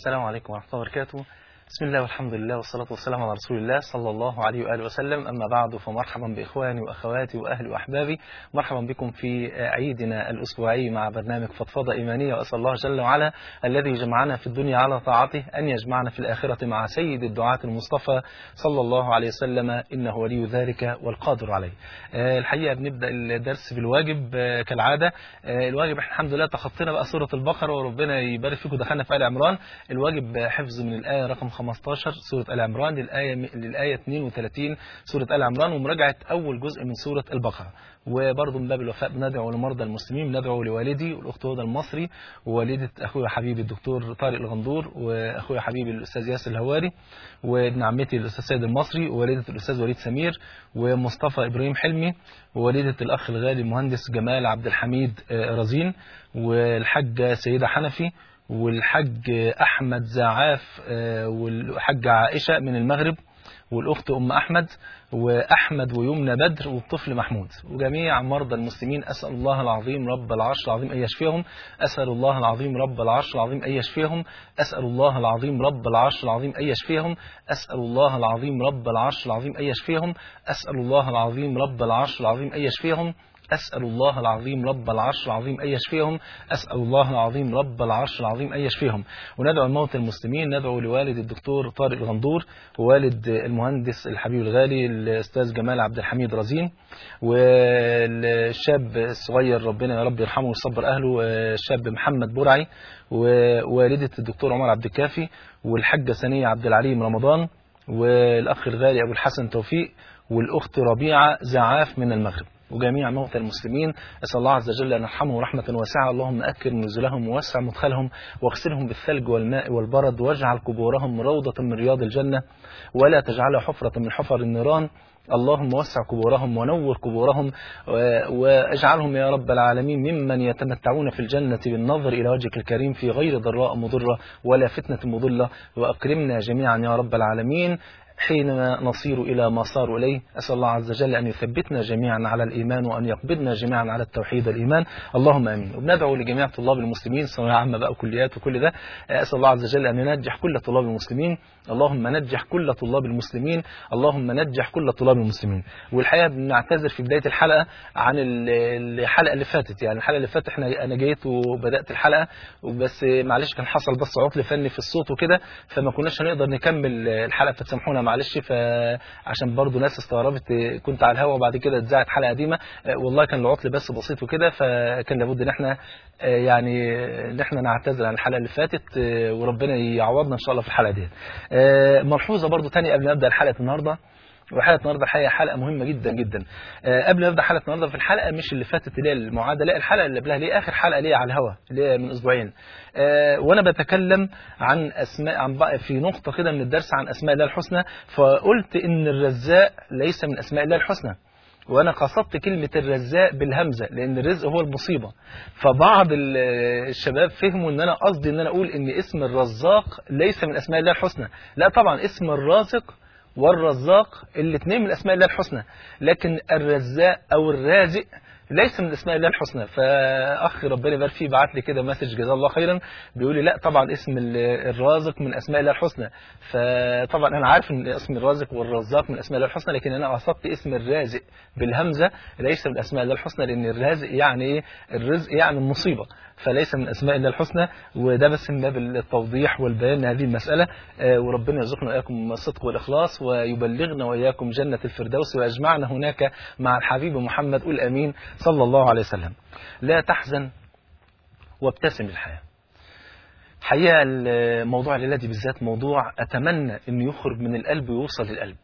السلام عليكم ورحمة الله وبركاته بسم الله والحمد لله والصلاة والسلام على رسول الله صلى الله عليه وآله وسلم أما بعد فمرحبا بإخواني وأخواتي وأهلي وأحبابي مرحبا بكم في عيدنا الأسبوعي مع برنامج فضفضة إيمانية وأسأل الله جل وعلا الذي جمعنا في الدنيا على طاعته أن يجمعنا في الآخرة مع سيد الدعاة المصطفى صلى الله عليه وسلم إنه ولي ذلك والقادر عليه الحقيقة بنبدأ الدرس بالواجب كالعادة الواجب احنا الحمد لله تخطينا بقى سورة البقرة وربنا يبارك فيكم دخلنا في آل عمران الواجب حفظ من الآية رقم 15 سورة آل عمران للآية للآية 32 سورة آل عمران ومراجعة أول جزء من سورة البقرة وبرضه من باب الوفاء بندعو لمرضى المسلمين بندعو لوالدي والأخت هدى المصري ووالدة أخويا حبيبي الدكتور طارق الغندور وأخويا حبيبي الأستاذ ياسر الهواري وابن عمتي الأستاذ سيد المصري ووالدة الأستاذ وليد سمير ومصطفى إبراهيم حلمي ووالدة الأخ الغالي المهندس جمال عبد الحميد رزين والحاجة سيدة حنفي والحج أحمد زعاف والحج عائشة من المغرب والأخت أم أحمد وأحمد ويمنى بدر والطفل محمود وجميع مرضى المسلمين أسأل الله العظيم رب العرش العظيم أن يشفيهم أسأل الله العظيم رب العرش العظيم أن يشفيهم أسأل الله العظيم رب العرش العظيم أن يشفيهم أسأل الله العظيم رب العرش العظيم أن يشفيهم أسأل الله العظيم رب العرش العظيم أن يشفيهم أسأل الله العظيم رب العرش العظيم أن يشفيهم أسأل الله العظيم رب العرش العظيم أن يشفيهم وندعو الموت المسلمين ندعو لوالد الدكتور طارق الغندور ووالد المهندس الحبيب الغالي الأستاذ جمال عبد الحميد رزين والشاب الصغير ربنا يا رب يرحمه ويصبر أهله الشاب محمد برعي ووالدة الدكتور عمر عبد الكافي والحاجة سنية عبد العليم رمضان والأخ الغالي أبو الحسن توفيق والأخت ربيعة زعاف من المغرب وجميع موتى المسلمين أسأل الله عز وجل أن يرحمهم رحمة واسعة اللهم أكرم نزلهم ووسع مدخلهم واغسلهم بالثلج والماء والبرد واجعل قبورهم روضة من رياض الجنة ولا تجعلها حفرة من حفر النيران اللهم وسع قبورهم ونور قبورهم واجعلهم يا رب العالمين ممن يتمتعون في الجنة بالنظر إلى وجهك الكريم في غير ضراء مضرة ولا فتنة مضلة وأكرمنا جميعا يا رب العالمين حينما نصير إلى ما صاروا إليه أسأل الله عز وجل أن يثبتنا جميعا على الإيمان وأن يقبضنا جميعا على التوحيد والإيمان اللهم آمين وبندعو لجميع طلاب المسلمين ثانوية عامة بقى وكليات وكل ده أسأل الله عز وجل أن ينجح كل طلاب المسلمين اللهم نجح كل طلاب المسلمين اللهم نجح كل طلاب المسلمين والحقيقة بنعتذر في بداية الحلقة عن الحلقة اللي فاتت يعني الحلقة اللي فاتت احنا أنا جيت وبدأت الحلقة وبس معلش كان حصل بس عطل فني في الصوت وكده فما كناش هنقدر نكمل الحلقة فتسامحونا معلش فعشان برضو ناس استغربت كنت على الهوا وبعد كده اتذاعت حلقه قديمه والله كان العطل بس بسيط وكده فكان لابد ان احنا يعني ان احنا نعتذر عن الحلقه اللي فاتت وربنا يعوضنا ان شاء الله في الحلقه دي ملحوظه برضو تاني قبل ما ابدا الحلقه النهارده وحلقه النهارده الحقيقه حلقه مهمه جدا جدا أه قبل ما ابدا حلقه النهارده في الحلقه مش اللي فاتت اللي هي المعاده لا الحلقه اللي قبلها اللي اخر حلقه ليا على الهوا اللي هي من اسبوعين أه وانا بتكلم عن اسماء عن بقى في نقطه كده من الدرس عن اسماء الله الحسنى فقلت ان الرزاق ليس من اسماء الله الحسنى وانا قصدت كلمة الرزاق بالهمزة لان الرزق هو المصيبة فبعض الشباب فهموا ان انا قصدي ان انا اقول ان اسم الرزاق ليس من اسماء الله الحسنى لا طبعا اسم الرازق والرزاق الاثنين من اسماء الله الحسنى لكن الرزاق او الرازق ليس من اسماء الله الحسنى فاخ ربنا يبارك فيه بعت لي كده مسج جزاه الله خيرا بيقول لي لا طبعا اسم الرازق من اسماء الله الحسنى فطبعا انا عارف ان اسم الرازق والرزاق من اسماء الله الحسنى لكن انا قصدت اسم الرازق بالهمزه ليس من اسماء الله الحسنى لان الرازق يعني ايه الرزق يعني المصيبه فليس من اسماء الله الحسنى وده بس من باب التوضيح والبيان لهذه المساله وربنا يرزقنا واياكم الصدق والاخلاص ويبلغنا واياكم جنه الفردوس ويجمعنا هناك مع الحبيب محمد قل امين صلى الله عليه وسلم لا تحزن وابتسم للحياه حقيقه الموضوع الليله دي بالذات موضوع اتمنى انه يخرج من القلب ويوصل للقلب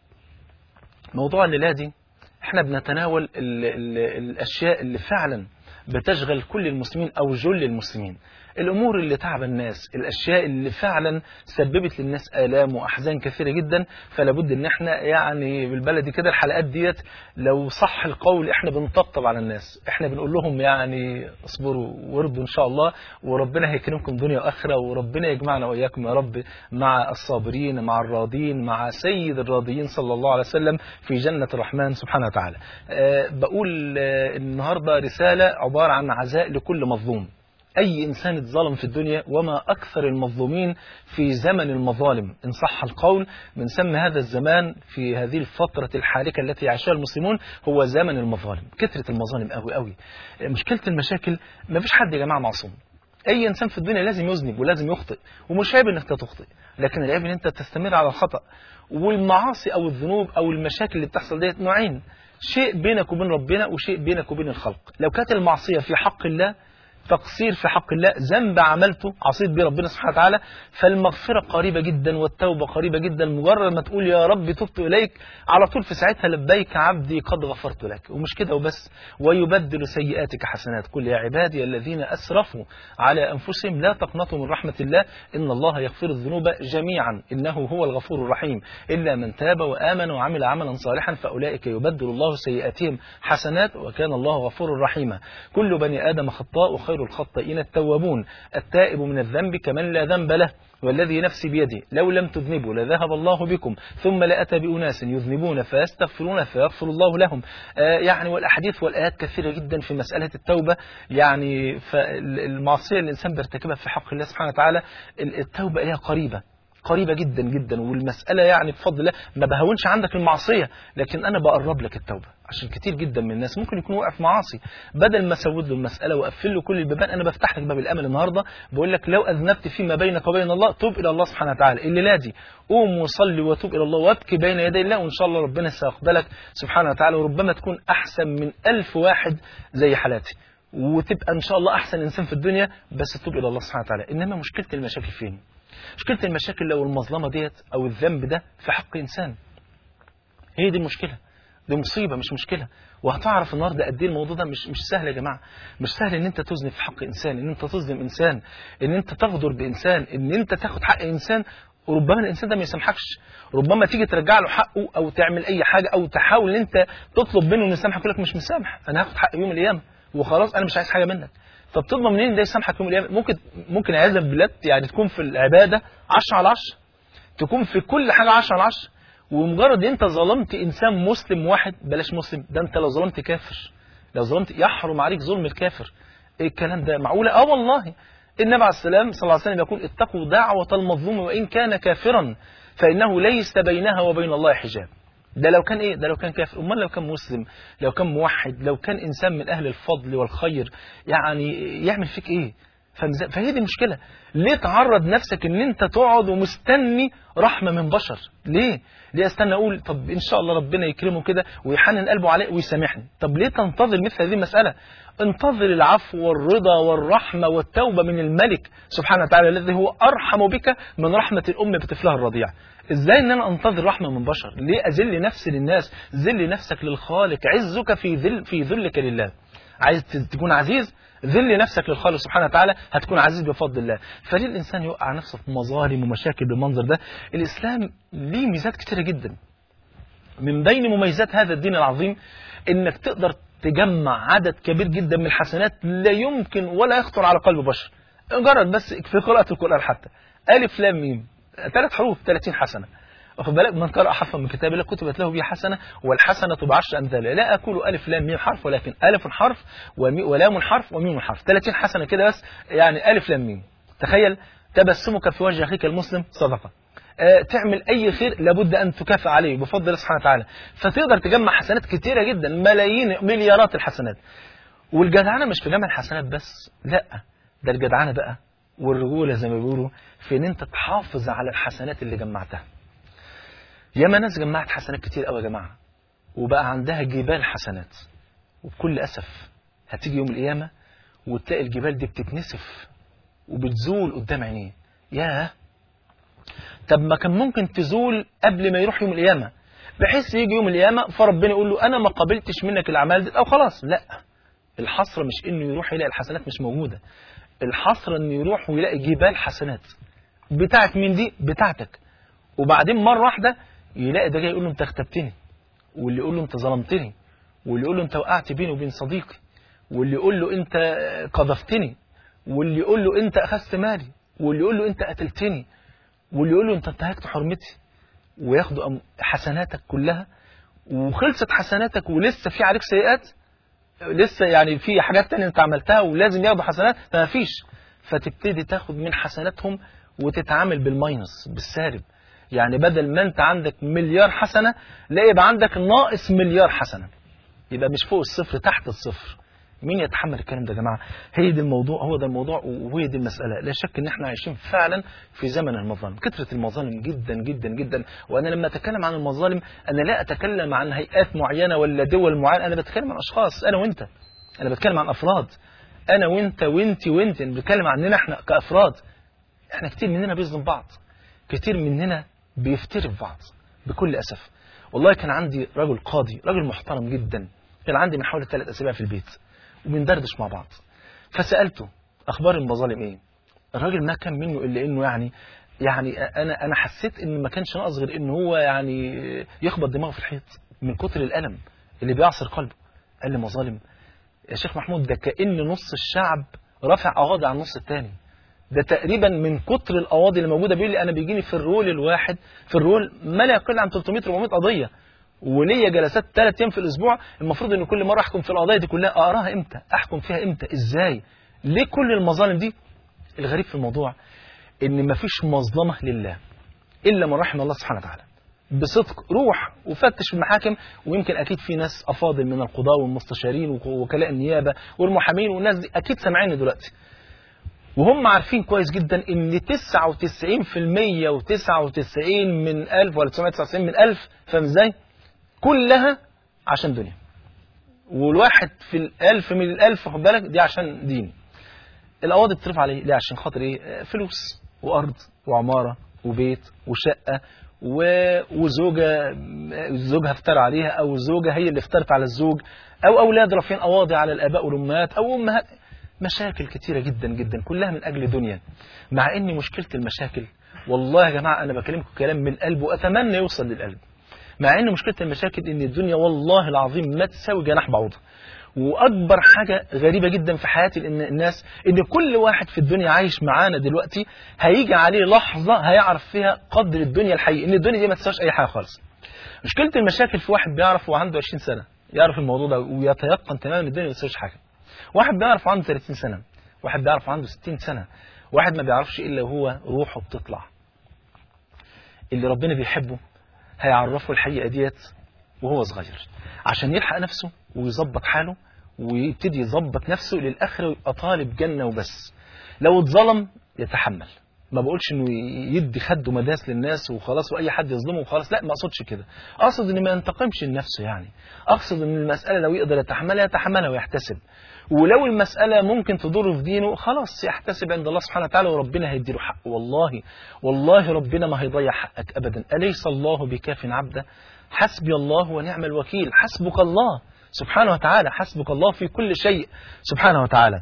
موضوع الليله دي احنا بنتناول ال ال الاشياء اللي فعلا بتشغل كل المسلمين أو جل المسلمين الأمور اللي تعب الناس الأشياء اللي فعلا سببت للناس آلام وأحزان كثيرة جدا فلا بد إن احنا يعني بالبلدي كده الحلقات ديت لو صح القول احنا بنطبطب على الناس احنا بنقول لهم يعني اصبروا وارضوا إن شاء الله وربنا هيكرمكم دنيا وآخرة وربنا يجمعنا وإياكم يا رب مع الصابرين مع الراضين مع سيد الراضيين صلى الله عليه وسلم في جنة الرحمن سبحانه وتعالى أه بقول أه النهاردة رسالة عبارة عن عزاء لكل مظلوم أي إنسان اتظلم في الدنيا وما أكثر المظلومين في زمن المظالم إن صح القول بنسمي هذا الزمان في هذه الفترة الحالكة التي يعيشها المسلمون هو زمن المظالم كثرة المظالم قوي قوي مشكلة المشاكل ما فيش حد يا جماعة معصوم أي إنسان في الدنيا لازم يذنب ولازم يخطئ ومش عيب إنك تخطئ لكن العيب إن أنت تستمر على الخطأ والمعاصي أو الذنوب أو المشاكل اللي بتحصل ديت نوعين شيء بينك وبين ربنا وشيء بينك وبين الخلق لو كانت المعصية في حق الله تقصير في حق الله ذنب عملته عصيت به ربنا سبحانه وتعالى فالمغفرة قريبة جدا والتوبة قريبة جدا مجرد ما تقول يا رب تبت إليك على طول في ساعتها لبيك عبدي قد غفرت لك ومش كده وبس ويبدل سيئاتك حسنات قل يا عبادي الذين أسرفوا على أنفسهم لا تقنطوا من رحمة الله إن الله يغفر الذنوب جميعا إنه هو الغفور الرحيم إلا من تاب وآمن وعمل عملا صالحا فأولئك يبدل الله سيئاتهم حسنات وكان الله غفور رحيما كل بني آدم خطاء وخير الخطائين التوابون التائب من الذنب كمن لا ذنب له والذي نفسي بيده لو لم تذنبوا لذهب الله بكم ثم لأتى بأناس يذنبون فيستغفرون فيغفر الله لهم آه يعني والأحاديث والآيات كثيرة جدا في مسألة التوبة يعني فالمعصية اللي الإنسان بيرتكبها في حق الله سبحانه وتعالى التوبة إليها قريبة قريبة جدا جدا والمسألة يعني بفضل الله ما بهونش عندك المعصية لكن أنا بقرب لك التوبة عشان كتير جدا من الناس ممكن يكون واقع في معاصي بدل ما اسود له المسألة واقفل له كل البيبان أنا بفتح لك باب الأمل النهاردة بقول لك لو أذنبت فيما بينك وبين الله توب إلى الله سبحانه وتعالى الليلة دي قوم وصلي وتوب إلى الله وابكي بين يدي الله وإن شاء الله ربنا سيقبلك سبحانه وتعالى وربما تكون أحسن من ألف واحد زي حالاتي وتبقى إن شاء الله أحسن إنسان في الدنيا بس توب إلى الله سبحانه وتعالى إنما مشكلة المشاكل فين؟ مشكلة المشاكل لو المظلمة ديت أو الذنب ده في حق إنسان هي دي المشكلة دي مصيبة مش مشكلة وهتعرف النهارده قد ايه الموضوع ده مش مش سهل يا جماعه مش سهل ان انت تذنب في حق انسان ان انت تظلم انسان ان انت تغدر بانسان ان انت تاخد حق انسان وربما الانسان ده ما يسامحكش ربما تيجي ترجع له حقه او تعمل اي حاجه او تحاول ان انت تطلب منه انه يسامحك يقول لك مش مسامح انا هاخد حق يوم القيامه وخلاص انا مش عايز حاجه منك طب تضمن منين ده يسامحك يوم القيامه ممكن ممكن عياذا بالله يعني تكون في العباده 10 على 10 تكون في كل حاجه 10 على 10 ومجرد انت ظلمت انسان مسلم واحد بلاش مسلم ده انت لو ظلمت كافر لو ظلمت يحرم عليك ظلم الكافر ايه الكلام ده معقوله اه والله النبي عليه السلام صلى الله عليه وسلم يقول اتقوا دعوة المظلوم وإن كان كافرا فإنه ليس بينها وبين الله حجاب ده لو كان ايه ده لو كان كافر امال لو كان مسلم لو كان موحد لو كان انسان من اهل الفضل والخير يعني يعمل فيك ايه فهي دي المشكله ليه تعرض نفسك ان انت تقعد ومستني رحمه من بشر ليه ليه استنى اقول طب ان شاء الله ربنا يكرمه كده ويحنن قلبه عليه ويسامحني طب ليه تنتظر مثل هذه المساله انتظر العفو والرضا والرحمه والتوبه من الملك سبحانه وتعالى الذي هو ارحم بك من رحمه الام بطفلها الرضيع ازاي ان انا انتظر رحمه من بشر ليه اذل نفسي للناس ذل نفسك للخالق عزك في ذل في ذلك لله عايز تكون عزيز ذل نفسك للخالق سبحانه وتعالى هتكون عزيز بفضل الله فليه الانسان يوقع نفسه في مظالم ومشاكل بالمنظر ده الاسلام ليه ميزات كتيره جدا من بين مميزات هذا الدين العظيم انك تقدر تجمع عدد كبير جدا من الحسنات لا يمكن ولا يخطر على قلب بشر مجرد بس في قراءة القرآن حتى ألف لام ميم ثلاث حروف 30 حسنة واخد بالك من قرأ حرفا من كتاب الله كتبت له به حسنة والحسنة بعشر أمثالها لا أقول ألف لام ميم حرف ولكن ألف حرف ولام حرف وميم حرف 30 حسنة كده بس يعني ألف لام ميم تخيل تبسمك في وجه أخيك المسلم صدقة أه تعمل أي خير لابد أن تكافئ عليه بفضل الله سبحانه وتعالى فتقدر تجمع حسنات كتيرة جدا ملايين مليارات الحسنات والجدعنة مش في جمع الحسنات بس لا ده الجدعنة بقى والرجولة زي ما بيقولوا في ان انت تحافظ على الحسنات اللي جمعتها ياما ناس جمعت حسنات كتير قوي يا جماعة وبقى عندها جبال حسنات وبكل أسف هتيجي يوم القيامة وتلاقي الجبال دي بتتنسف وبتزول قدام عينيه ياه طب ما كان ممكن تزول قبل ما يروح يوم القيامة بحيث يجي يوم القيامة فربنا يقول له أنا ما قبلتش منك الأعمال دي أو خلاص لا الحسرة مش إنه يروح يلاقي الحسنات مش موجودة الحسرة إنه يروح ويلاقي جبال حسنات بتاعت مين دي بتاعتك وبعدين مرة واحدة يلاقي ده جاي يقول له انت اغتبتني واللي يقول له انت ظلمتني واللي يقول له انت وقعت بيني وبين صديقي واللي يقول له انت قذفتني واللي يقول له انت اخذت مالي واللي يقول له انت قتلتني واللي يقول له انت انتهكت حرمتي وياخدوا حسناتك كلها وخلصت حسناتك ولسه في عليك سيئات لسه يعني في حاجات تانية انت عملتها ولازم ياخدوا حسنات فما فيش فتبتدي تاخد من حسناتهم وتتعامل بالماينس بالسالب يعني بدل ما انت عندك مليار حسنة لا يبقى عندك ناقص مليار حسنة يبقى مش فوق الصفر تحت الصفر مين يتحمل الكلام ده يا جماعة هي دي الموضوع هو ده الموضوع وهي دي المسألة لا شك ان احنا عايشين فعلا في زمن المظالم كثرة المظالم جدا جدا جدا وانا لما اتكلم عن المظالم انا لا اتكلم عن هيئات معينة ولا دول معينة انا بتكلم عن اشخاص انا وانت انا بتكلم عن افراد انا وانت وانت وانت بنتكلم عننا احنا كافراد احنا كتير مننا بيظلم بعض كتير مننا بيفتري في بعض بكل اسف والله كان عندي رجل قاضي رجل محترم جدا كان عندي من حوالي ثلاث اسابيع في البيت وبندردش مع بعض فسالته اخبار المظالم ايه الراجل ما كان منه الا انه يعني يعني انا انا حسيت ان ما كانش ناقص غير ان هو يعني يخبط دماغه في الحيط من كتر الالم اللي بيعصر قلبه قال لي مظالم يا شيخ محمود ده كأن نص الشعب رافع قواضي على النص الثاني ده تقريبا من كتر القواضي اللي موجوده بيقول لي انا بيجيني في الرول الواحد في الرول ما لا يقل عن 300 400 قضيه وليا جلسات ثلاث ايام في الاسبوع المفروض ان كل مره احكم في القضايا دي كلها اقراها امتى احكم فيها امتى ازاي ليه كل المظالم دي الغريب في الموضوع ان مفيش مظلمه لله الا من رحم الله سبحانه وتعالى بصدق روح وفتش في المحاكم ويمكن اكيد في ناس افاضل من القضاه والمستشارين ووكلاء النيابه والمحامين والناس دي اكيد سامعيني دلوقتي وهم عارفين كويس جدا ان 99% و99 من 1000 ولا 999 من 1000 فاهم ازاي؟ كلها عشان دنيا والواحد في الألف من الألف خد بالك دي عشان دين القواضي بتصرف عليه ليه عشان خاطر ايه فلوس وارض وعماره وبيت وشقه و... وزوجه زوجها افترى عليها او الزوجه هي اللي افترت على الزوج او اولاد رافعين قواضي على الاباء والامهات او امهات مشاكل كتيره جدا جدا كلها من اجل دنيا مع ان مشكله المشاكل والله يا جماعه انا بكلمكم كلام من القلب واتمنى يوصل للقلب مع ان مشكله المشاكل ان الدنيا والله العظيم ما تساوي جناح بعوضه واكبر حاجه غريبه جدا في حياه الناس ان كل واحد في الدنيا عايش معانا دلوقتي هيجي عليه لحظه هيعرف فيها قدر الدنيا الحقيقي ان الدنيا دي ما تساويش اي حاجه خالص مشكله المشاكل في واحد بيعرف وعنده 20 سنه يعرف الموضوع ده ويتيقن تماما ان الدنيا ما تساويش حاجه واحد بيعرف عنده 30 سنه واحد بيعرف عنده 60 سنه واحد ما بيعرفش الا وهو روحه بتطلع اللي ربنا بيحبه هيعرفه الحقيقة ديت وهو صغير عشان يلحق نفسه ويظبط حاله ويبتدي يظبط نفسه للآخرة ويبقى طالب جنة وبس لو اتظلم يتحمل ما بقولش انه يدي خده مداس للناس وخلاص واي حد يظلمه وخلاص لا ما اقصدش كده اقصد ان ما ينتقمش لنفسه يعني اقصد ان المساله لو يقدر يتحملها يتحملها ويحتسب ولو المسألة ممكن تضره في دينه خلاص يحتسب عند الله سبحانه وتعالى وربنا هيديله حقه والله والله ربنا ما هيضيع حقك أبدا أليس الله بكاف عبده حسبي الله ونعم الوكيل حسبك الله سبحانه وتعالى حسبك الله في كل شيء سبحانه وتعالى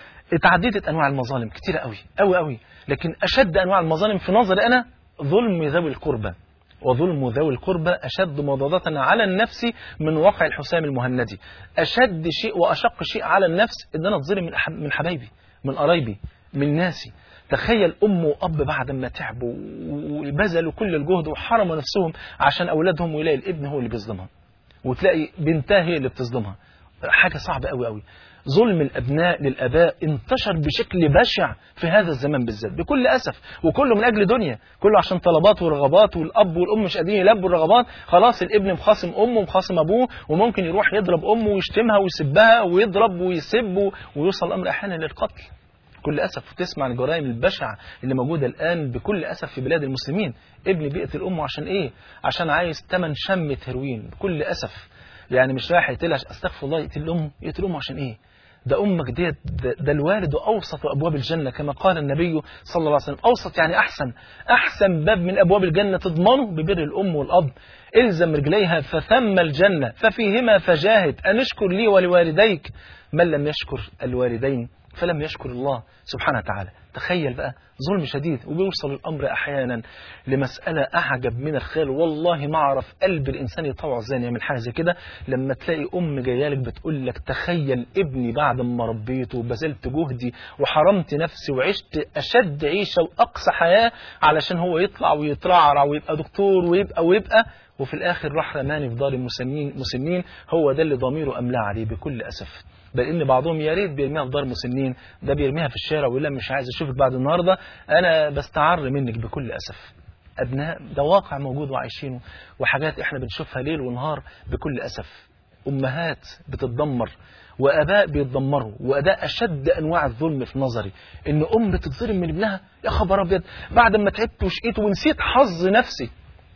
اتعددت أنواع المظالم كتيرة قوي قوي قوي لكن أشد أنواع المظالم في نظري أنا ظلم ذوي القربى وظلم ذوي القربى أشد مضادة على النفس من وقع الحسام المهندي أشد شيء وأشق شيء على النفس إن أنا أتظلم من حبايبي من قرايبي من ناسي تخيل أم وأب بعد ما تعبوا وبذلوا كل الجهد وحرموا نفسهم عشان أولادهم ويلاقي الابن هو اللي بيظلمها وتلاقي بنتها هي اللي بتظلمها حاجة صعبة قوي قوي ظلم الأبناء للأباء انتشر بشكل بشع في هذا الزمان بالذات بكل أسف وكله من أجل دنيا كله عشان طلبات ورغبات والأب والأم مش قادرين يلبوا الرغبات خلاص الابن مخاصم أمه ومخاصم أبوه وممكن يروح يضرب أمه ويشتمها ويسبها ويضرب ويسب ويوصل الأمر أحيانا للقتل بكل أسف وتسمع الجرائم البشعة اللي موجودة الآن بكل أسف في بلاد المسلمين ابن بيقتل أمه عشان إيه عشان عايز تمن شمة هيروين بكل أسف يعني مش رايح يقتل استغفر الله يقتل أمه يقتل أمه عشان إيه ده أمك ديت ده, ده الوالد أوسط أبواب الجنة كما قال النبي صلى الله عليه وسلم أوسط يعني أحسن أحسن باب من أبواب الجنة تضمنه ببر الأم والأب إلزم رجليها فثم الجنة ففيهما فجاهد أن اشكر لي ولوالديك من لم يشكر الوالدين فلم يشكر الله سبحانه وتعالى تخيل بقى ظلم شديد وبيوصل الأمر أحيانا لمسألة أعجب من الخيال والله ما أعرف قلب الإنسان يطوع ازاي يعمل حاجة زي كده لما تلاقي أم جاية لك بتقول لك تخيل ابني بعد ما ربيته وبذلت جهدي وحرمت نفسي وعشت أشد عيشة وأقصى حياة علشان هو يطلع ويترعرع ويبقى دكتور ويبقى ويبقى وفي الآخر راح رماني في دار المسنين مسنين هو ده اللي ضميره أملاه عليه بكل أسف بل إن بعضهم يا ريت بيرميها في دار مسنين ده بيرميها في الشارع ويقول لها مش عايز أشوفك بعد النهاردة أنا بستعر منك بكل أسف أبناء ده واقع موجود وعايشينه وحاجات إحنا بنشوفها ليل ونهار بكل أسف أمهات بتتدمر وآباء بيتدمروا وده أشد أنواع الظلم في نظري إن أم بتتظلم من ابنها يا خبر أبيض بعد ما تعبت وشقيت ونسيت حظ نفسي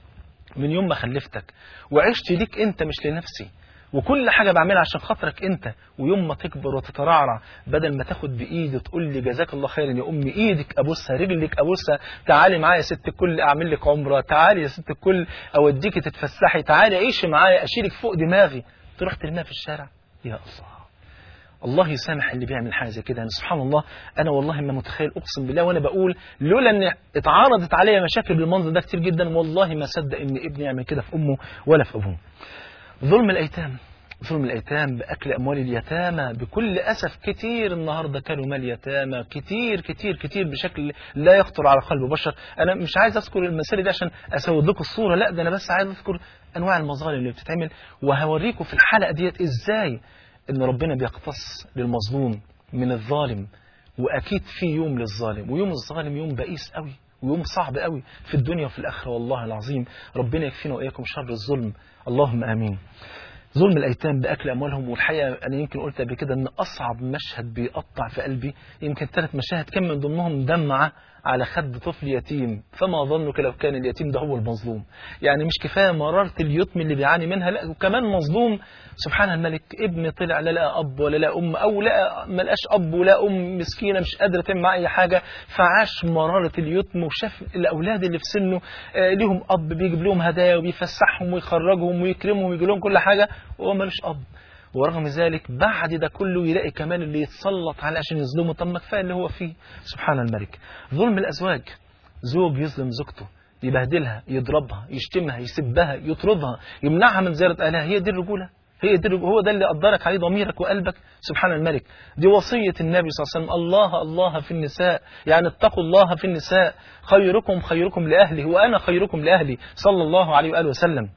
من يوم ما خلفتك وعشت ليك أنت مش لنفسي وكل حاجة بعملها عشان خاطرك انت ويوم ما تكبر وتترعرع بدل ما تاخد بايدي وتقول لي جزاك الله خيرا يا امي ايدك ابوسها رجلك ابوسها تعالي معايا يا ست الكل اعمل لك عمره تعالي يا ست الكل اوديكي تتفسحي تعالي عيشي معايا اشيلك فوق دماغي تروح ترميها في الشارع يا الله الله يسامح اللي بيعمل حاجه زي كده يعني سبحان الله انا والله ما متخيل اقسم بالله وانا بقول لولا ان اتعرضت عليا مشاكل بالمنظر ده كتير جدا والله ما صدق ان ابني يعمل كده في امه ولا في ابوه ظلم الايتام ظلم الأيتام بأكل أموال اليتامى بكل أسف كتير النهاردة كانوا مال يتامى كتير كتير كتير بشكل لا يخطر على قلب بشر أنا مش عايز أذكر المسائل دي عشان أسود لكم الصورة لا ده أنا بس عايز أذكر أنواع المظالم اللي بتتعمل وهوريكم في الحلقة ديت إزاي إن ربنا بيقتص للمظلوم من الظالم وأكيد في يوم للظالم ويوم الظالم يوم بئيس قوي ويوم صعب قوي في الدنيا وفي الآخرة والله العظيم ربنا يكفينا وإياكم شر الظلم اللهم آمين ظلم الأيتام بأكل أموالهم والحقيقة أنا يمكن قلت قبل كده أن أصعب مشهد بيقطع في قلبي يمكن ثلاث مشاهد كان من ضمنهم دمعة على خد طفل يتيم فما ظنك لو كان اليتيم ده هو المظلوم يعني مش كفاية مرارة اليتم اللي بيعاني منها لا وكمان مظلوم سبحان الملك ابن طلع لا لقى أب ولا لا أم أو لا ما لقاش أب ولا أم مسكينة مش قادرة تعمل معاه أي حاجة فعاش مرارة اليتم وشاف الأولاد اللي في سنه آه ليهم أب بيجيب لهم هدايا وبيفسحهم ويخرجهم ويكرمهم ويجي لهم كل حاجة وهو ملوش أب ورغم ذلك بعد ده كله يلاقي كمان اللي يتسلط عليه عشان يظلمه طب ما كفايه اللي هو فيه سبحان الملك ظلم الازواج زوج يظلم زوجته يبهدلها يضربها يشتمها يسبها يطردها يمنعها من زياره اهلها هي دي الرجوله هي دي الرجولة. هو ده اللي قدرك عليه ضميرك وقلبك سبحان الملك دي وصية النبي صلى الله عليه وسلم الله الله في النساء يعني اتقوا الله في النساء خيركم خيركم لأهله وأنا خيركم لأهلي صلى الله عليه وآله وسلم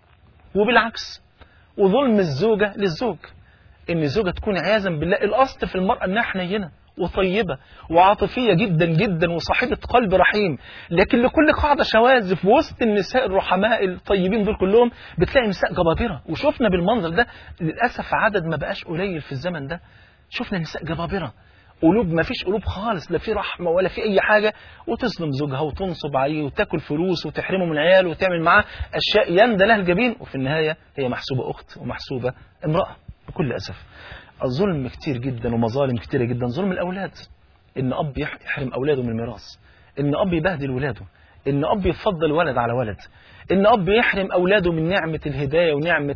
وبالعكس وظلم الزوجة للزوج ان الزوجة تكون عياذا بالله الاصل في المرأة انها حنينة وطيبة وعاطفية جدا جدا وصاحبة قلب رحيم لكن لكل قاعدة شواذ في وسط النساء الرحماء الطيبين دول كلهم بتلاقي نساء جبابرة وشفنا بالمنظر ده للأسف عدد ما بقاش قليل في الزمن ده شفنا نساء جبابرة قلوب ما فيش قلوب خالص لا في رحمة ولا في أي حاجة وتظلم زوجها وتنصب عليه وتاكل فلوس وتحرمه من العيال وتعمل معاه أشياء يندى لها الجبين وفي النهاية هي محسوبة أخت ومحسوبة امرأة بكل أسف الظلم كتير جدا ومظالم كتيرة جدا ظلم الأولاد إن أب يحرم أولاده من الميراث إن أب يبهدل ولاده إن أب يفضل ولد على ولد إن أب يحرم أولاده من نعمة الهداية ونعمة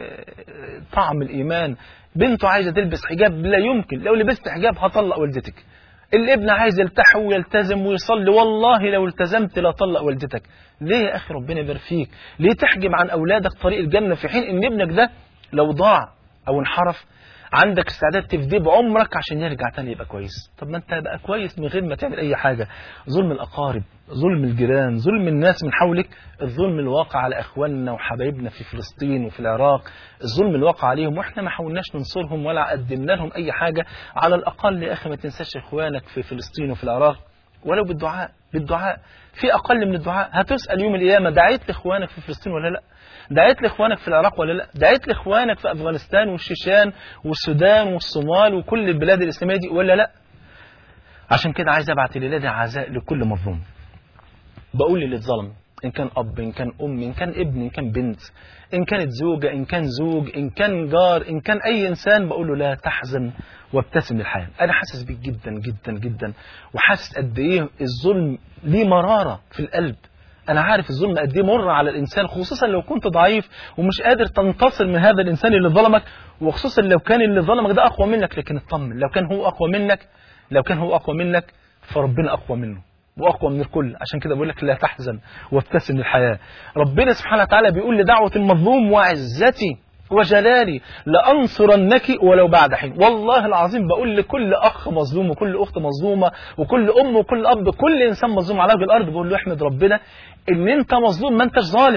طعم الإيمان بنته عايزة تلبس حجاب لا يمكن لو لبست حجاب هطلق والدتك الابن عايز يلتحي ويلتزم ويصلي والله لو التزمت لا طلق والدتك ليه يا أخي ربنا يبارك فيك ليه تحجب عن أولادك طريق الجنة في حين إن ابنك ده لو ضاع أو انحرف عندك استعداد تفديه بعمرك عشان يرجع تاني يبقى كويس طب ما انت بقى كويس من غير ما تعمل اي حاجة ظلم الاقارب ظلم الجيران ظلم الناس من حولك الظلم الواقع على اخواننا وحبايبنا في فلسطين وفي العراق الظلم الواقع عليهم واحنا ما حاولناش ننصرهم ولا قدمنا لهم اي حاجة على الاقل يا اخي ما تنساش اخوانك في فلسطين وفي العراق ولو بالدعاء بالدعاء في اقل من الدعاء هتسال يوم القيامه دعيت لاخوانك في فلسطين ولا لا دعيت لاخوانك في العراق ولا لا دعيت لاخوانك في افغانستان والشيشان والسودان والصومال وكل البلاد الاسلاميه دي ولا لا عشان كده عايز ابعت ليلادي عزاء لكل مظلوم بقول للي اتظلم ان كان اب ان كان ام ان كان ابن ان كان بنت ان كانت زوجه ان كان زوج ان كان جار ان كان اي انسان بقول له لا تحزن وابتسم للحياه انا حاسس بيك جدا جدا جدا وحاسس قد ايه الظلم ليه مراره في القلب انا عارف الظلم قد ايه مر على الانسان خصوصا لو كنت ضعيف ومش قادر تنتصر من هذا الانسان اللي ظلمك وخصوصا لو كان اللي ظلمك ده اقوى منك لكن اطمن لو كان هو اقوى منك لو كان هو اقوى منك فربنا اقوى منه واقوى من الكل عشان كده بقول لك لا تحزن وابتسم للحياه ربنا سبحانه وتعالى بيقول لدعوه المظلوم وعزتي وجلالي لأنصرنك ولو بعد حين والله العظيم بقول لكل أخ مظلوم وكل أخت مظلومة وكل أم وكل أب كل إنسان مظلوم على وجه الأرض بقول له احمد ربنا إن أنت مظلوم ما أنتش ظالم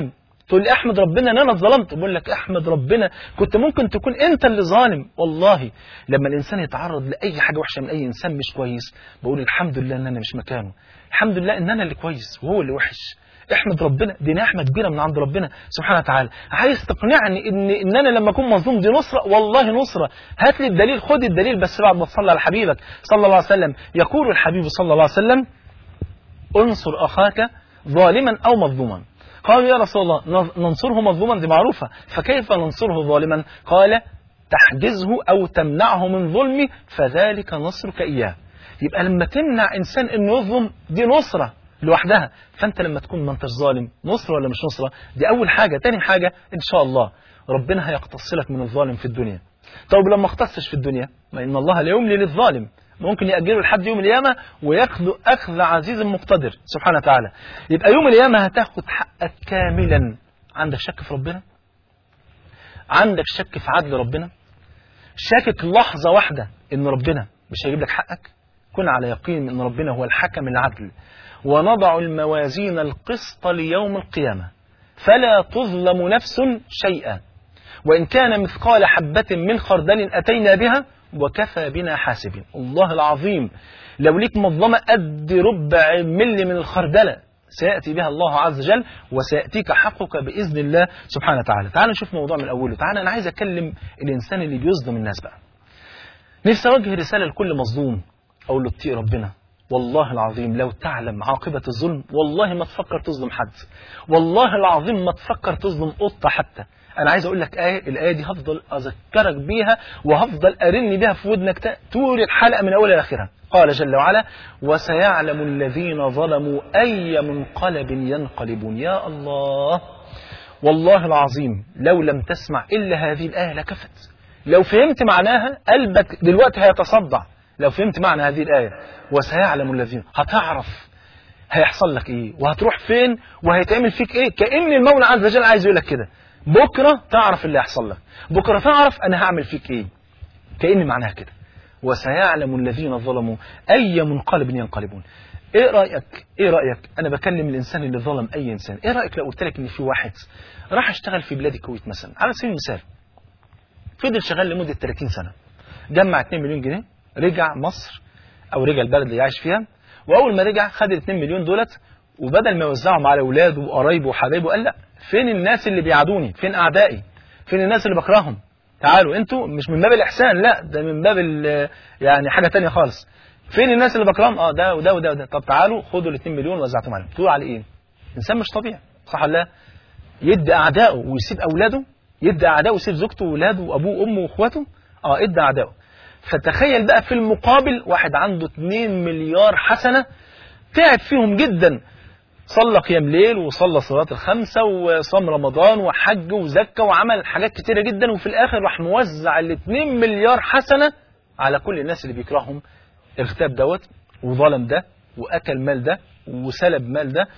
تقول لي احمد ربنا ان انا اتظلمت بقول لك احمد ربنا كنت ممكن تكون انت اللي ظالم والله لما الانسان يتعرض لاي حاجه وحشه من اي انسان مش كويس بقول الحمد لله ان انا مش مكانه الحمد لله ان انا اللي كويس وهو اللي وحش احمد ربنا دي نعمه كبيره من عند ربنا سبحانه وتعالى عايز تقنعني ان ان انا لما اكون مظلوم دي نصره والله نصره هات لي الدليل خد الدليل بس بعد ما تصلي على حبيبك صلى الله عليه وسلم يقول الحبيب صلى الله عليه وسلم انصر اخاك ظالما او مظلوما قالوا يا رسول الله ننصره مظلوما دي معروفه فكيف ننصره ظالما قال تحجزه او تمنعه من ظلمه فذلك نصرك اياه يبقى لما تمنع انسان انه يظلم دي نصره لوحدها فانت لما تكون ما انتش ظالم نصره ولا مش نصره دي اول حاجه تاني حاجه ان شاء الله ربنا هيقتص لك من الظالم في الدنيا طب لما اختصش في الدنيا ما ان الله لا يملي للظالم ممكن يأجله لحد يوم القيامة وياخده أخذ عزيز مقتدر سبحانه وتعالى يبقى يوم القيامة هتاخد حقك كاملا عندك شك في ربنا عندك شك في عدل ربنا شاكك لحظة واحدة إن ربنا مش هيجيب لك حقك كن على يقين إن ربنا هو الحكم العدل ونضع الموازين القسط ليوم القيامة فلا تظلم نفس شيئا وإن كان مثقال حبة من خردل أتينا بها وكفى بنا حاسبين الله العظيم لو ليك مظلمة قد ربع ملي من الخردلة سيأتي بها الله عز وجل وسيأتيك حقك بإذن الله سبحانه وتعالى تعال نشوف موضوع من أوله تعال أنا عايز أكلم الإنسان اللي بيظلم الناس بقى نفسي أوجه رسالة لكل مظلوم أقول له اتقي ربنا والله العظيم لو تعلم عاقبة الظلم والله ما تفكر تظلم حد والله العظيم ما تفكر تظلم قطة حتى أنا عايز أقول لك آية الآية دي هفضل أذكرك بيها وهفضل أرن بيها في ودنك طول الحلقة من أولها لآخرها قال جل وعلا وسيعلم الذين ظلموا أي منقلب ينقلبون يا الله والله العظيم لو لم تسمع إلا هذه الآية لكفت لو فهمت معناها قلبك دلوقتي هيتصدع لو فهمت معنى هذه الآية وسيعلم الذين هتعرف هيحصل لك ايه وهتروح فين وهيتعمل فيك ايه كأن المولى عز وجل عايز يقول لك كده بكرة تعرف اللي هيحصل لك بكرة تعرف أنا هعمل فيك إيه كأن معناها كده وسيعلم الذين ظلموا أي منقلب ينقلبون إيه رأيك إيه رأيك أنا بكلم الإنسان اللي ظلم أي إنسان إيه رأيك لو قلت لك إن في واحد راح اشتغل في بلاد الكويت مثلا على سبيل المثال فضل شغال لمدة 30 سنة جمع 2 مليون جنيه رجع مصر أو رجع البلد اللي عايش فيها وأول ما رجع خد ال 2 مليون دولت وبدل ما يوزعهم على أولاده وقرايبه وحبايبه قال لا فين الناس اللي بيعادوني فين أعدائي فين الناس اللي بكرههم تعالوا انتوا مش من باب الإحسان لا ده من باب يعني حاجة تانية خالص فين الناس اللي بكرههم اه ده وده وده وده طب تعالوا خدوا ال 2 مليون وزعتهم عليهم تقولوا على ايه انسان مش طبيعي صح ولا لا يدي اعدائه ويسيب اولاده يدي اعدائه ويسيب زوجته واولاده وابوه وامه واخواته اه ادى اعدائه فتخيل بقى في المقابل واحد عنده 2 مليار حسنه تعب فيهم جدا صلى قيام ليل وصلى صلاة الخمسة وصام رمضان وحج وزكى وعمل حاجات كتيرة جدا وفي الآخر راح موزع ال 2 مليار حسنة على كل الناس اللي بيكرههم اغتاب دوت وظلم ده وأكل مال ده وسلب مال ده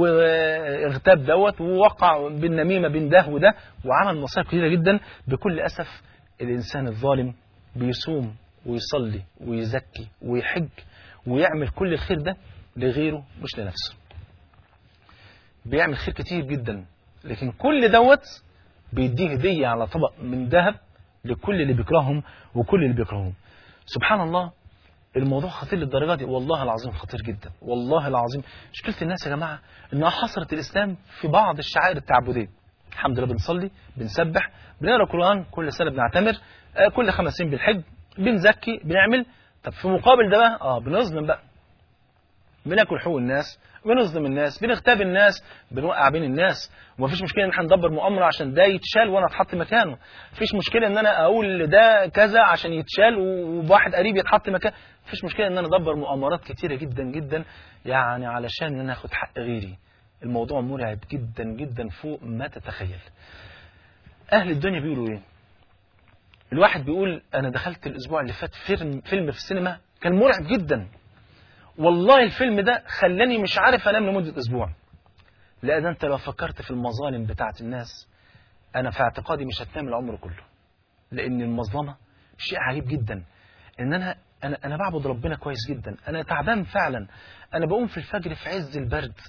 واغتاب دوت ووقع بالنميمة بين ده وده وعمل مصائب كتيرة جدا بكل أسف الإنسان الظالم بيصوم ويصلي ويزكي ويحج ويعمل كل الخير ده لغيره مش لنفسه بيعمل خير كتير جدا لكن كل دوت بيديه هدية على طبق من ذهب لكل اللي بيكرههم وكل اللي بيكرههم سبحان الله الموضوع خطير للدرجة دي والله العظيم خطير جدا والله العظيم مشكلة الناس يا جماعة انها حصرت الإسلام في بعض الشعائر التعبدية الحمد لله بنصلي بنسبح بنقرا القرآن كل سنة بنعتمر آه كل خمس سنين بالحج بنزكي بنعمل طب في مقابل ده بقى اه بنظلم بقى بناكل حقوق الناس بنظلم الناس بنغتاب الناس بنوقع بين الناس ومفيش مشكله ان احنا ندبر مؤامره عشان ده يتشال وانا اتحط مكانه مفيش مشكله ان انا اقول ده كذا عشان يتشال وواحد قريب يتحط مكانه مفيش مشكله ان انا ادبر مؤامرات كتيره جدا جدا يعني علشان ان انا اخد حق غيري الموضوع مرعب جدا جدا فوق ما تتخيل اهل الدنيا بيقولوا ايه الواحد بيقول انا دخلت الاسبوع اللي فات فيلم فيلم في السينما كان مرعب جدا والله الفيلم ده خلاني مش عارف انام لمده اسبوع لا ده انت لو فكرت في المظالم بتاعت الناس انا في اعتقادي مش هتنام العمر كله لان المظلمه شيء عجيب جدا ان انا انا انا بعبد ربنا كويس جدا انا تعبان فعلا انا بقوم في الفجر في عز البرد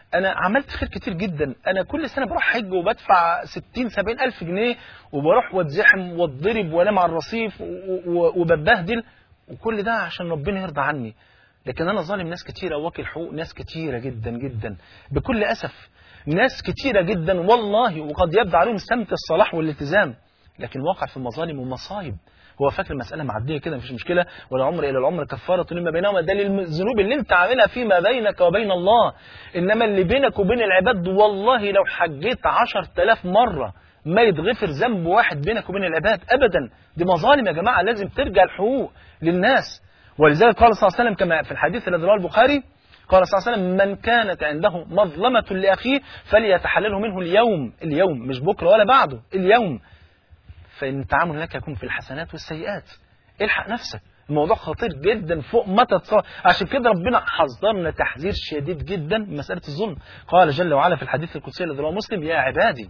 انا عملت خير كتير جدا انا كل سنه بروح حج وبدفع 60 70 الف جنيه وبروح واتزحم واتضرب وانام على الرصيف و- و- وبتبهدل وكل ده عشان ربنا يرضى عني لكن انا ظالم ناس كتيره واكل حقوق ناس كتيره جدا جدا بكل اسف ناس كتيره جدا والله وقد يبدو عليهم سمت الصلاح والالتزام لكن واقع في مظالم ومصايب هو فاكر المسألة معدية كده مفيش مشكلة ولا عمر إلى العمر كفارة لما بينهما ده للذنوب اللي أنت عاملها فيما بينك وبين الله إنما اللي بينك وبين العباد والله لو حجيت عشر تلاف مرة ما يتغفر ذنب واحد بينك وبين العباد أبدا دي مظالم يا جماعة لازم ترجع الحقوق للناس ولذلك قال صلى الله عليه وسلم كما في الحديث الذي رواه البخاري قال صلى الله عليه وسلم من كانت عنده مظلمة لأخيه فليتحلله منه اليوم اليوم مش بكرة ولا بعده اليوم فإن التعامل لك يكون في الحسنات والسيئات الحق نفسك الموضوع خطير جدا فوق ما تتصور عشان كده ربنا حذرنا تحذير شديد جدا من مسألة الظلم قال جل وعلا في الحديث القدسي الذي رواه مسلم يا عبادي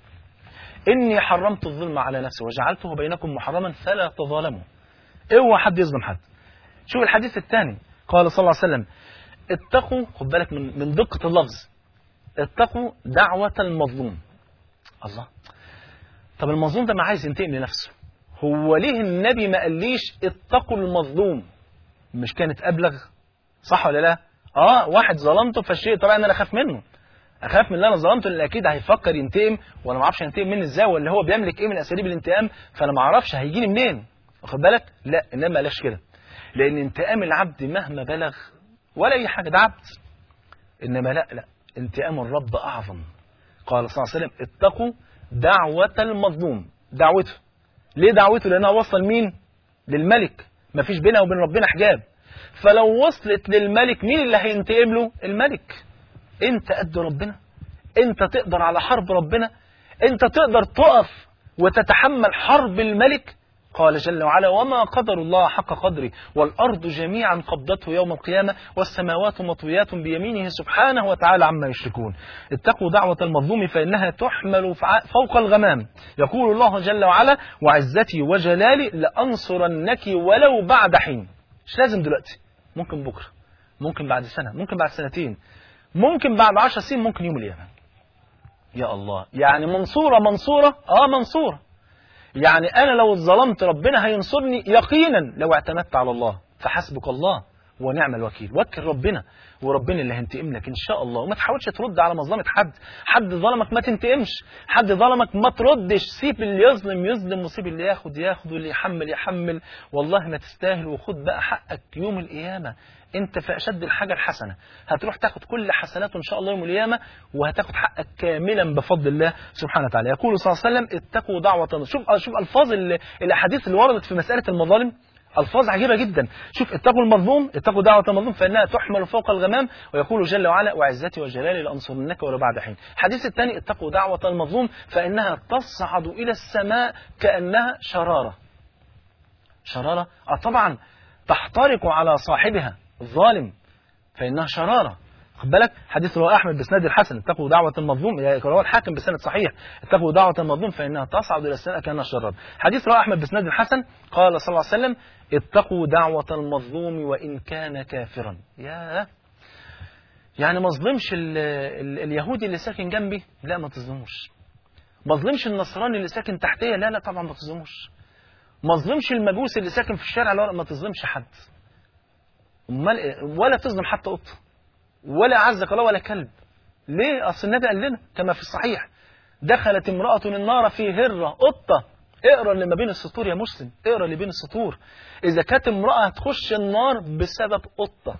إني حرمت الظلم على نفسي وجعلته بينكم محرما فلا تظالموا اوعى حد يظلم حد شوف الحديث الثاني قال صلى الله عليه وسلم اتقوا خد بالك من من دقة اللفظ اتقوا دعوة المظلوم الله طب المظلوم ده ما عايز ينتقم لنفسه هو ليه النبي ما قاليش اتقوا المظلوم مش كانت ابلغ صح ولا لا اه واحد ظلمته فالشيء طبعا انا اخاف منه اخاف من اللي انا ظلمته لان اكيد هيفكر ينتقم وانا ما اعرفش ينتقم مني ازاي ولا هو بيملك ايه من اساليب الانتقام فانا ما اعرفش هيجيني منين واخد بالك لا انما ما قالش كده لان انتقام العبد مهما بلغ ولا اي حاجه ده عبد انما لا لا انتقام الرب اعظم قال صلى الله عليه وسلم اتقوا دعوة المظلوم دعوته ليه دعوته لانها وصل مين للملك مفيش بينها وبين ربنا حجاب فلو وصلت للملك مين اللي هينتقم له الملك انت قد ربنا انت تقدر على حرب ربنا انت تقدر تقف وتتحمل حرب الملك قال جل وعلا وما قدر الله حق قدره والأرض جميعا قبضته يوم القيامة والسماوات مطويات بيمينه سبحانه وتعالى عما يشركون اتقوا دعوة المظلوم فإنها تحمل فع- فوق الغمام يقول الله جل وعلا وعزتي وجلالي لأنصرنك ولو بعد حين مش لازم دلوقتي ممكن بكرة ممكن بعد سنة ممكن بعد سنتين ممكن بعد عشر سنين ممكن يوم القيامة يا الله يعني منصورة منصورة اه منصورة يعني أنا لو اتظلمت ربنا هينصرني يقينا لو اعتمدت على الله فحسبك الله ونعم الوكيل وكل ربنا وربنا اللي هينتقم لك ان شاء الله وما تحاولش ترد على مظلمه حد حد ظلمك ما تنتقمش حد ظلمك ما تردش سيب اللي يظلم يظلم وسيب اللي ياخد ياخد واللي يحمل يحمل والله ما تستاهل وخد بقى حقك يوم القيامه انت في اشد الحاجه الحسنه هتروح تاخد كل حسناته ان شاء الله يوم القيامه وهتاخد حقك كاملا بفضل الله سبحانه وتعالى يقول صلى الله عليه وسلم اتقوا دعوه شوف شوف الفاظ ال- الاحاديث اللي وردت في مساله المظالم الفاظ عجيبه جدا شوف اتقوا المظلوم اتقوا دعوه المظلوم فانها تحمل فوق الغمام ويقول جل وعلا وعزتي وجلالي لانصرنك ولو بعد حين الحديث الثاني اتقوا دعوه المظلوم فانها تصعد الى السماء كانها شراره شراره اه طبعا تحترق على صاحبها الظالم فانها شراره خد بالك حديث رواه احمد بسند الحسن اتقوا دعوه المظلوم رواه الحاكم بسند صحيح اتقوا دعوه المظلوم فانها تصعد الى السماء كانها شراره حديث رواه احمد بسند الحسن قال صلى الله عليه وسلم اتقوا دعوه المظلوم وان كان كافرا يا يعني ما اظلمش ال- ال- اليهودي اللي ساكن جنبي لا ما تظلموش ما اظلمش النصراني اللي ساكن تحتيه لا لا طبعا ما تظلموش ما تظلمش المجوس اللي ساكن في الشارع لا ما تظلمش حد امال إيه؟ ولا تظلم حتى قطه ولا عزك الله ولا كلب ليه اصل النبي قال لنا كما في الصحيح دخلت امرأة النار في هرة قطة اقرا اللي ما بين السطور يا مسلم اقرا اللي بين السطور اذا كانت امرأة هتخش النار بسبب قطة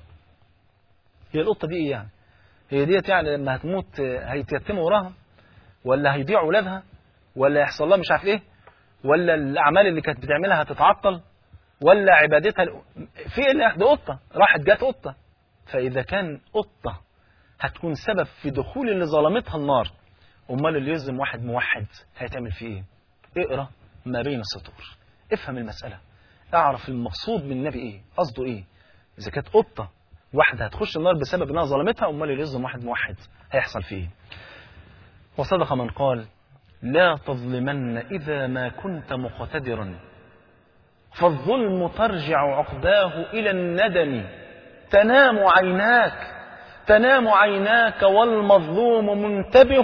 هي القطة دي ايه يعني هي ديت يعني لما هتموت آه، هيتيتموا وراها ولا هيضيع ولادها ولا يحصل لها مش عارف ايه ولا الاعمال اللي كانت بتعملها هتتعطل ولا عبادتها في ايه اللي دي قطه راحت جت قطه فاذا كان قطه هتكون سبب في دخول اللي ظلمتها النار امال اللي يظلم واحد موحد هيتعمل فيه ايه اقرا ما بين السطور افهم المساله اعرف المقصود من النبي ايه قصده ايه اذا كانت قطه واحده هتخش النار بسبب انها ظلمتها امال اللي يظلم واحد موحد هيحصل فيه ايه وصدق من قال لا تظلمن إذا ما كنت مقتدرا فالظلم ترجع عقباه إلى الندم تنام عيناك تنام عيناك والمظلوم منتبه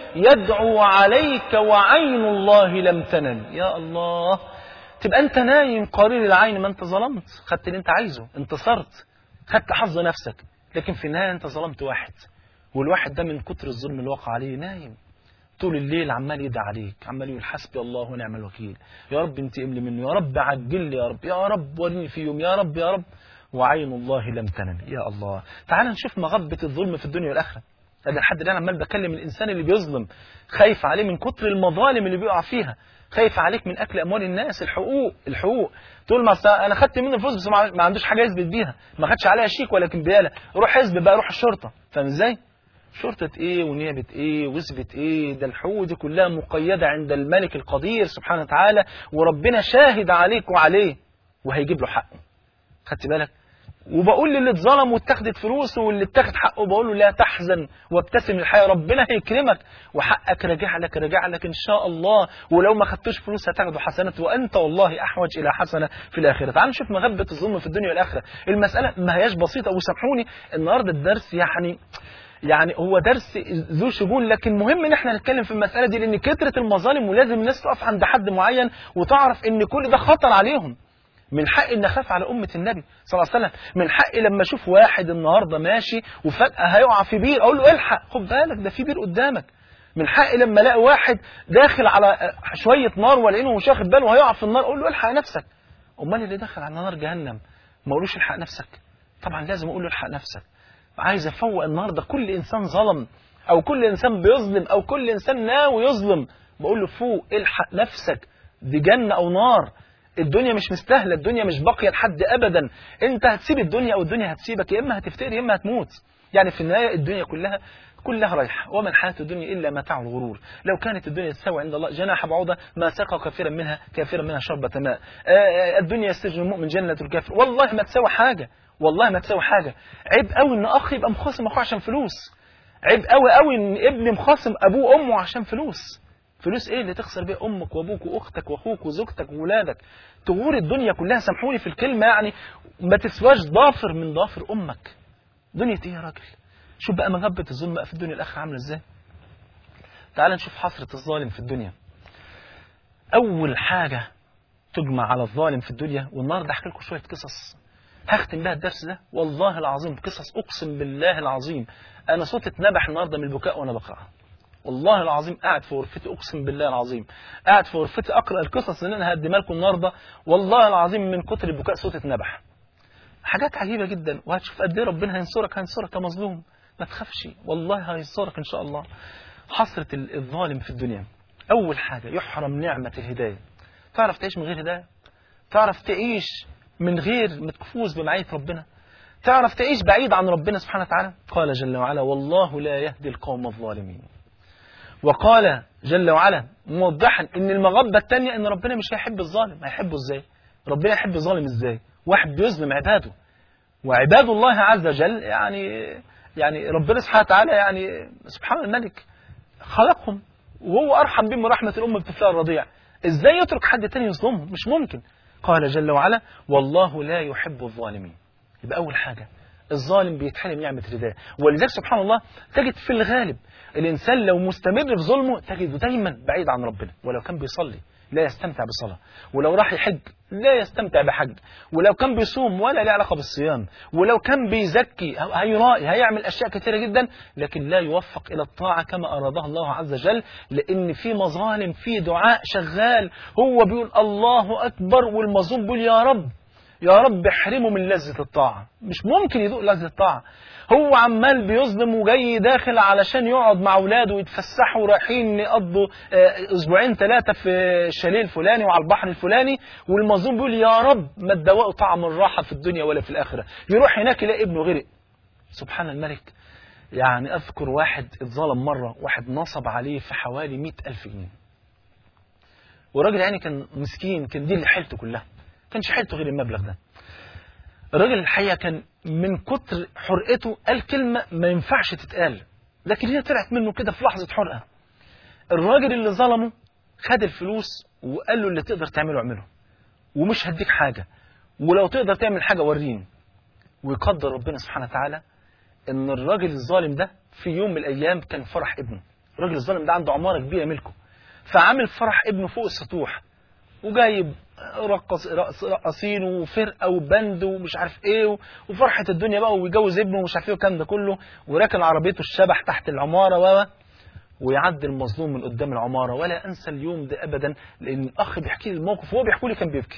يدعو عليك وعين الله لم تنم يا الله تبقى انت نايم قرير العين ما انت ظلمت خدت اللي انت عايزه انتصرت خدت حظ نفسك لكن في النهايه انت ظلمت واحد والواحد ده من كتر الظلم اللي وقع عليه نايم طول الليل عمال يدعي عليك عمال يقول حسبي الله ونعم الوكيل يا رب انتقم لي منه يا رب عجل لي يا رب يا رب وريني في يوم يا رب يا رب وعين الله لم تنم يا الله تعال نشوف مغبة الظلم في الدنيا والآخرة أنا لحد الآن عمال بكلم الإنسان اللي بيظلم خايف عليه من كتر المظالم اللي بيقع فيها خايف عليك من أكل أموال الناس الحقوق الحقوق تقول ما أنا خدت منه فلوس بس ما عندوش حاجة يثبت بيها ما خدش عليها شيك ولا كمبيالة روح حزب بقى روح الشرطة فاهم إزاي؟ شرطة ايه ونيابة ايه وثبت ايه ده الحقوق دي كلها مقيدة عند الملك القدير سبحانه وتعالى وربنا شاهد عليك وعليه وهيجيب له حقه خدت بالك وبقول للي اتظلم واتخذت فلوسه واللي اتخذ حقه بقول له لا تحزن وابتسم الحياة ربنا هيكرمك وحقك راجع لك راجع لك ان شاء الله ولو ما خدتوش فلوس هتاخده حسنات وانت والله احوج الى حسنه في الاخره تعال نشوف مغبه الظلم في الدنيا والاخره المساله ما هياش بسيطه وسامحوني النهارده الدرس يعني يعني هو درس ذو شجون لكن مهم ان احنا نتكلم في المساله دي لان كثره المظالم ولازم الناس تقف عند حد معين وتعرف ان كل ده خطر عليهم من حق ان اخاف على امه النبي صلى الله عليه وسلم من حق لما اشوف واحد النهارده ماشي وفجاه هيقع في بير اقول له الحق خد بالك ده في بير قدامك من حق لما الاقي واحد داخل على شويه نار ولانه مش واخد باله وهيقع في النار اقول له الحق نفسك امال اللي دخل على نار جهنم ما اقولوش الحق نفسك طبعا لازم اقول له الحق نفسك عايز افوق النهارده كل انسان ظلم او كل انسان بيظلم او كل انسان ناوي يظلم بقول له فوق الحق نفسك دي جنه او نار الدنيا مش مستاهله الدنيا مش باقيه لحد ابدا انت هتسيب الدنيا او الدنيا هتسيبك يا اما هتفتقر يا اما هتموت يعني في النهايه الدنيا كلها كلها رايحه وما الحياه الدنيا الا متاع الغرور لو كانت الدنيا تساوي عند الله جناح بعوضه ما سقى كثيرا منها كثيرا منها شربة ماء الدنيا سجن المؤمن جنه الكافر والله ما تساوي حاجه والله ما تساوي حاجه عيب قوي ان اخ يبقى مخاصم اخوه عشان فلوس عيب قوي قوي ان ابن مخاصم ابوه وامه عشان فلوس فلوس ايه اللي تخسر بيها امك وابوك واختك واخوك وزوجتك وولادك تغور الدنيا كلها سامحوني في الكلمه يعني ما تسواش ضافر من ضافر امك دنيا ايه يا راجل شوف بقى مغبة الظلم بقى في الدنيا الاخره عامله ازاي تعال نشوف حسرة الظالم في الدنيا اول حاجة تجمع على الظالم في الدنيا والنهارده احكي لكم شويه قصص هختم بها الدرس ده والله العظيم قصص اقسم بالله العظيم انا صوتي اتنبح النهارده من البكاء وانا بقراها والله العظيم قاعد في غرفتي اقسم بالله العظيم قاعد في غرفتي اقرا القصص اللي انا هقدمها لكم النهارده والله العظيم من كتر البكاء صوتي اتنبح حاجات عجيبه جدا وهتشوف قد ايه ربنا هينصرك هينصرك يا مظلوم ما تخافش والله هينصرك ان شاء الله حسره الظالم في الدنيا اول حاجه يحرم نعمه الهدايه تعرف تعيش من غير هدايه تعرف تعيش من غير متكفوز بمعيه ربنا تعرف تعيش بعيد عن ربنا سبحانه وتعالى قال جل وعلا والله لا يهدي القوم الظالمين وقال جل وعلا موضحا ان المغبة الثانية ان ربنا مش هيحب الظالم هيحبه ازاي ربنا يحب الظالم ازاي واحد بيظلم عباده وعباد الله عز وجل يعني يعني ربنا سبحانه وتعالى يعني سبحان الملك خلقهم وهو ارحم بهم رحمة الام بطفلها الرضيع ازاي يترك حد تاني يظلمهم مش ممكن قال جل وعلا والله لا يحب الظالمين يبقى اول حاجة الظالم بيتحرم نعمة الهداية ولذلك سبحان الله تجد في الغالب الإنسان لو مستمر في ظلمه تجده دايما بعيد عن ربنا ولو كان بيصلي لا يستمتع بصلاة ولو راح يحج لا يستمتع بحج ولو كان بيصوم ولا له علاقة بالصيام ولو كان بيزكي هيرائي هيعمل أشياء كثيرة جدا لكن لا يوفق إلى الطاعة كما أرادها الله عز وجل لأن في مظالم في دعاء شغال هو بيقول الله أكبر والمظلوم بيقول يا رب يا رب احرمه من لذة الطاعة مش ممكن يذوق لذة الطاعة هو عمال بيظلم وجاي داخل علشان يقعد مع اولاده ويتفسحوا ورايحين يقضوا اسبوعين ثلاثه في الشاليه الفلاني وعلى البحر الفلاني والمظلوم بيقول يا رب ما تدوقوا طعم الراحه في الدنيا ولا في الاخره يروح هناك يلاقي ابنه غرق سبحان الملك يعني اذكر واحد اتظلم مره واحد نصب عليه في حوالي مئة ألف جنيه والراجل يعني كان مسكين كان دي اللي حيلته كلها كانش حيلته غير المبلغ ده الراجل الحقيقه كان من كتر حرقته قال كلمه ما ينفعش تتقال لكن هي طلعت منه كده في لحظه حرقه الراجل اللي ظلمه خد الفلوس وقال له اللي تقدر تعمله اعمله ومش هديك حاجه ولو تقدر تعمل حاجه وريني ويقدر ربنا سبحانه وتعالى ان الراجل الظالم ده في يوم من الايام كان فرح ابنه الراجل الظالم ده عنده عماره كبيره ملكه فعامل فرح ابنه فوق السطوح وجايب رقص رقص رقصين وفرقه وبند ومش عارف ايه وفرحه الدنيا بقى ويجوز ابنه ومش عارف ايه والكلام ده كله وراكن عربيته الشبح تحت العماره و ويعدي المظلوم من قدام العماره ولا انسى اليوم ده ابدا لان الاخ بيحكي لي الموقف وهو بيحكي لي كان بيبكي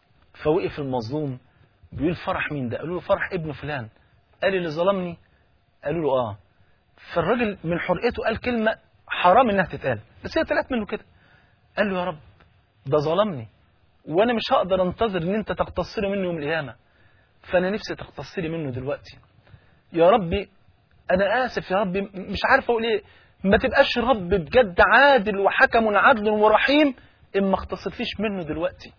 فوقف المظلوم بيقول فرح مين ده؟ قالوا له فرح ابن فلان قال اللي ظلمني قالوا له اه فالراجل من حرقته قال كلمه حرام انها تتقال بس هي طلعت منه كده قال له يا رب ده ظلمني وانا مش هقدر انتظر ان انت تقتصري منه يوم القيامه فانا نفسي تقتصري منه دلوقتي يا ربي انا اسف يا ربي مش عارف اقول ايه ما تبقاش رب بجد عادل وحكم عدل ورحيم اما اختصرتيش منه دلوقتي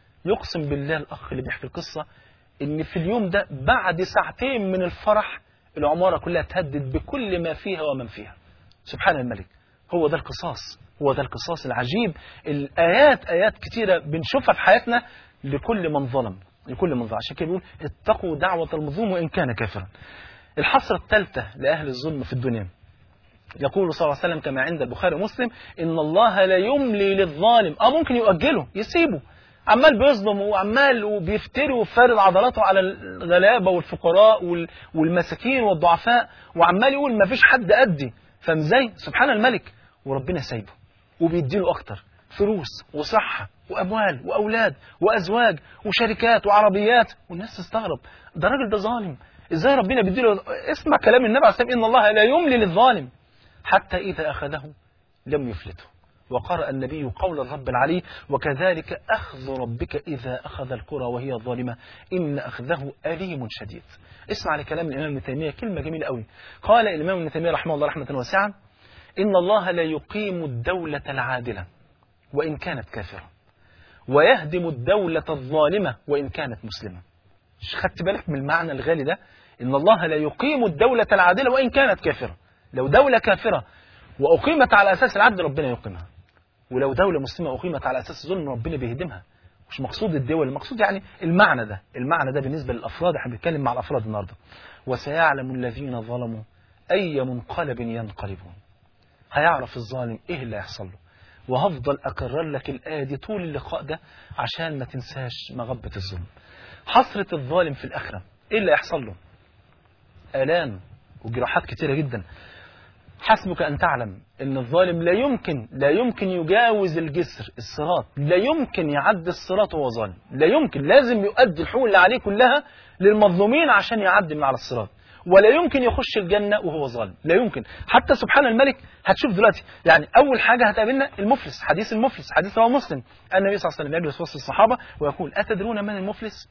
يقسم بالله الاخ اللي بيحكي القصه ان في اليوم ده بعد ساعتين من الفرح العماره كلها تهدد بكل ما فيها ومن فيها سبحان الملك هو ده القصاص هو ده القصاص العجيب الآيات آيات كتيرة بنشوفها في حياتنا لكل من ظلم لكل من ظلم عشان كده بيقول اتقوا دعوة المظلوم وإن كان كافرا الحسرة الثالثة لأهل الظلم في الدنيا يقول صلى الله عليه وسلم كما عند البخاري ومسلم إن الله لا يملي للظالم أه ممكن يؤجله يسيبه عمال بيظلم وعمال وبيفتري وفارد عضلاته على الغلابة والفقراء والمساكين والضعفاء وعمال يقول ما فيش حد أدي فاهم ازاي؟ سبحان الملك وربنا سايبه وبيديله أكتر فلوس وصحة وأموال وأولاد وأزواج وشركات وعربيات والناس تستغرب ده الراجل ده ظالم ازاي ربنا بيديله اسمع كلام النبي عليه الصلاه والسلام ان الله لا يملي للظالم حتى اذا اخذه لم يفلته وقرأ النبي قول الرب العلي وكذلك أخذ ربك إذا أخذ القرى وهي ظالمة إن أخذه أليم شديد اسمع لكلام الإمام ابن تيمية كلمة جميلة قوي قال الإمام ابن تيمية رحمه الله رحمة واسعة إن الله لا يقيم الدولة العادلة وإن كانت كافرة ويهدم الدولة الظالمة وإن كانت مسلمة خدت بالك من المعنى الغالي ده إن الله لا يقيم الدولة العادلة وإن كانت كافرة لو دولة كافرة وأقيمت على أساس العدل ربنا يقيمها ولو دولة مسلمة أقيمت على أساس الظلم ربنا بيهدمها مش مقصود الدول المقصود يعني المعنى ده المعنى ده بالنسبة للأفراد احنا بنتكلم مع الأفراد النهاردة وسيعلم الذين ظلموا أي منقلب ينقلبون هيعرف الظالم إيه اللي هيحصل له وهفضل أكرر لك الآية دي طول اللقاء ده عشان ما تنساش مغبة الظلم حسرة الظالم في الآخرة إيه اللي هيحصل له آلام وجراحات كتيرة جدا حسبك أن تعلم أن الظالم لا يمكن لا يمكن يجاوز الجسر الصراط لا يمكن يعدي الصراط وهو ظالم لا يمكن لازم يؤدي الحقوق اللي عليه كلها للمظلومين عشان يعدي من على الصراط ولا يمكن يخش الجنة وهو ظالم لا يمكن حتى سبحان الملك هتشوف دلوقتي يعني أول حاجة هتقابلنا المفلس حديث المفلس حديث رواه مسلم النبي صلى الله عليه وسلم يجلس وسط الصحابة ويقول أتدرون من المفلس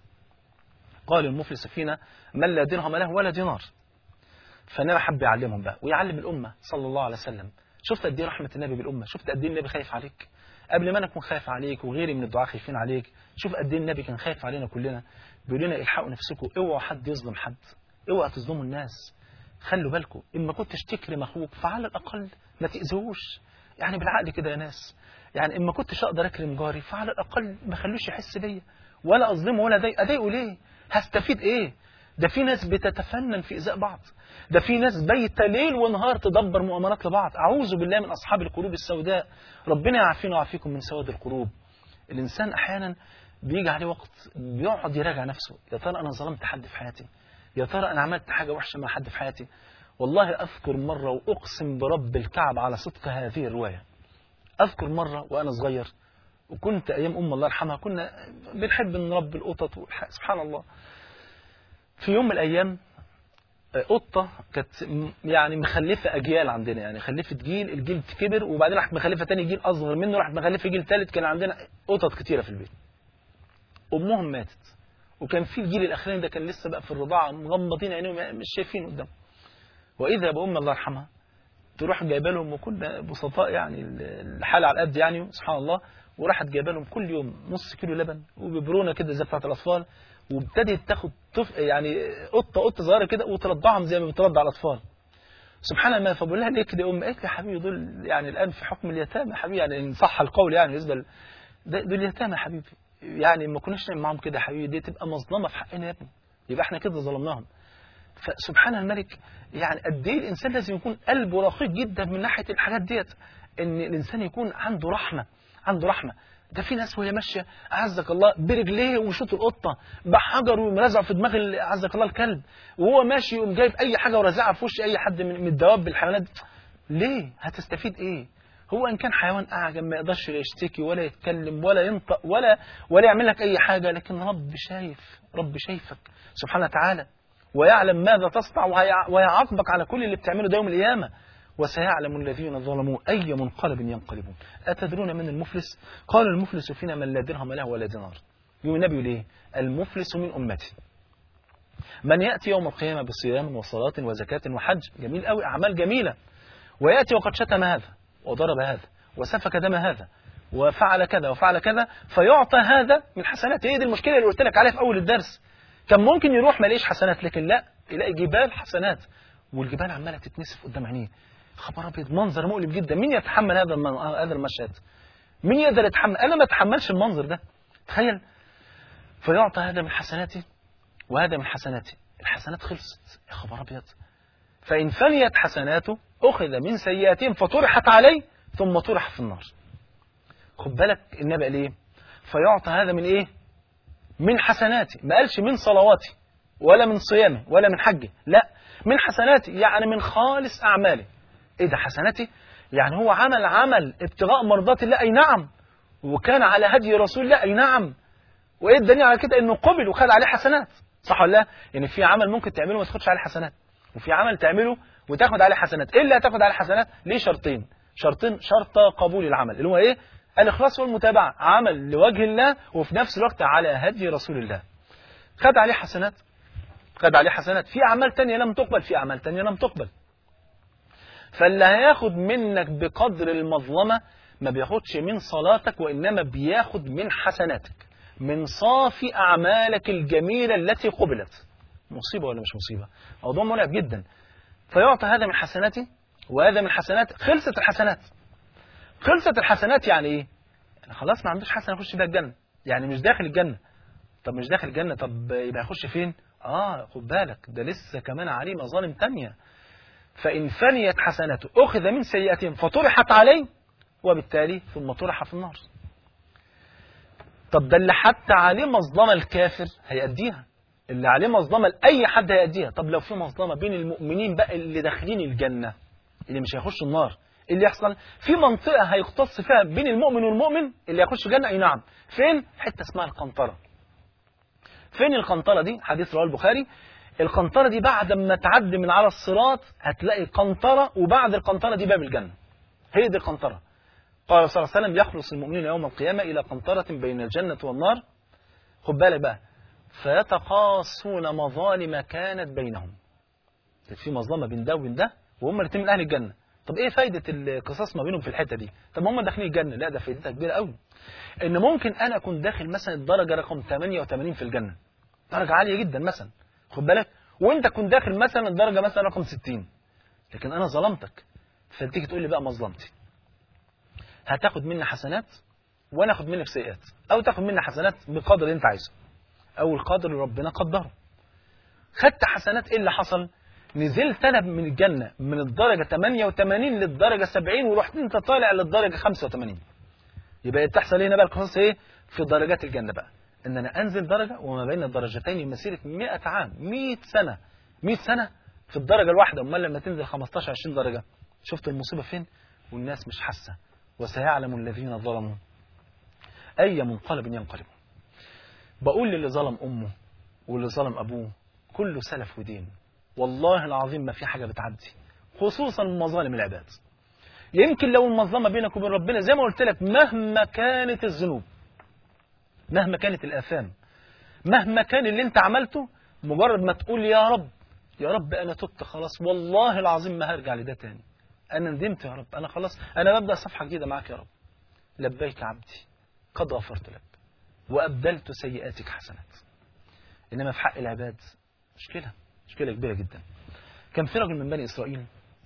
قال المفلس فينا من لا درهم له ولا دينار فالنبي حب يعلمهم بقى ويعلم الأمة صلى الله عليه وسلم شفت قد ايه رحمة النبي بالأمة شفت قد ايه النبي خايف عليك قبل ما انا اكون خايف عليك وغيري من الدعاء خايفين عليك شوف قد ايه النبي كان خايف علينا كلنا بيقول لنا الحقوا نفسكم اوعوا حد يظلم حد اوعوا تظلموا الناس خلوا بالكم اما كنتش تكرم اخوك فعلى الاقل ما تاذوش يعني بالعقل كده يا ناس يعني اما كنتش اقدر اكرم جاري فعلى الاقل ما خلوش يحس بيا ولا اظلمه ولا اضايقه اضايقه ليه هستفيد ايه ده في ناس بتتفنن في إزاء بعض ده في ناس بيت ليل ونهار تدبر مؤامرات لبعض أعوذ بالله من أصحاب القلوب السوداء ربنا يعافينا ويعافيكم من سواد القلوب الإنسان أحيانا بيجي عليه وقت بيقعد يراجع نفسه يا ترى أنا ظلمت حد في حياتي يا ترى أنا عملت حاجة وحشة مع حد في حياتي والله أذكر مرة وأقسم برب الكعب على صدق هذه الرواية أذكر مرة وأنا صغير وكنت أيام أم الله يرحمها كنا بنحب نربي القطط سبحان الله في يوم من الأيام قطة كانت يعني مخلفة أجيال عندنا يعني خلفت جيل الجيل كبر وبعدين راحت مخلفة تاني جيل أصغر منه راحت مخلفة جيل ثالث كان عندنا قطط كتيرة في البيت أمهم ماتت وكان في الجيل الأخراني ده كان لسه بقى في الرضاعة مغمضين عينيهم مش شايفين قدام وإذا بأم الله يرحمها تروح جايبه لهم وكنا بسطاء يعني الحال على قد يعني سبحان الله وراحت جايبه لهم كل يوم نص كيلو لبن وببرونه كده زي بتاعت الاطفال وابتدت تاخد طفل يعني قطه قطه صغيره كده وترضعهم زي ما بترضع الاطفال سبحان الله فبقول لها ليه كده يا ام قالت لي يا حبيبي دول يعني الان في حكم اليتامى يا حبيبي يعني ان صح القول يعني بالنسبه دول يتامى يا حبيبي يعني ما كناش نعمل معاهم كده يا حبيبي دي تبقى مظلمه في حقنا يا ابني يبقى احنا كده ظلمناهم فسبحان الملك يعني قد ايه الانسان لازم يكون قلبه رقيق جدا من ناحيه الحاجات ديت ان الانسان يكون عنده رحمه عنده رحمه ده في ناس وهي ماشيه اعزك الله برجليه ويشوط القطه بحجر ويرزع في دماغ ال- اعزك الله الكلب وهو ماشي يقوم جايب اي حاجه ورزعها في وش اي حد من من الدواب الحيوانات دي. ليه هتستفيد ايه هو ان كان حيوان اعجم ما يقدرش لا يشتكي ولا يتكلم ولا ينطق ولا ولا يعمل لك اي حاجه لكن رب شايف رب شايفك سبحانه وتعالى ويعلم ماذا تصنع وهي- ويعاقبك على كل اللي بتعمله ده يوم القيامه وسيعلم الذين ظلموا أي منقلب ينقلبون أتدرون من المفلس قال المفلس فينا من لا درهم له ولا دينار يقول النبي ليه المفلس من أمتي من يأتي يوم القيامة بصيام وصلاة وزكاة وحج جميل قوي أعمال جميلة ويأتي وقد شتم هذا وضرب هذا وسفك دم هذا وفعل كذا وفعل كذا فيعطى هذا من حسناته هي دي المشكلة اللي قلت لك عليها في أول الدرس كان ممكن يروح ما يلاقيش حسنات لكن لا يلاقي جبال حسنات والجبال عمالة تتنسف قدام عينيه خبر ابيض منظر مؤلم جدا مين يتحمل هذا الم- هذا المشهد مين يقدر يتحمل انا ما اتحملش المنظر ده تخيل فيعطى هذا من حسناته وهذا من حسناته الحسنات خلصت يا خبر ابيض فان فنيت حسناته اخذ من سيئاتهم فطرحت عليه ثم طرح في النار خد بالك النبي قال ايه فيعطى هذا من ايه من حسناتي ما قالش من صلواتي ولا من صيامه ولا من حجه لا من حسناتي يعني من خالص اعماله ايه ده حسناتي يعني هو عمل عمل ابتغاء مرضات الله اي نعم وكان على هدي رسول الله اي نعم وايه الدليل على كده انه قبل وخد عليه حسنات صح ولا لا يعني في عمل ممكن تعمله وما تاخدش عليه حسنات وفي عمل تعمله وتاخد عليه حسنات ايه اللي هتاخد عليه حسنات ليه شرطين شرطين شرط قبول العمل اللي هو ايه الاخلاص والمتابعه عمل لوجه الله وفي نفس الوقت على هدي رسول الله خد عليه حسنات خد عليه حسنات في اعمال تانية لم تقبل في اعمال تانية لم تقبل فاللي هياخد منك بقدر المظلمة ما بياخدش من صلاتك وإنما بياخد من حسناتك من صافي أعمالك الجميلة التي قبلت مصيبة ولا مش مصيبة موضوع مرعب جدا فيعطى هذا من حسناتي وهذا من حسنات خلصت الحسنات خلصت الحسنات يعني ايه يعني خلاص ما عندوش حسنة يخش بيها الجنة يعني مش داخل الجنة طب مش داخل الجنة طب يبقى يخش فين اه خد بالك ده لسه كمان عليه مظالم تانية فإن فنيت حسناته أخذ من سيئاتهم فطرحت عليه وبالتالي ثم طرح في النار طب ده اللي حتى عليه مظلمة الكافر هيأديها اللي عليه مظلمة لأي حد هيأديها طب لو في مظلمة بين المؤمنين بقى اللي داخلين الجنة اللي مش هيخشوا النار إيه اللي يحصل في منطقة هيختص فيها بين المؤمن والمؤمن اللي هيخش الجنة أي نعم فين حتة اسمها القنطرة فين القنطرة دي حديث رواه البخاري القنطرة دي بعد ما تعدي من على الصراط هتلاقي قنطرة وبعد القنطرة دي باب الجنة هي دي القنطرة قال صلى الله عليه وسلم يخلص المؤمنين يوم القيامة إلى قنطرة بين الجنة والنار خد بالك بقى فيتقاصون مظالم كانت بينهم كانت في مظلمة بين ده وبين ده وهم الاثنين من أهل الجنة طب ايه فايدة القصاص ما بينهم في الحتة دي طب ما هم داخلين الجنة لا ده فايدتها كبيرة قوي ان ممكن انا اكون داخل مثلا الدرجة رقم 88 في الجنة درجة عالية جدا مثلا خد بالك وانت كنت داخل مثلا الدرجة مثلا رقم 60 لكن انا ظلمتك فتيجي تقول لي بقى مظلمتي هتاخد مني حسنات وانا اخد منك سيئات او تاخد مني حسنات بالقدر اللي انت عايزه او القدر اللي ربنا قدره خدت حسنات ايه اللي حصل نزلت انا من الجنة من الدرجة 88 للدرجة 70 ورحت انت طالع للدرجة 85 يبقى تحصل هنا بقى القصص ايه في درجات الجنة بقى ان انا انزل درجة وما بين الدرجتين مسيرة 100 عام 100 سنة 100 سنة في الدرجة الواحدة امال لما تنزل 15 20 درجة شفت المصيبة فين والناس مش حاسة وسيعلم الذين ظلموا اي منقلب ينقلب بقول للي ظلم امه واللي ظلم ابوه كله سلف ودين والله العظيم ما في حاجة بتعدي خصوصا مظالم العباد يمكن لو المظلمة بينك وبين ربنا زي ما قلت لك مهما كانت الذنوب مهما كانت الآثام مهما كان اللي انت عملته مجرد ما تقول يا رب يا رب أنا تبت خلاص والله العظيم ما هرجع لده تاني أنا ندمت يا رب أنا خلاص أنا ببدأ صفحة جديدة معاك يا رب لبيك عبدي قد غفرت لك وأبدلت سيئاتك حسنات إنما في حق العباد مشكلة مشكلة كبيرة جدا كان في راجل من بني إسرائيل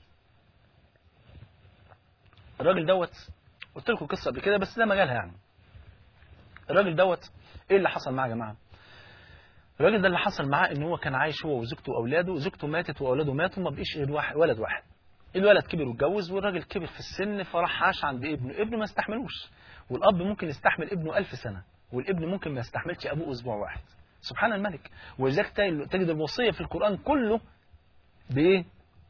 الراجل دوت قلت لكم قصة قبل كده بس ده مجالها يعني الراجل دوت ايه اللي حصل معاه يا جماعه الراجل ده اللي حصل معاه ان هو كان عايش هو وزوجته واولاده زوجته ماتت واولاده ماتوا ما بقيش غير واحد ولد واحد الولد كبر واتجوز والراجل كبر في السن فراح عاش عند ابنه ابنه ما استحملوش والاب ممكن يستحمل ابنه ألف سنه والابن ممكن ما يستحملش ابوه اسبوع واحد سبحان الملك ولذلك تجد الوصيه في القران كله بايه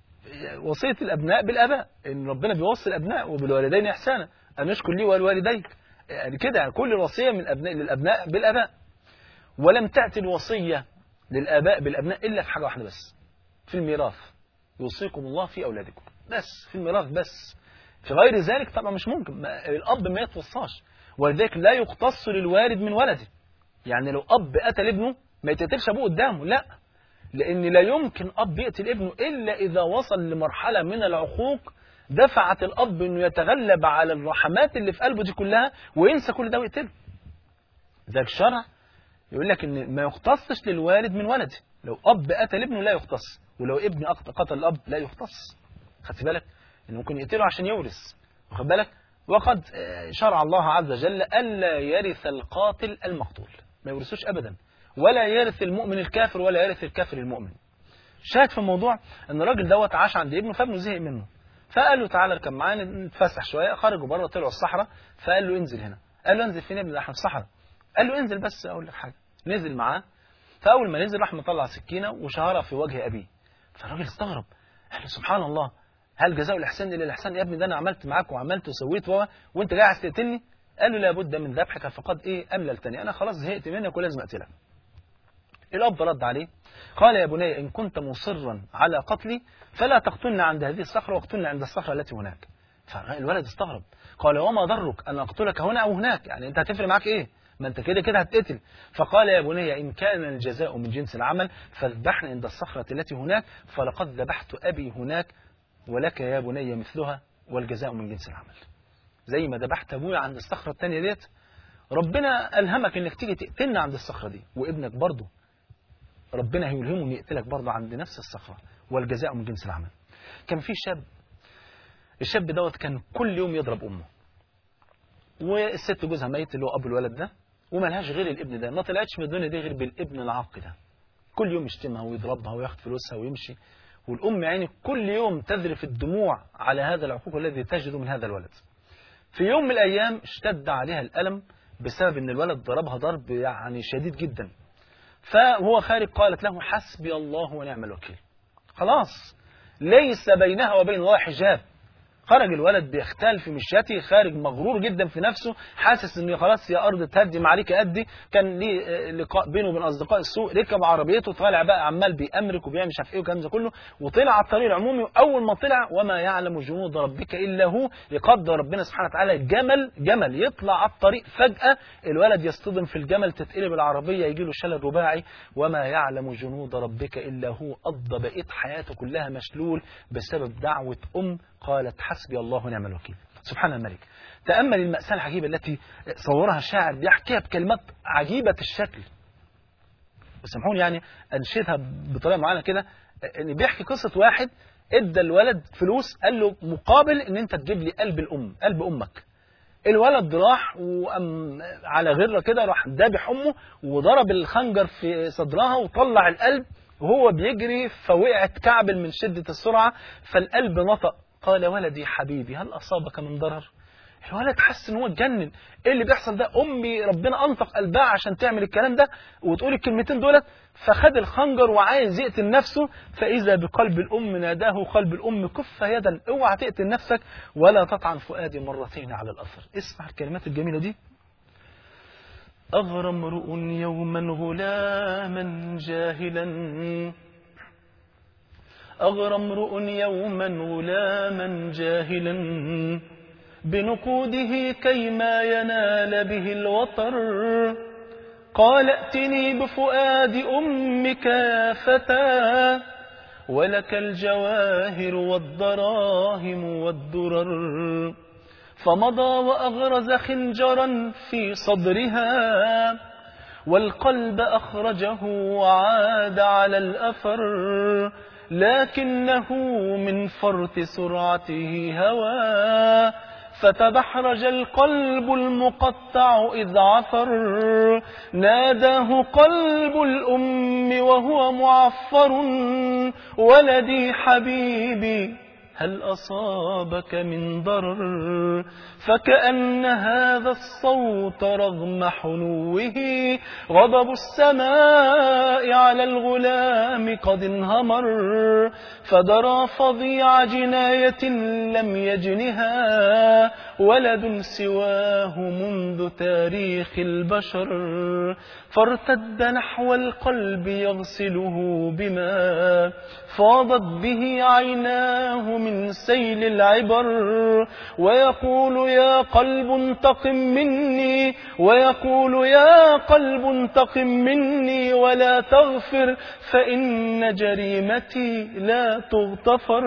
وصيه الابناء بالاباء ان ربنا بيوصي الابناء وبالوالدين احسانا ان اشكر لي ولوالديك يعني كده يعني كل الوصيه من الابناء للابناء بالاباء ولم تاتي الوصيه للاباء بالابناء الا في حاجه واحده بس في الميراث يوصيكم الله في اولادكم بس في الميراث بس في غير ذلك طبعا مش ممكن ما الاب ما يتوصاش ولذلك لا يقتص للوالد من ولده يعني لو اب قتل ابنه ما يتقتلش ابوه قدامه لا لان لا يمكن اب يقتل ابنه الا اذا وصل لمرحله من العقوق دفعت الاب انه يتغلب على الرحمات اللي في قلبه دي كلها وينسى كل ده ويقتله ذلك الشرع يقول لك ان ما يختصش للوالد من ولده لو اب قتل ابنه لا يختص ولو ابن قتل الاب لا يختص خدت بالك ان ممكن يقتله عشان يورث واخد بالك وقد شرع الله عز وجل الا يرث القاتل المقتول ما يورثوش ابدا ولا يرث المؤمن الكافر ولا يرث الكافر المؤمن شاهد في الموضوع ان الراجل دوت عاش عند ابنه فابنه زهق منه فقال له تعالى اركب معانا نتفسح شويه خرجوا بره طلعوا الصحراء فقال له انزل هنا قال له انزل فين يا ابني احنا في الصحراء قال له انزل بس اقول لك حاجه نزل معاه فاول ما نزل راح مطلع سكينه وشهرها في وجه ابيه فالراجل استغرب قال له سبحان الله هل جزاء الاحسان الا الاحسان يا ابني ده انا عملت معاك وعملت وسويت و... وانت جاي عايز تقتلني قال له لابد من ذبحك فقد ايه امللتني انا خلاص زهقت منك ولازم اقتلك الاب رد عليه قال يا بني ان كنت مصرا على قتلي فلا تقتلني عند هذه الصخره واقتلني عند الصخره التي هناك فالولد استغرب قال وما ضرك ان اقتلك هنا او هناك يعني انت هتفرق معاك ايه ما انت كده كده هتقتل فقال يا بني ان كان الجزاء من جنس العمل فاذبحني عند الصخره التي هناك فلقد ذبحت ابي هناك ولك يا بني مثلها والجزاء من جنس العمل زي ما ذبحت ابويا عند الصخره الثانيه ديت ربنا الهمك انك تيجي تقتلنا عند الصخره دي وابنك برضه ربنا هيلهمه ان يقتلك برضه عند نفس الصخره والجزاء من جنس العمل كان في شاب الشاب دوت كان كل يوم يضرب امه والست جوزها ميت اللي هو ابو الولد ده وملهاش غير الابن ده ما طلعتش من الدنيا دي غير بالابن العاق ده كل يوم يشتمها ويضربها وياخد فلوسها ويمشي والام يعني كل يوم تذرف الدموع على هذا العقوق الذي تجده من هذا الولد في يوم من الايام اشتد عليها الالم بسبب ان الولد ضربها ضرب يعني شديد جدا فهو خارج قالت له حسبي الله ونعم الوكيل خلاص ليس بينها وبين الله حجاب خرج الولد بيختال في مشيته خارج مغرور جدا في نفسه حاسس ان خلاص يا ارض تهدي معركه قدي كان ليه لقاء بينه وبين اصدقاء السوق ركب عربيته طالع بقى عمال بيأمرك وبيعمل مش عارف ايه والكلام ده كله وطلع على الطريق العمومي واول ما طلع وما يعلم جنود ربك الا هو يقدر ربنا سبحانه وتعالى جمل جمل يطلع على الطريق فجاه الولد يصطدم في الجمل تتقلب العربيه يجي له شلل رباعي وما يعلم جنود ربك الا هو قضى بقيه حياته كلها مشلول بسبب دعوه ام قالت حسبي الله ونعم الوكيل سبحان الملك تأمل المأساة العجيبة التي صورها الشاعر بيحكيها بكلمات عجيبة الشكل وسامحوني يعني أنشدها بطريقة معينة كده إن بيحكي قصة واحد ادى الولد فلوس قال له مقابل ان انت تجيب لي قلب الام قلب امك الولد راح وقام على غره كده راح دابح امه وضرب الخنجر في صدرها وطلع القلب وهو بيجري فوقعت كعبل من شدة السرعة فالقلب نطق قال ولدي حبيبي هل أصابك من ضرر الولد حس ان هو اتجنن ايه اللي بيحصل ده امي ربنا انطق قلبها عشان تعمل الكلام ده وتقول الكلمتين دولت فخد الخنجر وعايز يقتل نفسه فاذا بقلب الام ناداه قلب الام كف يدا اوعى تقتل نفسك ولا تطعن فؤادي مرتين على الاثر اسمع الكلمات الجميله دي أغرى امرؤ يوما غلاما جاهلا أغرى امرؤ يوما غلاما جاهلا بنقوده كيما ينال به الوطر قال ائتني بفؤاد أمك يا فتى ولك الجواهر والدراهم والدرر فمضى وأغرز خنجرا في صدرها والقلب أخرجه وعاد على الأثر لكنه من فرط سرعته هوى فتدحرج القلب المقطع إذ عثر ناداه قلب الأم وهو معفر ولدي حبيبي هل أصابك من ضرر فكأن هذا الصوت رغم حنوه غضب السماء على الغلام قد انهمر فدرى فظيع جناية لم يجنها ولد سواه منذ تاريخ البشر فارتد نحو القلب يغسله بما فاضت به عيناه من سيل العبر ويقول يا قلب انتقم مني ويقول يا قلب انتقم مني ولا تغفر فإن جريمتي لا تغتفر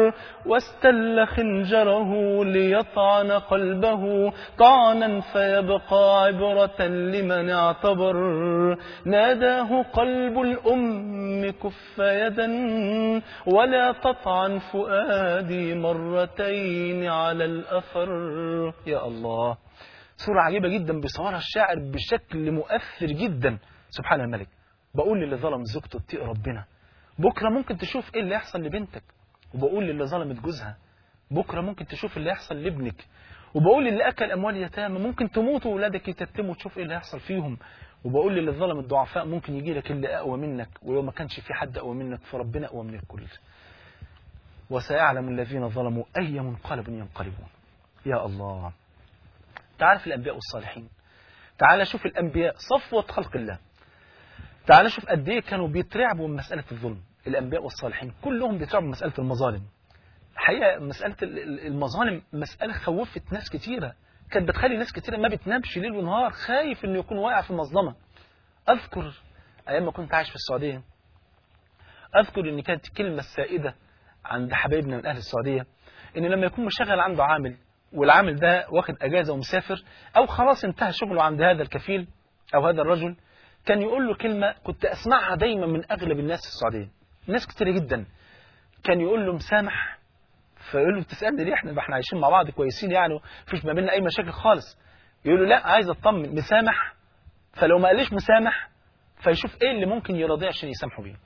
واستل خنجره ليطعن قلبه طعنا فيبقى عبرة لمن اعتبر ناداه قلب الأم كف يدا ولا تطعن فؤادي مرتين على الأثر يا الله صورة عجيبة جدا بيصورها الشاعر بشكل مؤثر جدا سبحان الملك بقول للي ظلم زوجته اتقي ربنا بكرة ممكن تشوف ايه اللي يحصل لبنتك وبقول للي ظلمت جوزها بكرة ممكن تشوف اللي يحصل لابنك وبقول للي أكل أموال يتامى ممكن تموت وولادك يتتموا وتشوف ايه اللي هيحصل فيهم وبقول للي ظلم الضعفاء ممكن يجي لك اللي أقوى منك ولو ما كانش في حد أقوى منك فربنا أقوى من الكل وسيعلم الذين ظلموا أي منقلب ينقلبون يا الله تعرف الأنبياء والصالحين تعال شوف الأنبياء صفوة خلق الله تعال شوف قد ايه كانوا بيترعبوا من مسألة الظلم الأنبياء والصالحين كلهم بيترعبوا من مسألة المظالم الحقيقة مسألة المظالم مسألة خوفت ناس كتيرة كانت بتخلي ناس كتيرة ما بتنامش ليل ونهار خايف انه يكون واقع في مظلمة أذكر أيام ما كنت عايش في السعودية أذكر ان كانت الكلمة السائدة عند حبايبنا من أهل السعودية ان لما يكون مشغل عنده عامل والعامل ده واخد أجازة ومسافر أو خلاص انتهى شغله عند هذا الكفيل أو هذا الرجل كان يقول له كلمة كنت أسمعها دايما من أغلب الناس في السعودية ناس كتير جدا كان يقول له مسامح فيقول له بتسألني ليه احنا احنا عايشين مع بعض كويسين يعني مفيش ما بيننا أي مشاكل خالص يقول له لا عايز أطمن مسامح فلو ما قاليش مسامح فيشوف ايه اللي ممكن يرضيه عشان يسامحه بيه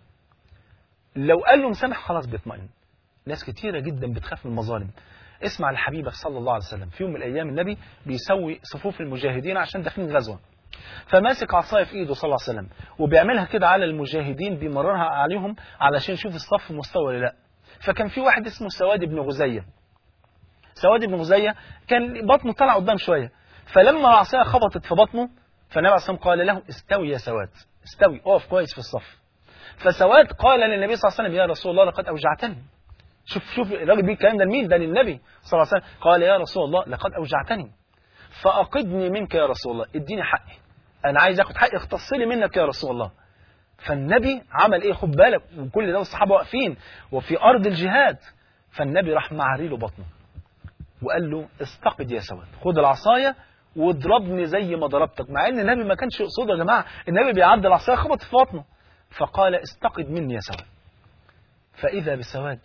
لو قال له مسامح خلاص بيطمئن ناس كتيرة جدا بتخاف من المظالم اسمع لحبيبك صلى الله عليه وسلم في يوم من الأيام النبي بيسوي صفوف المجاهدين عشان داخلين غزوة فماسك عصايه في ايده صلى الله عليه وسلم وبيعملها كده على المجاهدين بيمررها عليهم علشان يشوف الصف مستوى ولا لا فكان في واحد اسمه سواد بن غزية سواد بن غزية كان بطنه طلع قدام شوية فلما العصايه خبطت في بطنه فالنبي عليه الصلاه قال له استوي يا سواد استوي اقف كويس في الصف فسواد قال للنبي صلى الله عليه وسلم يا رسول الله لقد اوجعتني شوف شوف الراجل بيه الكلام ده لمين ده للنبي صلى الله عليه وسلم قال يا رسول الله لقد اوجعتني فاقدني منك يا رسول الله اديني حقي انا عايز اخد حقي اختص لي منك يا رسول الله فالنبي عمل ايه خد بالك وكل ده والصحابه واقفين وفي ارض الجهاد فالنبي راح معري له بطنه وقال له استقد يا سواد خد العصايه واضربني زي ما ضربتك مع ان النبي ما كانش يقصده يا جماعه النبي بيعدي العصايه خبط في بطنه فقال استقد مني يا سواد فاذا بسواد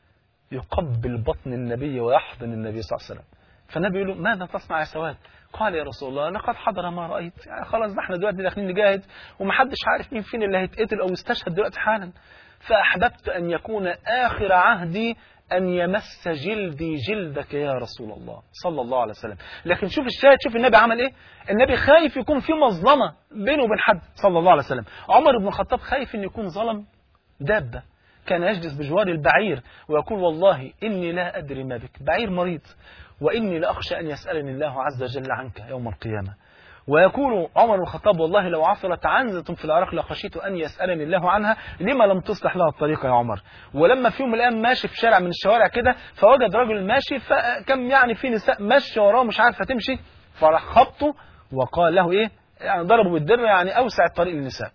يقبل بطن النبي ويحضن النبي صلى الله عليه وسلم فالنبي يقول له ماذا تصنع يا سواد قال يا رسول الله لقد حضر ما رأيت يعني خلاص ده احنا دلوقتي داخلين نجاهد ومحدش عارف مين فين اللي هيتقتل او يستشهد دلوقتي حالا فأحببت أن يكون آخر عهدي أن يمس جلدي جلدك يا رسول الله صلى الله عليه وسلم لكن شوف الشاهد شوف النبي عمل إيه النبي خايف يكون في مظلمة بينه وبين حد صلى الله عليه وسلم عمر بن الخطاب خايف أن يكون ظلم دابة كان يجلس بجوار البعير ويقول والله إني لا أدري ما بك بعير مريض وإني لأخشى أن يسألني الله عز وجل عنك يوم القيامة ويقول عمر بن الخطاب والله لو عثرت عنزة في العراق لخشيت أن يسألني الله عنها لما لم تصلح لها الطريقة يا عمر ولما في يوم من الأيام ماشي في شارع من الشوارع كده فوجد رجل ماشي فكم يعني في نساء ماشي وراه مش عارفة تمشي فراح خبطه وقال له إيه يعني ضربه بالدرة يعني أوسع الطريق للنساء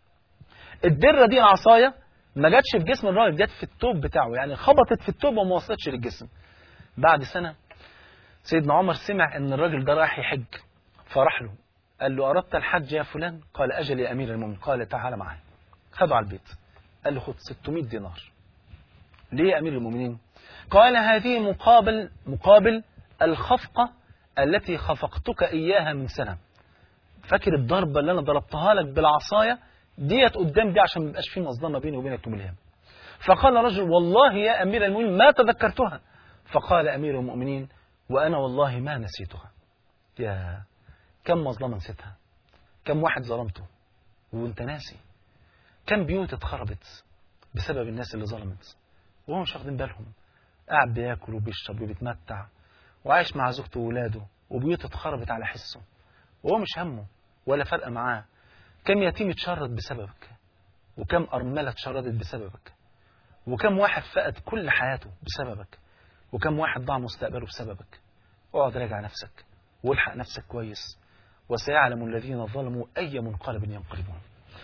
الدرة دي العصاية ما جاتش في جسم الراجل جت في التوب بتاعه يعني خبطت في التوب وما وصلتش للجسم بعد سنة سيدنا عمر سمع ان الراجل ده رايح يحج فراح له قال له أردت الحج يا فلان قال أجل يا أمير المؤمنين قال تعال معي خده على البيت قال له خد 600 دينار ليه يا أمير المؤمنين قال هذه مقابل مقابل الخفقة التي خفقتك إياها من سنة فاكر الضربة اللي أنا ضربتها لك بالعصاية ديت قدام دي عشان ما يبقاش في مصدمة بيني وبينك يوم القيامة فقال رجل والله يا أمير المؤمنين ما تذكرتها فقال أمير المؤمنين وأنا والله ما نسيتها يا كم مظلمة نسيتها كم واحد ظلمته وانت ناسي كم بيوت اتخربت بسبب الناس اللي ظلمت وهم مش واخدين بالهم قاعد بياكل وبيشرب وبيتمتع وعايش مع زوجته وولاده وبيوت اتخربت على حسه وهو مش همه ولا فارقه معاه كم يتيم اتشرد بسببك وكم أرملة اتشردت بسببك وكم واحد فقد كل حياته بسببك وكم واحد ضاع مستقبله بسببك اقعد راجع نفسك والحق نفسك كويس وسيعلم الذين ظلموا أي منقلب ينقلبون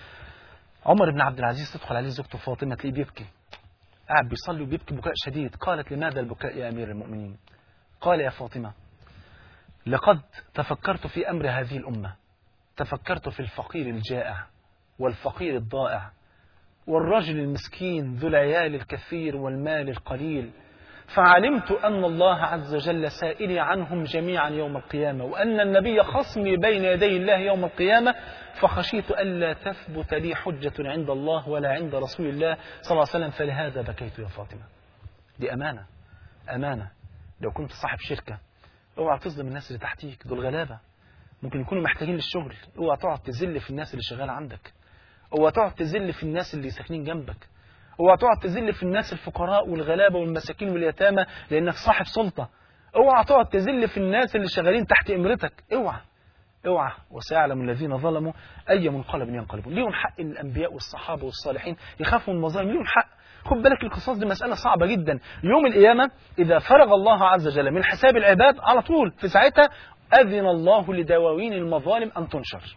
عمر بن عبد العزيز تدخل عليه زوجته فاطمة تلاقيه بيبكي قاعد بيصلي وبيبكي بكاء شديد قالت لماذا البكاء يا أمير المؤمنين قال يا فاطمة لقد تفكرت في أمر هذه الأمة تفكرت في الفقير الجائع والفقير الضائع والرجل المسكين ذو العيال الكثير والمال القليل فعلمت أن الله عز وجل سائلي عنهم جميعا يوم القيامة وأن النبي خصمي بين يدي الله يوم القيامة فخشيت ألا تثبت لي حجة عند الله ولا عند رسول الله صلى الله عليه وسلم فلهذا بكيت يا فاطمة دي أمانة أمانة لو كنت صاحب شركة اوعى تظلم الناس اللي تحتيك دول غلابة ممكن يكونوا محتاجين للشغل اوعى تقعد تذل في الناس اللي شغالة عندك اوعى تقعد تذل في الناس اللي ساكنين جنبك اوعى تقعد تذل في الناس الفقراء والغلابة والمساكين واليتامى لأنك صاحب سلطة اوعى تقعد تذل في الناس اللي شغالين تحت إمرتك اوعى اوعى وسيعلم الذين ظلموا أي منقلب ينقلبون ليهم حق إن الأنبياء والصحابة والصالحين يخافوا من المظالم ليهم حق خد بالك القصاص دي مسألة صعبة جدا يوم القيامة إذا فرغ الله عز وجل من حساب العباد على طول في ساعتها أذن الله لدواوين المظالم أن تنشر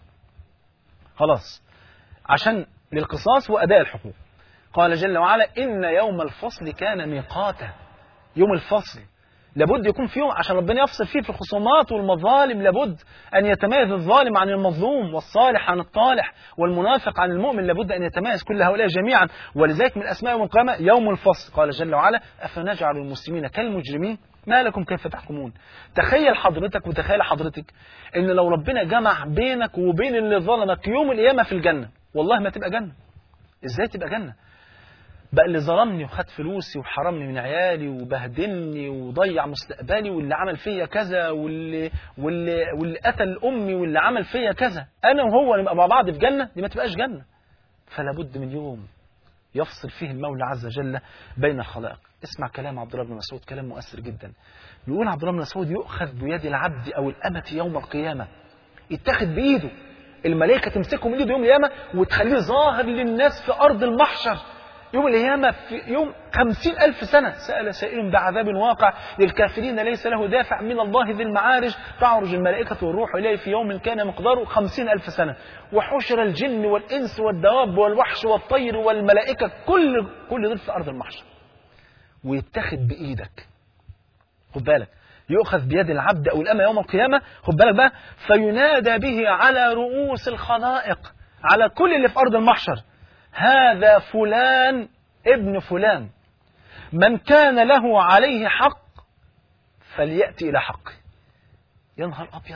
خلاص عشان للقصاص وأداء الحقوق قال جل وعلا إن يوم الفصل كان ميقاتا يوم الفصل لابد يكون في يوم عشان ربنا يفصل فيه في الخصومات والمظالم لابد أن يتميز الظالم عن المظلوم والصالح عن الطالح والمنافق عن المؤمن لابد أن يتميز كل هؤلاء جميعا ولذلك من أسماء يوم القيامة يوم الفصل قال جل وعلا أفنجعل المسلمين كالمجرمين ما لكم كيف تحكمون تخيل حضرتك وتخيل حضرتك ان لو ربنا جمع بينك وبين اللي ظلمك يوم القيامة في الجنة والله ما تبقى جنة ازاي تبقى جنة بقى اللي ظلمني وخد فلوسي وحرمني من عيالي وبهدلني وضيع مستقبلي واللي عمل فيا كذا واللي واللي واللي قتل امي واللي عمل فيا كذا انا وهو نبقى مع بعض في جنه دي ما تبقاش جنه فلا بد من يوم يفصل فيه المولى عز وجل بين الخلائق اسمع كلام عبد الله بن مسعود كلام مؤثر جدا يقول عبد الله بن مسعود يؤخذ بيد العبد او الامه يوم القيامه يتاخد بايده الملائكه تمسكه من ايده يوم القيامه وتخليه ظاهر للناس في ارض المحشر يوم القيامة في يوم خمسين ألف سنة سأل سائل بعذاب واقع للكافرين ليس له دافع من الله ذي المعارج تعرج الملائكة والروح إليه في يوم كان مقداره خمسين ألف سنة وحشر الجن والإنس والدواب والوحش والطير والملائكة كل كل دول في أرض المحشر ويتخذ بإيدك خد بالك يؤخذ بيد العبد أو الأمة يوم القيامة خد بالك بقى فينادى به على رؤوس الخلائق على كل اللي في أرض المحشر هذا فلان ابن فلان من كان له عليه حق فليأتي إلى حقه يا نهار أبيض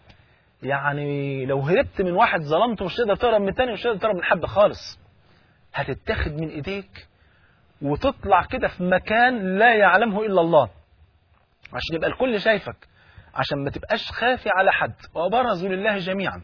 يعني لو هربت من واحد ظلمته مش تقدر تهرب من التاني مش تقدر تهرب من حد خالص هتتاخد من ايديك وتطلع كده في مكان لا يعلمه الا الله عشان يبقى الكل شايفك عشان ما تبقاش خافي على حد وبرزوا لله جميعا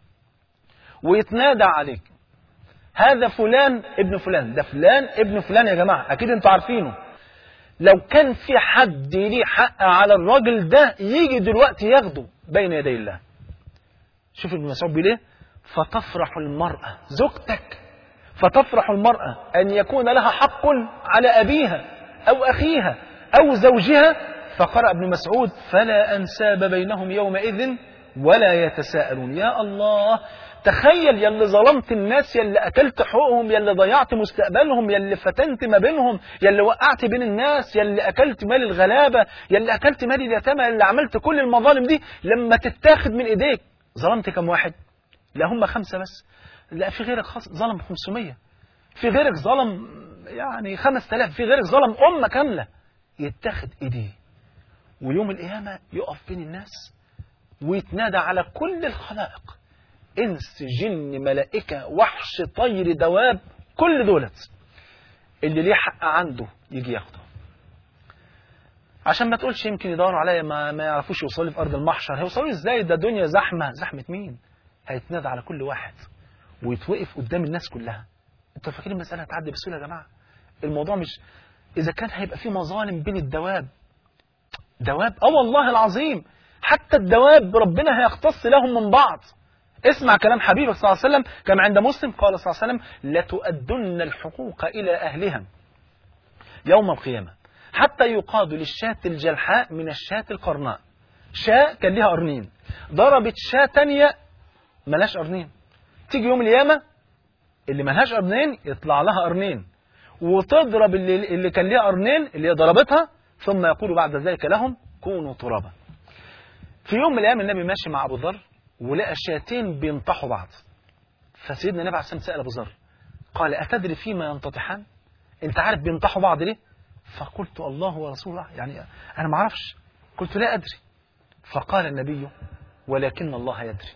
ويتنادى عليك هذا فلان ابن فلان ده فلان ابن فلان يا جماعة أكيد أنتوا عارفينه لو كان في حد ليه حق على الراجل ده يجي دلوقتي ياخده بين يدي الله شوف ابن مسعود بيقول ايه فتفرح المرأة زوجتك فتفرح المرأة أن يكون لها حق على أبيها أو أخيها أو زوجها فقرأ ابن مسعود فلا أنساب بينهم يومئذ ولا يتساءلون يا الله تخيل يلي ظلمت الناس يلي أكلت حقوقهم يلي ضيعت مستقبلهم يلي فتنت ما بينهم يلي وقعت بين الناس يلي أكلت مال الغلابة يلي أكلت مال اليتامى يلي عملت كل المظالم دي لما تتاخد من إيديك ظلمت كم واحد لا هم خمسة بس لا في غيرك خاص ظلم 500 في غيرك ظلم يعني 5000 في غيرك ظلم أمة كاملة يتاخد إيديه ويوم القيامة يقف بين الناس ويتنادى على كل الخلائق انس جن ملائكة وحش طير دواب كل دولت اللي ليه حق عنده يجي ياخده عشان ما تقولش يمكن يدوروا عليا ما, ما يعرفوش يوصلوا في ارض المحشر هيوصلوا ازاي ده دنيا زحمه زحمه مين هيتنادى على كل واحد ويتوقف قدام الناس كلها انتوا فاكرين المساله هتعدي بسهوله يا جماعه الموضوع مش اذا كان هيبقى في مظالم بين الدواب دواب اه والله العظيم حتى الدواب ربنا هيختص لهم من بعض اسمع كلام حبيبك صلى الله عليه وسلم كما عند مسلم قال صلى الله عليه وسلم لتؤدن الحقوق إلى أهلها يوم القيامة حتى يقاد للشاة الجلحاء من الشاة القرناء شاة كان لها قرنين ضربت شاة تانية ملاش قرنين تيجي يوم القيامة اللي ملهاش قرنين يطلع لها قرنين وتضرب اللي, اللي كان ليها قرنين اللي هي ضربتها ثم يقول بعد ذلك لهم كونوا ترابا في يوم من الايام النبي ماشي مع ابو ذر ولقى شاتين بينطحوا بعض فسيدنا النبي عليه الصلاه والسلام سال ابو ذر قال اتدري فيما ينتطحان انت عارف بينطحوا بعض ليه فقلت الله ورسوله يعني انا ما اعرفش قلت لا ادري فقال النبي ولكن الله يدري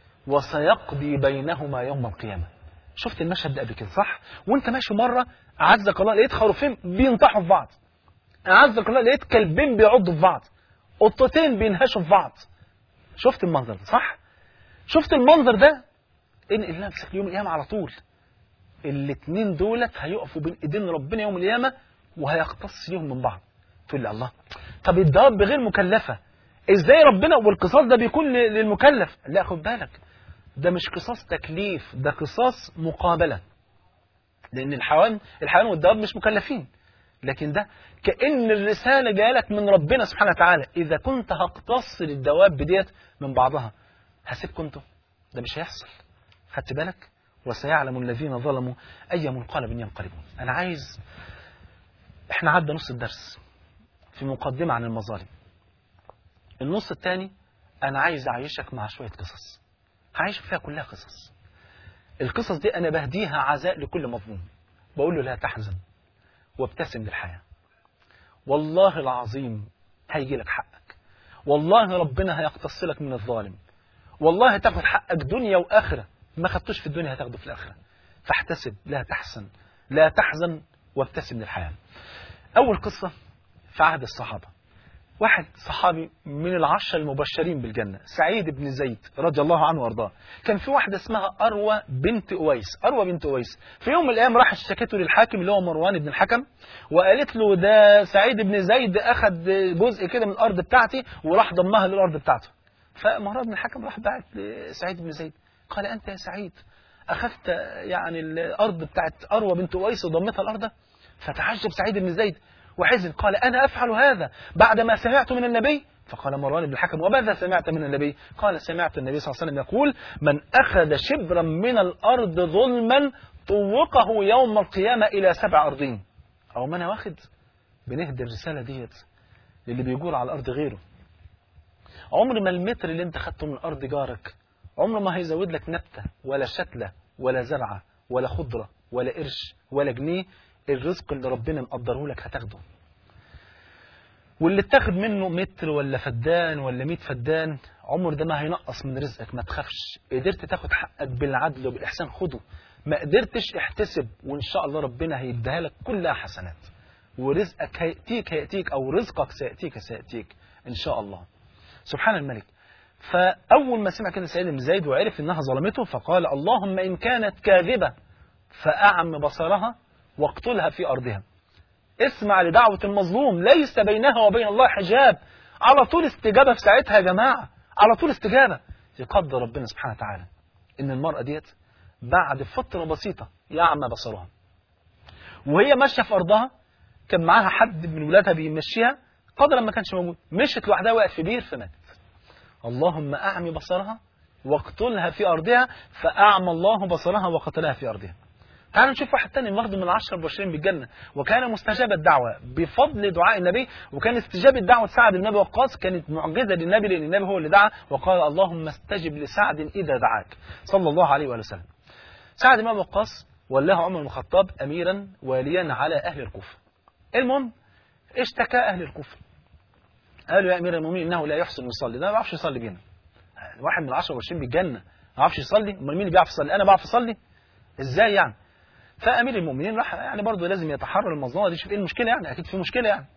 وسيقضي بينهما يوم القيامه شفت المشهد ده قبل كده صح وانت ماشي مره اعزك الله لقيت خروفين بينطحوا في بعض اعزك الله لقيت كلبين بيعضوا في بعض قطتين بينهشوا في بعض شفت المنظر ده صح شفت المنظر ده انقل نفسك يوم القيامه على طول الاثنين دولت هيقفوا بين ايدين ربنا يوم القيامه وهيختص ليهم من بعض تقول لي الله طب الدواب غير مكلفه ازاي ربنا والقصاص ده بيكون للمكلف لا خد بالك ده مش قصاص تكليف ده قصاص مقابله لان الحيوان الحيوان والدواب مش مكلفين لكن ده كأن الرسالة جالك من ربنا سبحانه وتعالى إذا كنت هقتص للدواب ديت من بعضها هسيبكم انتوا ده مش هيحصل خدت بالك وسيعلم الذين ظلموا أي منقلب ينقلبون أنا عايز احنا عدى نص الدرس في مقدمة عن المظالم النص الثاني أنا عايز أعيشك مع شوية قصص هعيشك فيها كلها قصص القصص دي أنا بهديها عزاء لكل مظلوم بقول له لا تحزن وابتسم للحياة والله العظيم هيجي لك حقك والله ربنا هيقتص لك من الظالم والله هتاخد حقك دنيا وآخرة ما خدتوش في الدنيا هتاخده في الآخرة فاحتسب لا تحزن لا تحزن وابتسم للحياة أول قصة في عهد الصحابة واحد صحابي من العشرة المبشرين بالجنة سعيد بن زيد رضي الله عنه وارضاه كان في واحدة اسمها أروى بنت أويس أروى بنت أويس في يوم من الأيام راح اشتكته للحاكم اللي هو مروان بن الحكم وقالت له ده سعيد بن زيد أخذ جزء كده من الأرض بتاعتي وراح ضمها للأرض بتاعته فمروان بن الحكم راح بعت لسعيد بن زيد قال أنت يا سعيد أخذت يعني الأرض بتاعت أروى بنت أويس وضمتها الأرض فتعجب سعيد بن زيد وحزن قال أنا أفعل هذا بعدما سمعت من النبي فقال مروان بن الحكم وماذا سمعت من النبي قال سمعت النبي صلى الله عليه وسلم يقول من أخذ شبرا من الأرض ظلما طوقه يوم القيامة إلى سبع أرضين أو ما أنا واخد بنهدي الرسالة ديت للي بيجور على الأرض غيره عمر ما المتر اللي انت خدته من أرض جارك عمره ما هيزود لك نبتة ولا شتلة ولا زرعة ولا خضرة ولا قرش ولا جنيه الرزق اللي ربنا مقدره لك هتاخده واللي اتاخد منه متر ولا فدان ولا 100 فدان عمر ده ما هينقص من رزقك ما تخافش قدرت تاخد حقك بالعدل وبالإحسان خده ما قدرتش احتسب وإن شاء الله ربنا هيديها لك كلها حسنات ورزقك هيأتيك هيأتيك أو رزقك سيأتيك سيأتيك إن شاء الله سبحان الملك فأول ما سمع كده سيد بن زيد وعرف إنها ظلمته فقال اللهم إن كانت كاذبة فأعم بصرها واقتلها في أرضها اسمع لدعوة المظلوم ليس بينها وبين الله حجاب على طول استجابة في ساعتها يا جماعة على طول استجابة يقدر ربنا سبحانه وتعالى إن المرأة ديت بعد فترة بسيطة يعمى بصرها وهي ماشية في أرضها كان معاها حد من ولادها بيمشيها قدر ما كانش موجود مشت لوحدها وقعت في بير فماتت اللهم أعمي بصرها واقتلها في أرضها فأعمى الله بصرها وقتلها في أرضها تعالوا نشوف واحد تاني واخد من العشرة المبشرين بالجنة وكان مستجاب الدعوة بفضل دعاء النبي وكان استجابة دعوة سعد بن أبي وقاص كانت معجزة للنبي لأن النبي هو اللي دعا وقال اللهم استجب لسعد إذا دعاك صلى الله عليه وآله وسلم سعد بن أبي وقاص ولاه عمر بن الخطاب أميرا واليا على أهل الكوفة المهم اشتكى أهل الكوفة قالوا يا امير المؤمنين انه لا يحسن يصلي ده ما بيعرفش يصلي بينا واحد من العشرة والعشرين بالجنة ما بيعرفش يصلي امال مين اللي بيعرف يصلي انا بعرف اصلي ازاي يعني فامير المؤمنين راح يعني برضه لازم يتحرر المظلمه دي يشوف ايه المشكله يعني اكيد في مشكله يعني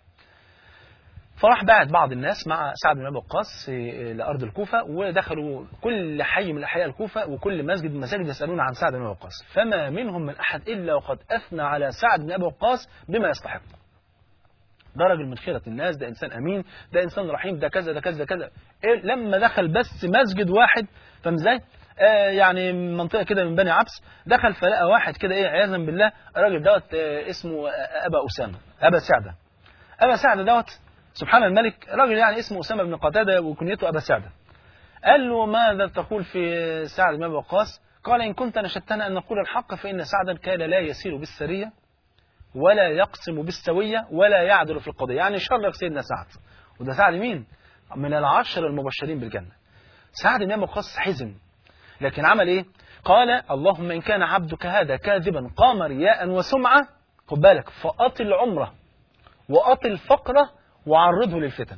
فراح بعت بعض الناس مع سعد بن ابي وقاص لارض الكوفه ودخلوا كل حي من احياء الكوفه وكل مسجد من المساجد يسالون عن سعد بن ابي وقاص فما منهم من احد الا وقد اثنى على سعد بن ابي وقاص بما يستحق ده راجل من خيرة الناس ده إنسان أمين ده إنسان رحيم ده كذا ده كذا ده كذا إيه لما دخل بس مسجد واحد فاهم إزاي؟ آه يعني منطقة كده من بني عبس دخل فلقى واحد كده إيه عياذا بالله الراجل دوت آه اسمه آه أبا أسامة أبا سعدة أبا سعدة دوت سبحان الملك راجل يعني اسمه أسامة بن قتادة وكنيته أبا سعدة قال له ماذا تقول في سعد بن أبي وقاص قال إن كنت نشدتنا أن نقول الحق فإن سعدا كان لا يسير بالسرية ولا يقسم بالسوية ولا يعدل في القضية يعني شرف سيدنا سعد وده سعد مين من العشر المبشرين بالجنة سعد بن أبي وقاص حزن لكن عمل إيه قال اللهم إن كان عبدك هذا كاذبا قام رياء وسمعة خد بالك فأطل عمره وأطل فقره وعرضه للفتن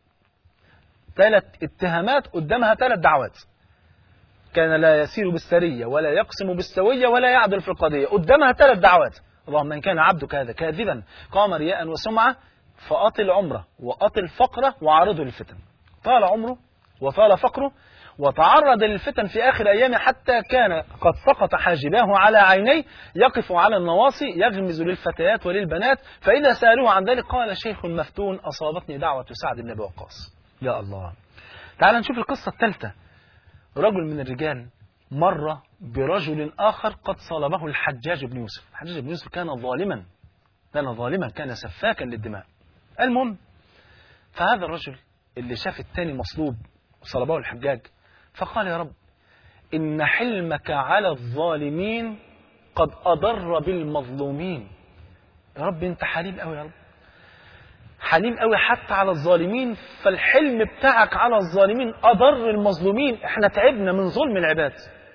ثلاث اتهامات قدامها ثلاث دعوات كان لا يسير بالسرية ولا يقسم بالسوية ولا يعدل في القضية قدامها ثلاث دعوات اللهم إن كان عبدك هذا كاذبا قام رياء وسمعة فأطل عمره وأطل فقره وعرضه للفتن طال عمره وطال فقره وتعرض للفتن في آخر أيامه حتى كان قد سقط حاجباه على عينيه يقف على النواصي يغمز للفتيات وللبنات فإذا سألوه عن ذلك قال شيخ مفتون أصابتني دعوة سعد بن أبي وقاص يا الله تعال نشوف القصة الثالثة رجل من الرجال مر برجل آخر قد صلبه الحجاج بن يوسف الحجاج بن يوسف كان ظالما كان ظالما كان سفاكا للدماء المهم فهذا الرجل اللي شاف الثاني مصلوب وصلبه الحجاج فقال يا رب إن حلمك على الظالمين قد أضر بالمظلومين يا رب أنت حليم قوي يا رب حليم قوي حتى على الظالمين فالحلم بتاعك على الظالمين أضر المظلومين احنا تعبنا من ظلم العباد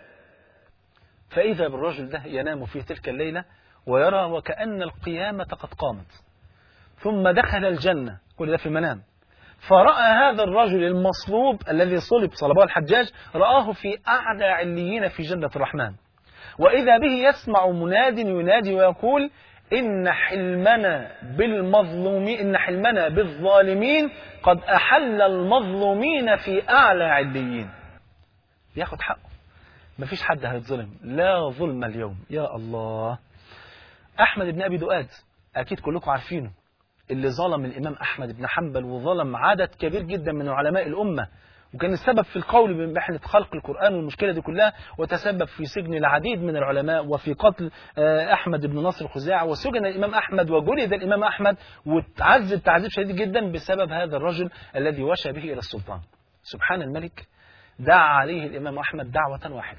فإذا بالرجل ده ينام في تلك الليلة ويرى وكأن القيامة قد قامت ثم دخل الجنة كل ده في المنام فرأى هذا الرجل المصلوب الذي صلب صلبه الحجاج رآه في أعلى عليين في جنة الرحمن وإذا به يسمع مناد ينادي ويقول إن حلمنا بالمظلومين إن حلمنا بالظالمين قد أحل المظلومين في أعلى عليين ياخد حقه مفيش حد هيتظلم لا ظلم اليوم يا الله أحمد بن أبي دؤاد أكيد كلكم عارفينه اللي ظلم الإمام أحمد بن حنبل وظلم عدد كبير جدا من علماء الأمة وكان السبب في القول بمحنة خلق القرآن والمشكلة دي كلها وتسبب في سجن العديد من العلماء وفي قتل أحمد بن نصر الخزاعي وسجن الإمام أحمد وجلد الإمام أحمد وتعذب تعذيب شديد جدا بسبب هذا الرجل الذي وشى به إلى السلطان سبحان الملك دعا عليه الإمام أحمد دعوة واحدة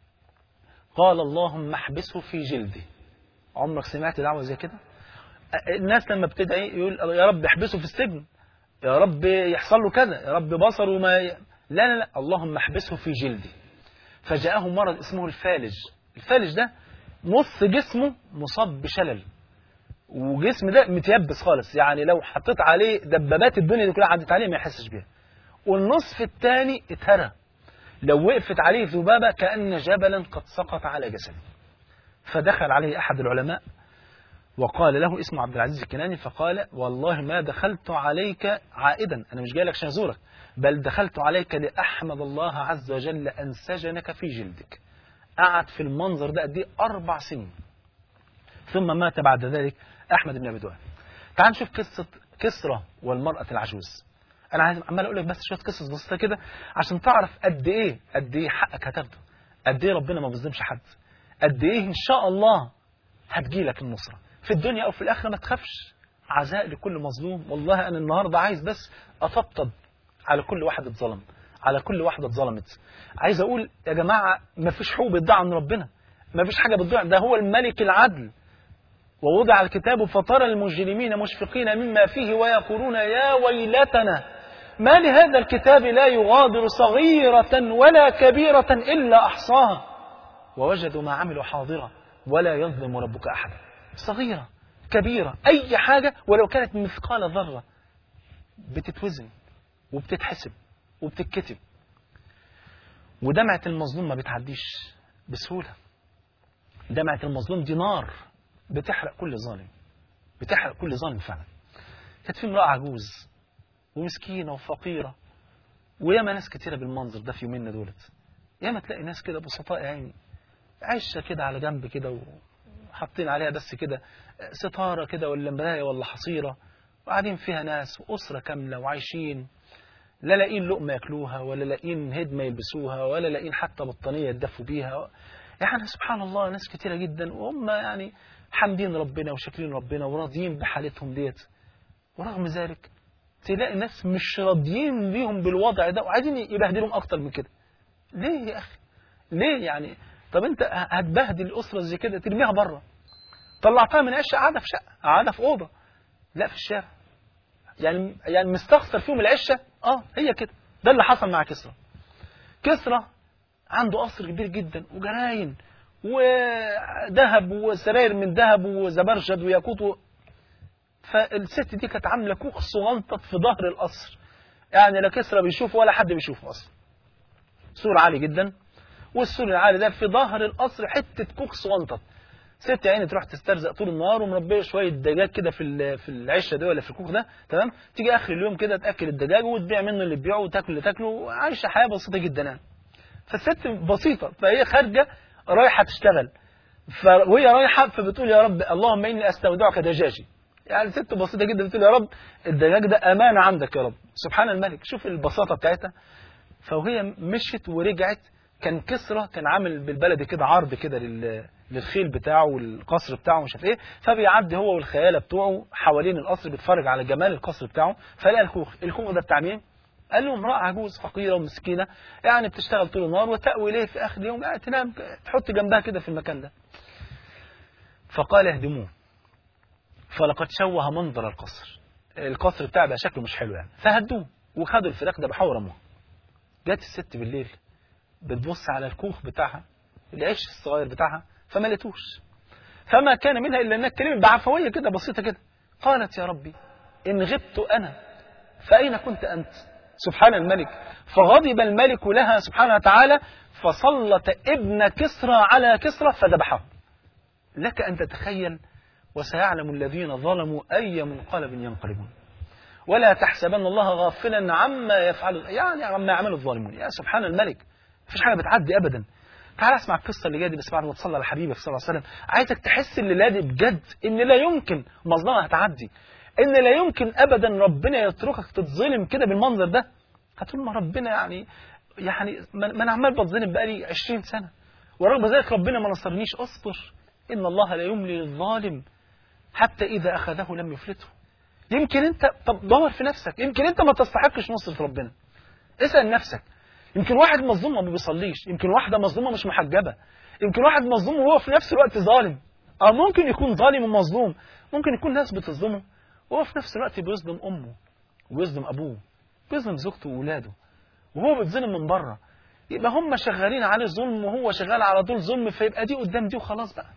قال اللهم احبسه في جلدي عمرك سمعت دعوة زي كده الناس لما بتدعي يقول يا رب احبسه في السجن يا رب يحصل له كذا يا رب بصره ما ي... لا لا لا اللهم احبسه في جلدي فجاءه مرض اسمه الفالج الفالج ده نص جسمه مصاب بشلل وجسم ده متيبس خالص يعني لو حطيت عليه دبابات الدنيا دي كلها عدت عليه ما يحسش بيها والنصف الثاني اتهرى لو وقفت عليه ذبابة كأن جبلا قد سقط على جسده فدخل عليه أحد العلماء وقال له اسمه عبد العزيز الكناني فقال والله ما دخلت عليك عائدا أنا مش جاي لك عشان أزورك بل دخلت عليك لأحمد الله عز وجل أن سجنك في جلدك قعد في المنظر ده قد ايه أربع سنين ثم مات بعد ذلك أحمد بن أبي دوان تعال نشوف قصة كسرى والمرأة العجوز أنا عايز عمال أقول لك بس شوية قصص بسيطة كده عشان تعرف قد إيه قد إيه حقك هتاخده قد إيه ربنا ما بيظلمش حد قد إيه إن شاء الله هتجيلك النصرة في الدنيا أو في الآخرة ما تخافش عزاء لكل مظلوم والله أنا النهاردة عايز بس أطبطب على كل واحد اتظلم على كل واحدة اتظلمت عايز أقول يا جماعة ما فيش حقوق بتضيع عن ربنا ما فيش حاجة بتضيع ده هو الملك العدل ووضع الكتاب فترى المجرمين مشفقين مما فيه ويقولون يا ويلتنا ما لهذا الكتاب لا يغادر صغيرة ولا كبيرة إلا أحصاها ووجدوا ما عملوا حاضرة ولا يظلم ربك أحدا صغيرة كبيرة أي حاجة ولو كانت مثقال ذرة بتتوزن وبتتحسب وبتتكتب ودمعة المظلوم ما بتعديش بسهولة دمعة المظلوم دي نار بتحرق كل ظالم بتحرق كل ظالم فعلا كانت في امرأة عجوز ومسكينة وفقيرة وياما ناس كتيرة بالمنظر ده في يومنا دولت ياما تلاقي ناس كده بسطاء يعني عايشة كده على جنب كده وحاطين عليها بس كده ستارة كده ولا مراية ولا حصيرة وقاعدين فيها ناس وأسرة كاملة وعايشين لا لاقين لقمة ياكلوها ولا لاقين هدمة يلبسوها ولا لاقين حتى بطانية يدفوا بيها يعني سبحان الله ناس كتيرة جدا وهم يعني حامدين ربنا وشاكرين ربنا وراضيين بحالتهم ديت ورغم ذلك تلاقي ناس مش راضيين بيهم بالوضع ده وعايزين يبهدلهم اكتر من كده ليه يا اخي ليه يعني طب انت هتبهدل الاسره زي كده ترميها بره طلعتها من عشه قاعده في شقه قاعده في اوضه لا في الشارع يعني يعني مستخسر فيهم العشه اه هي كده ده اللي حصل مع كسرى كسرى عنده قصر كبير جدا وجناين وذهب وسراير من ذهب وزبرجد وياقوت فالست دي كانت عامله كوخ صغنطط في ظهر القصر يعني لا كسرى بيشوفه ولا حد بيشوفه اصلا سور عالي جدا والسور العالي ده في ظهر القصر حته كوخ صغنطط ست عيني تروح تسترزق طول النهار ومربيه شويه دجاج كده في في العشه دي ولا في الكوخ ده تمام تيجي اخر اليوم كده تاكل الدجاج وتبيع منه اللي تبيعه وتاكل اللي تاكله عايشه حياه بسيطه جدا يعني فالست بسيطه فهي خارجه رايحه تشتغل وهي رايحه فبتقول يا رب اللهم اني استودعك دجاجي يعني ست بسيطه جدا بتقول يا رب الدجاج ده امانه عندك يا رب سبحان الملك شوف البساطه بتاعتها فوهي مشت ورجعت كان كسرى كان عامل بالبلدي كده عرض كده للخيل بتاعه والقصر بتاعه مش عارف ايه فبيعدي هو والخياله بتوعه حوالين القصر بيتفرج على جمال القصر بتاعه فلقى الكوخ الكوخ ده بتاع مين؟ قال له امراه عجوز فقيره ومسكينه يعني بتشتغل طول النهار وتأوي ليه في اخر اليوم قاعد تنام تحط جنبها كده في المكان ده فقال اهدموه فلقد شوه منظر القصر القصر بتاعه بقى شكله مش حلو يعني فهدوه وخدوا الفراخ ده بحور رموها جت الست بالليل بتبص على الكوخ بتاعها العيش الصغير بتاعها فما لقيتوش فما كان منها الا انها كلمه بعفويه كده بسيطه كده قالت يا ربي ان غبت انا فاين كنت انت سبحان الملك فغضب الملك لها سبحانه وتعالى فسلط ابن كسرى على كسرى فذبحه لك ان تتخيل وسيعلم الذين ظلموا اي منقلب ينقلبون ولا تحسبن الله غافلا عما يفعل يعني عما يعمل الظالمون يا سبحان الملك مفيش حاجه بتعدي ابدا تعال اسمع القصه اللي جايه دي بس بعد ما تصلي على حبيبك صلى الله عليه وسلم عايزك تحس الليله دي بجد ان لا يمكن مظلمه هتعدي ان لا يمكن ابدا ربنا يتركك تتظلم كده بالمنظر ده هتقول ما ربنا يعني يعني ما انا عمال بتظلم بقالي 20 سنه ورغم ذلك ربنا ما نصرنيش اصبر ان الله لا يملي للظالم حتى اذا اخذه لم يفلته يمكن انت طب دور في نفسك يمكن انت ما تستحقش نصرة ربنا اسأل نفسك يمكن واحد مظلوم ما بيصليش يمكن واحدة مظلومة مش محجبة يمكن واحد مظلوم وهو في نفس الوقت ظالم أو ممكن يكون ظالم ومظلوم ممكن يكون ناس بتظلمه وهو في نفس الوقت بيظلم أمه وبيظلم أبوه بيظلم زوجته وأولاده وهو بيتظلم من بره يبقى هم شغالين عليه ظلم وهو شغال على طول ظلم فيبقى دي قدام دي وخلاص بقى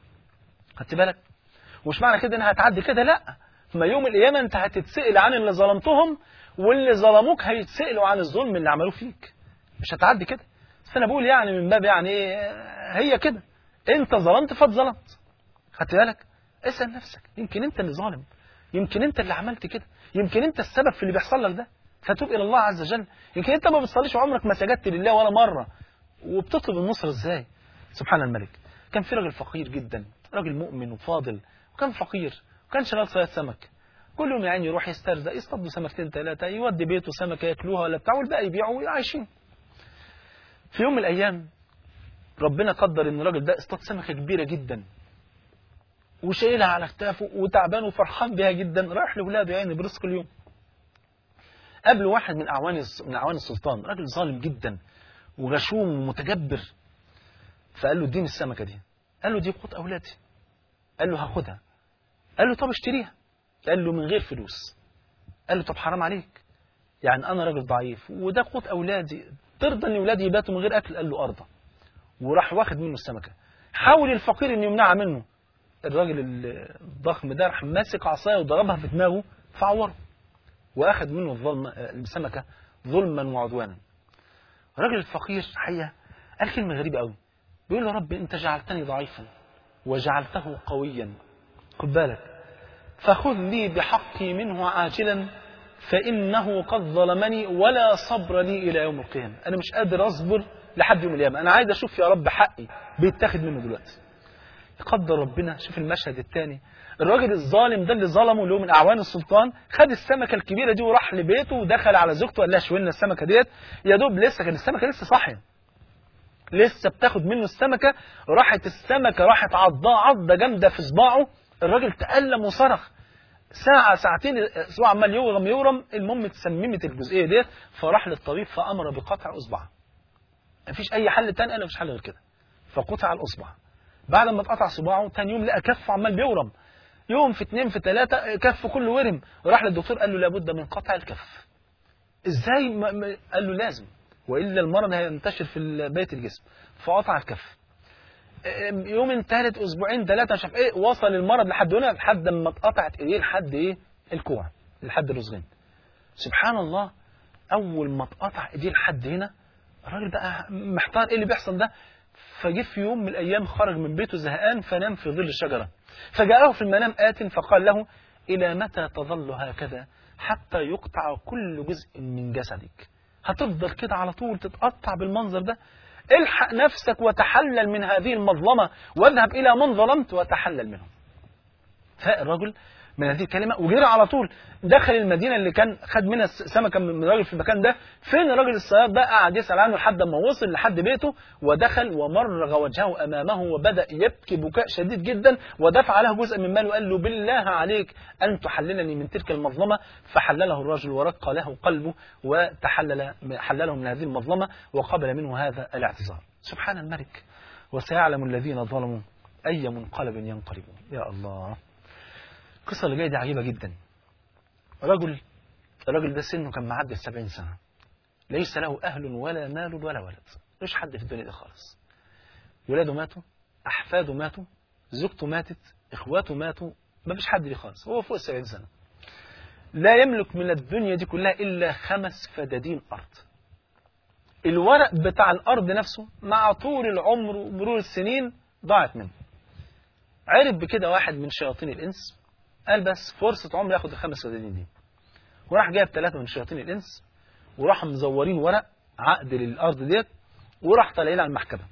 خدت بالك ومش معنى كده انها هتعدي كده لا ما يوم القيامة انت هتتسأل عن اللي ظلمتهم واللي ظلموك هيتسألوا عن الظلم اللي عملوه فيك مش هتعدي كده بس انا بقول يعني من باب يعني ايه هي كده انت ظلمت فاتظلمت خدت بالك اسأل نفسك يمكن انت اللي ظالم يمكن انت اللي عملت كده يمكن انت السبب في اللي بيحصل لك ده فتوب الى الله عز وجل يمكن انت ما بتصليش وعمرك ما سجدت لله ولا مره وبتطلب النصر ازاي سبحان الملك كان في راجل فقير جدا راجل مؤمن وفاضل وكان فقير وكان شغال صياد سمك كل يوم يعني يروح يسترزق يصطاد سمكتين ثلاثه يودي بيته سمكه ياكلوها ولا بتاع والباقي يبيعوا وعايشين في يوم من الايام ربنا قدر ان الراجل ده اصطاد سمكه كبيره جدا وشايلها على اكتافه وتعبان وفرحان بيها جدا رايح لاولاده يعني برزق اليوم قبل واحد من اعوان من اعوان السلطان راجل ظالم جدا وغشوم ومتجبر فقال له اديني السمكه دي قال له دي قوت اولادي قال له هاخدها قال له طب اشتريها قال له من غير فلوس قال له طب حرام عليك يعني انا راجل ضعيف وده قوت اولادي ترضى ان اولادي يباتوا من غير اكل قال له ارضى وراح واخد منه السمكه حاول الفقير ان يمنعها منه الراجل الضخم ده راح ماسك عصايه وضربها في دماغه فعوره واخذ منه الظلم السمكه ظلما وعدوانا الراجل الفقير حقيقه قال كلمه غريبه قوي بيقول له رب انت جعلتني ضعيفا وجعلته قويا خد بالك فخذ لي بحقي منه عاجلا فإنه قد ظلمني ولا صبر لي إلى يوم القيامة أنا مش قادر أصبر لحد يوم القيامة أنا عايز أشوف يا رب حقي بيتاخد منه دلوقتي يقدر ربنا شوف المشهد الثاني الراجل الظالم ده اللي ظلمه اللي هو من أعوان السلطان خد السمكة الكبيرة دي وراح لبيته ودخل على زوجته وقال لها شوي لنا السمكة ديت يا دوب لسه كان السمكة لسه صاحية لسه بتاخد منه السمكة راحت السمكة راحت عضاه عضة جامدة في صباعه الراجل تألم وصرخ ساعة ساعتين اسبوع عمال يورم يورم المهم اتسممت الجزئية ديت فراح للطبيب فأمر بقطع إصبع مفيش أي حل تاني أنا مش حل غير كده فقطع الإصبع بعد ما اتقطع صباعه تاني يوم لقى كفه عمال بيورم يوم في اتنين في تلاتة كف كله ورم راح للدكتور قال له لابد من قطع الكف ازاي ما ما قال له لازم والا المرض هينتشر في بقيه الجسم فقطع الكف يوم ثالث اسبوعين ثلاثه مش عارف ايه وصل المرض لحد هنا لحد ما اتقطعت ايديه لحد ايه الكوع لحد الرزغين سبحان الله اول ما اتقطع ايديه لحد هنا الراجل بقى محتار ايه اللي بيحصل ده فجه في يوم من الايام خرج من بيته زهقان فنام في ظل الشجره فجاءه في المنام آت فقال له إلى متى تظل هكذا حتى يقطع كل جزء من جسدك هتفضل كده على طول تتقطع بالمنظر ده الحق نفسك وتحلل من هذه المظلمة واذهب إلى من ظلمت وتحلل منهم فاق الرجل من هذه الكلمة وجرى على طول دخل المدينة اللي كان خد منها سمكة من الراجل في المكان ده فين الراجل الصياد ده قعد يسأل عنه لحد ما وصل لحد بيته ودخل ومرغ وجهه أمامه وبدأ يبكي بكاء شديد جدا ودفع له جزء من ماله وقال له بالله عليك أن تحللني من تلك المظلمة فحلله الرجل ورق له قلبه وتحلل حلله من هذه المظلمة وقبل منه هذا الاعتذار سبحان الملك وسيعلم الذين ظلموا أي منقلب ينقلبون يا الله القصة اللي جاية دي عجيبة جدا رجل الراجل ده سنه كان معدي السبعين سنة ليس له أهل ولا مال ولا ولد مش حد في الدنيا دي خالص ولاده ماتوا أحفاده ماتوا زوجته ماتت إخواته ماتوا ما فيش حد دي خالص هو فوق السبعين سنة لا يملك من الدنيا دي كلها إلا خمس فدادين أرض الورق بتاع الأرض نفسه مع طول العمر ومرور السنين ضاعت منه عرف بكده واحد من شياطين الإنس قال بس فرصة عمر ياخد الخمس فدادين دي وراح جايب ثلاثة من شياطين الإنس وراح مزورين ورق عقد للأرض ديت وراح طالعين على المحكمة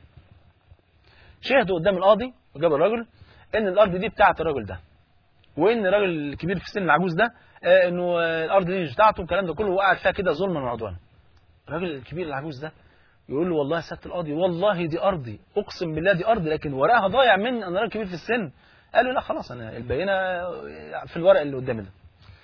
شهدوا قدام القاضي وجاب الراجل إن الأرض دي بتاعة الراجل ده وإن الراجل الكبير في السن العجوز ده آه إنه الأرض دي مش بتاعته والكلام ده كله وقعد فيها كده ظلما وعدوانا الراجل الكبير العجوز ده يقول له والله يا سياده القاضي والله دي ارضي اقسم بالله دي ارضي لكن ورقها ضايع مني انا راجل كبير في السن قال له لا خلاص انا البينه في الورق اللي قدامي ده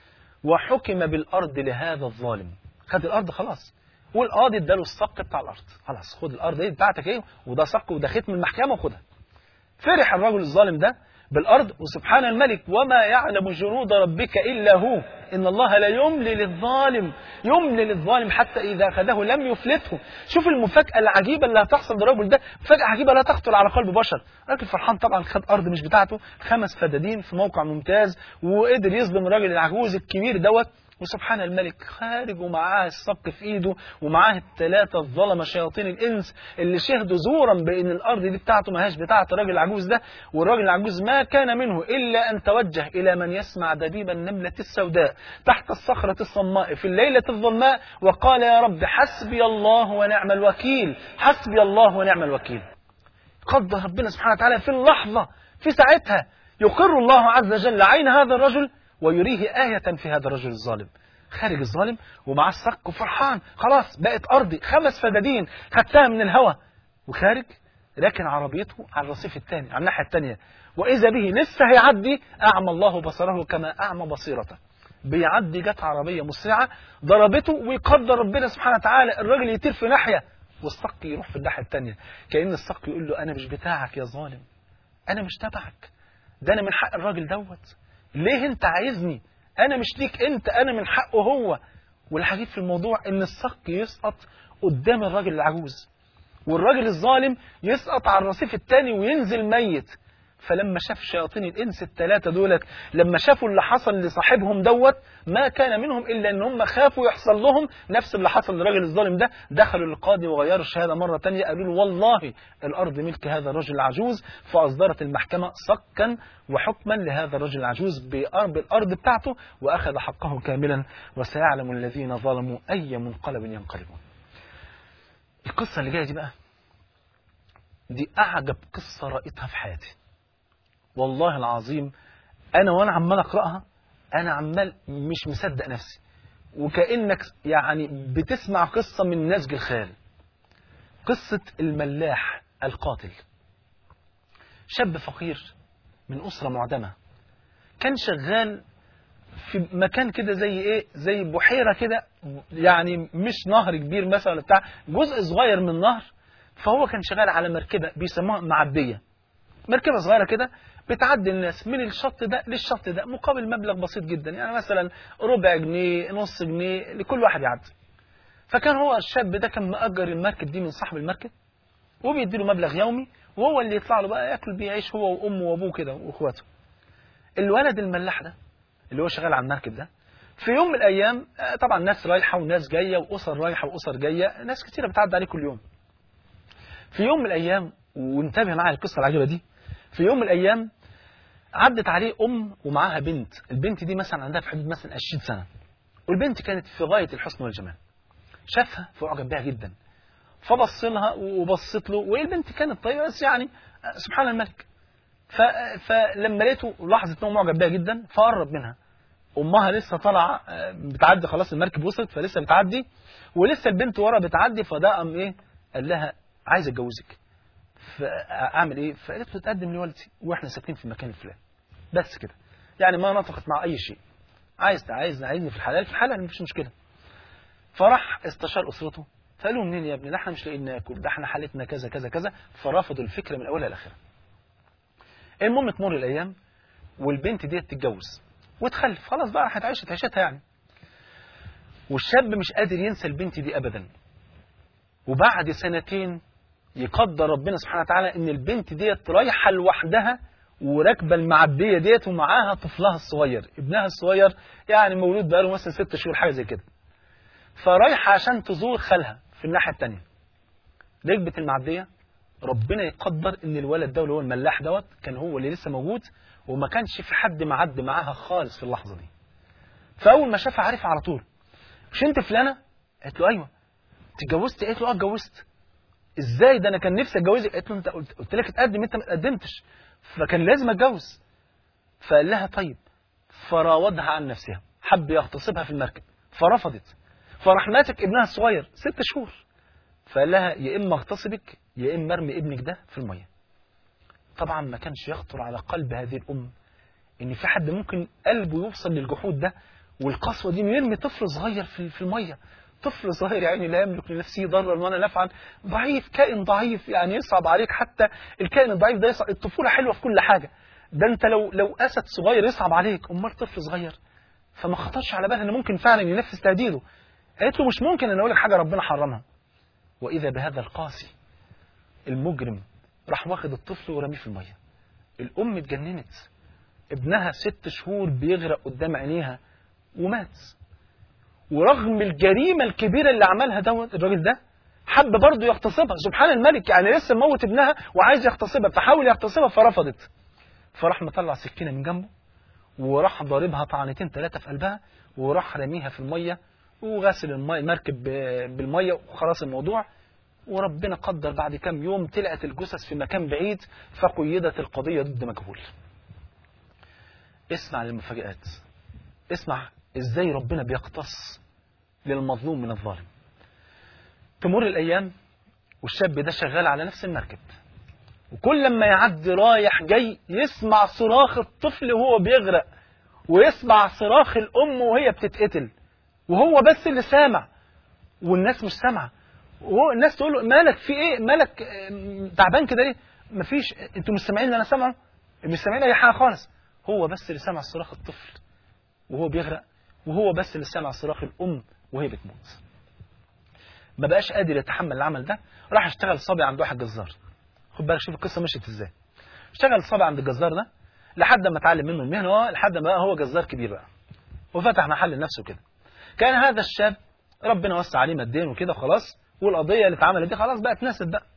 وحكم بالارض لهذا الظالم خد الارض خلاص والقاضي اداله الصك بتاع الارض خلاص خد الارض دي بتاعتك ايه وده صك وده ختم المحكمه وخدها فرح الرجل الظالم ده بالارض وسبحان الملك وما يعلم جنود ربك الا هو ان الله لا يملي للظالم يملي للظالم حتى اذا اخذه لم يفلته شوف المفاجاه العجيبه اللي هتحصل للرجل ده مفاجاه عجيبه لا تخطر على قلب بشر راجل فرحان طبعا خد ارض مش بتاعته خمس فدادين في موقع ممتاز وقدر يظلم الراجل العجوز الكبير دوت وسبحان الملك خارج ومعاه الصك في ايده ومعاه الثلاثه الظلمه شياطين الانس اللي شهدوا زورا بان الارض دي بتاعته ما هياش بتاعه الراجل العجوز ده والراجل العجوز ما كان منه الا ان توجه الى من يسمع دبيب النمله السوداء تحت الصخره الصماء في الليله الظلماء وقال يا رب حسبي الله ونعم الوكيل حسبي الله ونعم الوكيل قدر ربنا سبحانه وتعالى في اللحظه في ساعتها يقر الله عز وجل عين هذا الرجل ويريه آية في هذا الرجل الظالم خارج الظالم ومعاه الصك وفرحان خلاص بقت أرضي خمس فدادين خدتها من الهوى وخارج لكن عربيته على الرصيف الثاني على الناحية الثانية وإذا به لسه هيعدي أعمى الله بصره كما أعمى بصيرته بيعدي جت عربية مسرعة ضربته ويقدر ربنا سبحانه وتعالى الراجل يطير في ناحية والصك يروح في الناحية الثانية كأن الصك يقول له أنا مش بتاعك يا ظالم أنا مش تبعك ده أنا من حق الراجل دوت ليه انت عايزني انا مش ليك انت انا من حقه هو والعجيب في الموضوع ان الصك يسقط قدام الراجل العجوز والراجل الظالم يسقط على الرصيف الثاني وينزل ميت فلما شاف شياطين الانس الثلاثه دولت لما شافوا اللي حصل لصاحبهم دوت ما كان منهم الا ان هم خافوا يحصل لهم نفس اللي حصل للراجل الظالم ده دخلوا للقاضي وغيروا الشهاده مره ثانيه قالوا له والله الارض ملك هذا الرجل العجوز فاصدرت المحكمه صكا وحكما لهذا الرجل العجوز بأرض الارض بتاعته واخذ حقه كاملا وسيعلم الذين ظلموا اي منقلب ينقلبون. القصه اللي جايه دي بقى دي اعجب قصه رايتها في حياتي. والله العظيم انا وانا عمال اقراها انا عمال مش مصدق نفسي وكانك يعني بتسمع قصه من نسج الخيال قصه الملاح القاتل شاب فقير من اسره معدمه كان شغال في مكان كده زي ايه زي بحيره كده يعني مش نهر كبير مثلا ولا بتاع جزء صغير من النهر فهو كان شغال على مركبه بيسموها معديه مركبه صغيره كده بتعدي الناس من الشط ده للشط ده مقابل مبلغ بسيط جدا يعني مثلا ربع جنيه نص جنيه لكل واحد يعدي فكان هو الشاب ده كان مأجر المركب دي من صاحب المركب وبيديله مبلغ يومي وهو اللي يطلع له بقى ياكل بيعيش هو وامه وابوه كده واخواته الولد الملاح ده اللي هو شغال على المركب ده في يوم من الايام طبعا ناس رايحه وناس جايه واسر رايحه واسر جايه ناس كتيره بتعدي عليه كل يوم في يوم من الايام وانتبه معايا القصه العجيبه دي في يوم من الايام عدت عليه ام ومعاها بنت البنت دي مثلا عندها في حدود مثلا 20 سنه والبنت كانت في غايه الحسن والجمال شافها فاعجب بها جدا فبص لها وبصت له والبنت كانت طيبه بس يعني سبحان الملك ف... فلما لقيته لاحظت انه معجب بها جدا فقرب منها امها لسه طالعه بتعدي خلاص المركب وصلت فلسه بتعدي ولسه البنت ورا بتعدي فده قام ايه قال لها عايز اتجوزك فاعمل ايه فقالت له تقدم لوالدتي واحنا ساكنين في المكان الفلاني بس كده يعني ما نطقت مع اي شيء عايز عايز عايزني في الحلال في الحلال مفيش مشكله فراح استشار اسرته فقالوا منين يا ابني ده احنا مش لاقيين ناكل ده احنا حالتنا كذا كذا كذا فرفضوا الفكره من اولها لاخرها المهم تمر الايام والبنت ديت تتجوز وتخلف خلاص بقى راحت عيشت عيشتها يعني والشاب مش قادر ينسى البنت دي ابدا وبعد سنتين يقدر ربنا سبحانه وتعالى ان البنت ديت رايحه لوحدها وراكبه المعديه ديت ومعاها طفلها الصغير ابنها الصغير يعني مولود بقاله مثلا ست شهور حاجه زي كده فرايحه عشان تزور خالها في الناحيه الثانيه ركبت المعديه ربنا يقدر ان الولد ده اللي هو الملاح دوت كان هو اللي لسه موجود وما كانش في حد معدي معاها خالص في اللحظه دي فاول ما شافها عارفها على طول مش انت فلانه قالت له ايوه اتجوزت قالت له اه اتجوزت ازاي ده انا كان نفسي اتجوزك قالت له انت قلت, قلت لك اتقدم انت ما تقدمتش فكان لازم اتجوز فقال لها طيب فراودها عن نفسها حب يغتصبها في المركب فرفضت فراح ماسك ابنها الصغير ست شهور فقال لها يا اما اغتصبك يا اما ارمي ابنك ده في الميه طبعا ما كانش يخطر على قلب هذه الام ان في حد ممكن قلبه يوصل للجحود ده والقسوه دي يرمي طفل صغير في في الميه طفل صغير يعني لا يملك لنفسه ضرا ولا نفعا ضعيف كائن ضعيف يعني يصعب عليك حتى الكائن الضعيف ده يصعب الطفوله حلوه في كل حاجه ده انت لو لو اسد صغير يصعب عليك امال طفل صغير فما خطرش على بالها ان ممكن فعلا ينفذ تهديده قالت له مش ممكن ان اقول لك حاجه ربنا حرمها واذا بهذا القاسي المجرم راح واخد الطفل ورميه في الميه الام اتجننت ابنها ست شهور بيغرق قدام عينيها ومات ورغم الجريمة الكبيرة اللي عملها دوت الراجل ده حب برضه يغتصبها سبحان الملك يعني لسه موت ابنها وعايز يغتصبها فحاول يغتصبها فرفضت فراح مطلع سكينة من جنبه وراح ضاربها طعنتين ثلاثة في قلبها وراح رميها في المية وغسل المية المركب بالمية وخلاص الموضوع وربنا قدر بعد كام يوم طلعت الجثث في مكان بعيد فقيدت القضية ضد مجهول اسمع للمفاجآت اسمع ازاي ربنا بيقتص للمظلوم من الظالم تمر الايام والشاب ده شغال على نفس المركب وكل لما يعدي رايح جاي يسمع صراخ الطفل وهو بيغرق ويسمع صراخ الام وهي بتتقتل وهو بس اللي سامع والناس مش سامعه وهو الناس تقول له مالك في ايه مالك تعبان كده ليه مفيش انتوا مش سامعين اللي انا سامعه مش سامعين اي حاجه خالص هو بس اللي سامع صراخ الطفل وهو بيغرق وهو بس اللي سمع صراخ الأم وهي بتموت ما بقاش قادر يتحمل العمل ده راح اشتغل صبي عند واحد جزار خد بالك شوف القصة مشيت ازاي اشتغل الصبي عند الجزار ده لحد ما اتعلم منه المهنه هو لحد ما بقى هو جزار كبير بقى وفتح محل لنفسه كده كان هذا الشاب ربنا وسع عليه ماديا وكده خلاص والقضيه اللي اتعملت دي خلاص بقت ناست بقى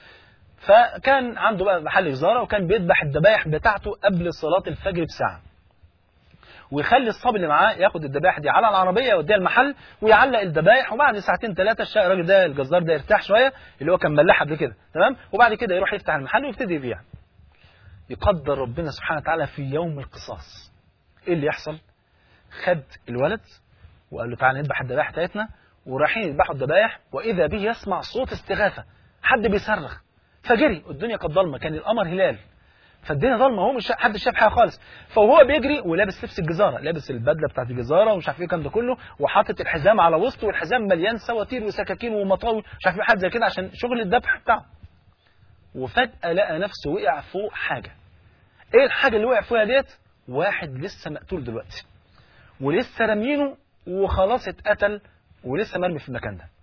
فكان عنده بقى محل جزاره وكان بيذبح الذبايح بتاعته قبل صلاه الفجر بساعه ويخلي الصبي اللي معاه ياخد الذبائح دي على العربيه يوديها المحل ويعلق الذبائح وبعد ساعتين ثلاثه الراجل ده الجزار ده يرتاح شويه اللي هو كان ملاح قبل كده تمام وبعد كده يروح يفتح المحل ويبتدي يبيع يقدر ربنا سبحانه وتعالى في يوم القصاص ايه اللي يحصل خد الولد وقال له تعالى نذبح الذبائح بتاعتنا ورايحين يذبحوا الذبائح واذا به يسمع صوت استغاثه حد بيصرخ فجري الدنيا كانت ضلمه كان القمر هلال فالدنيا ضلمه هو مش حد شاف حاجه خالص فهو بيجري ولابس لبس الجزاره لابس البدله بتاعت الجزاره ومش عارف ايه الكلام ده كله وحاطط الحزام على وسطه والحزام مليان سواتير وسكاكين ومطاوي مش عارف ايه حاجه زي كده عشان شغل الذبح بتاعه وفجاه لقى نفسه وقع فوق حاجه ايه الحاجه اللي وقع فيها ديت واحد لسه مقتول دلوقتي ولسه رامينه وخلاص اتقتل ولسه مرمي في المكان ده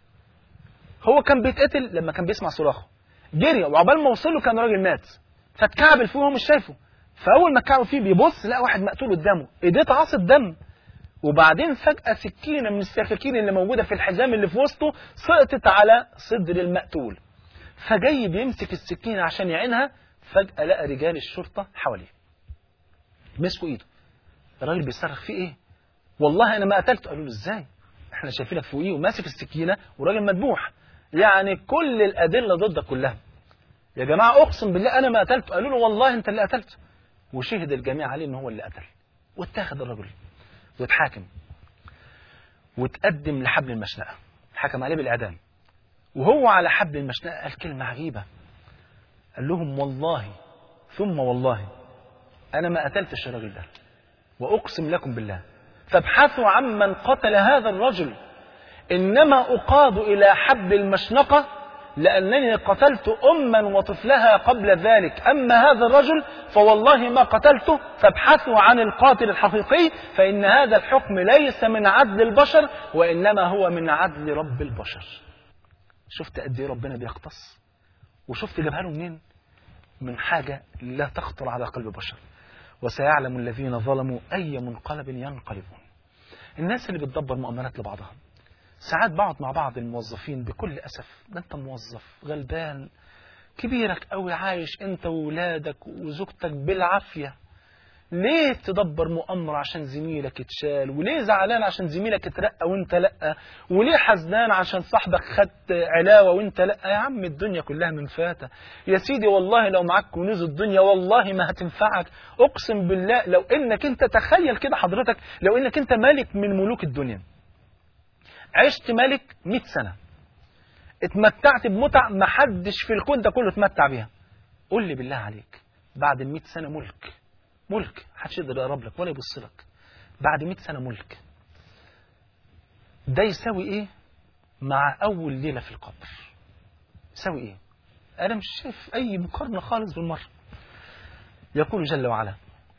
هو كان بيتقتل لما كان بيسمع صراخه جري وعقبال ما وصل له كان راجل مات فاتكعبل فيه وهو مش شايفه فاول ما اتكعبل فيه بيبص لقى واحد مقتول قدامه ايديه اتعصت دم وبعدين فجأة سكينة من السكاكين اللي موجودة في الحزام اللي في وسطه سقطت على صدر المقتول فجاي بيمسك السكينة عشان يعينها فجأة لقى رجال الشرطة حواليه مسكوا ايده الراجل بيصرخ فيه ايه والله انا ما قتلته قالوا له ازاي احنا شايفينك فوقيه وماسك السكينة وراجل مذبوح يعني كل الأدلة ضدك كلها يا جماعة أقسم بالله أنا ما قتلته قالوا له والله أنت اللي قتلته وشهد الجميع عليه إن هو اللي قتل واتاخد الرجل واتحاكم واتقدم لحبل المشنقة حكم عليه بالإعدام وهو على حبل المشنقة قال كلمة عجيبة قال لهم والله ثم والله أنا ما قتلتش الراجل ده وأقسم لكم بالله فابحثوا عمن قتل هذا الرجل إنما أقاد إلى حبل المشنقة لأنني قتلت أما وطفلها قبل ذلك أما هذا الرجل فوالله ما قتلته فابحثوا عن القاتل الحقيقي فإن هذا الحكم ليس من عدل البشر وإنما هو من عدل رب البشر شفت قد إيه ربنا بيختص وشفت جابها له منين من حاجة لا تخطر على قلب بشر وسيعلم الذين ظلموا أي منقلب ينقلبون الناس اللي بتدبر مؤامرات لبعضها ساعات بقعد مع بعض الموظفين بكل أسف ده أنت موظف غلبان كبيرك أوي عايش أنت وولادك وزوجتك بالعافية ليه تدبر مؤامرة عشان زميلك اتشال وليه زعلان عشان زميلك اترقى وانت لأ وليه حزنان عشان صاحبك خد علاوة وانت لأ يا عم الدنيا كلها من فاتة يا سيدي والله لو معاك كنوز الدنيا والله ما هتنفعك اقسم بالله لو انك انت تخيل كده حضرتك لو انك انت ملك من ملوك الدنيا عشت ملك 100 سنة اتمتعت بمتع ما حدش في الكون ده كله اتمتع بيها قول لي بالله عليك بعد ال 100 سنة ملك ملك محدش يقدر يقرب لك ولا يبص لك بعد 100 سنة ملك ده يساوي ايه مع اول ليلة في القبر يساوي ايه انا مش شايف اي مقارنة خالص بالمرة يقول جل وعلا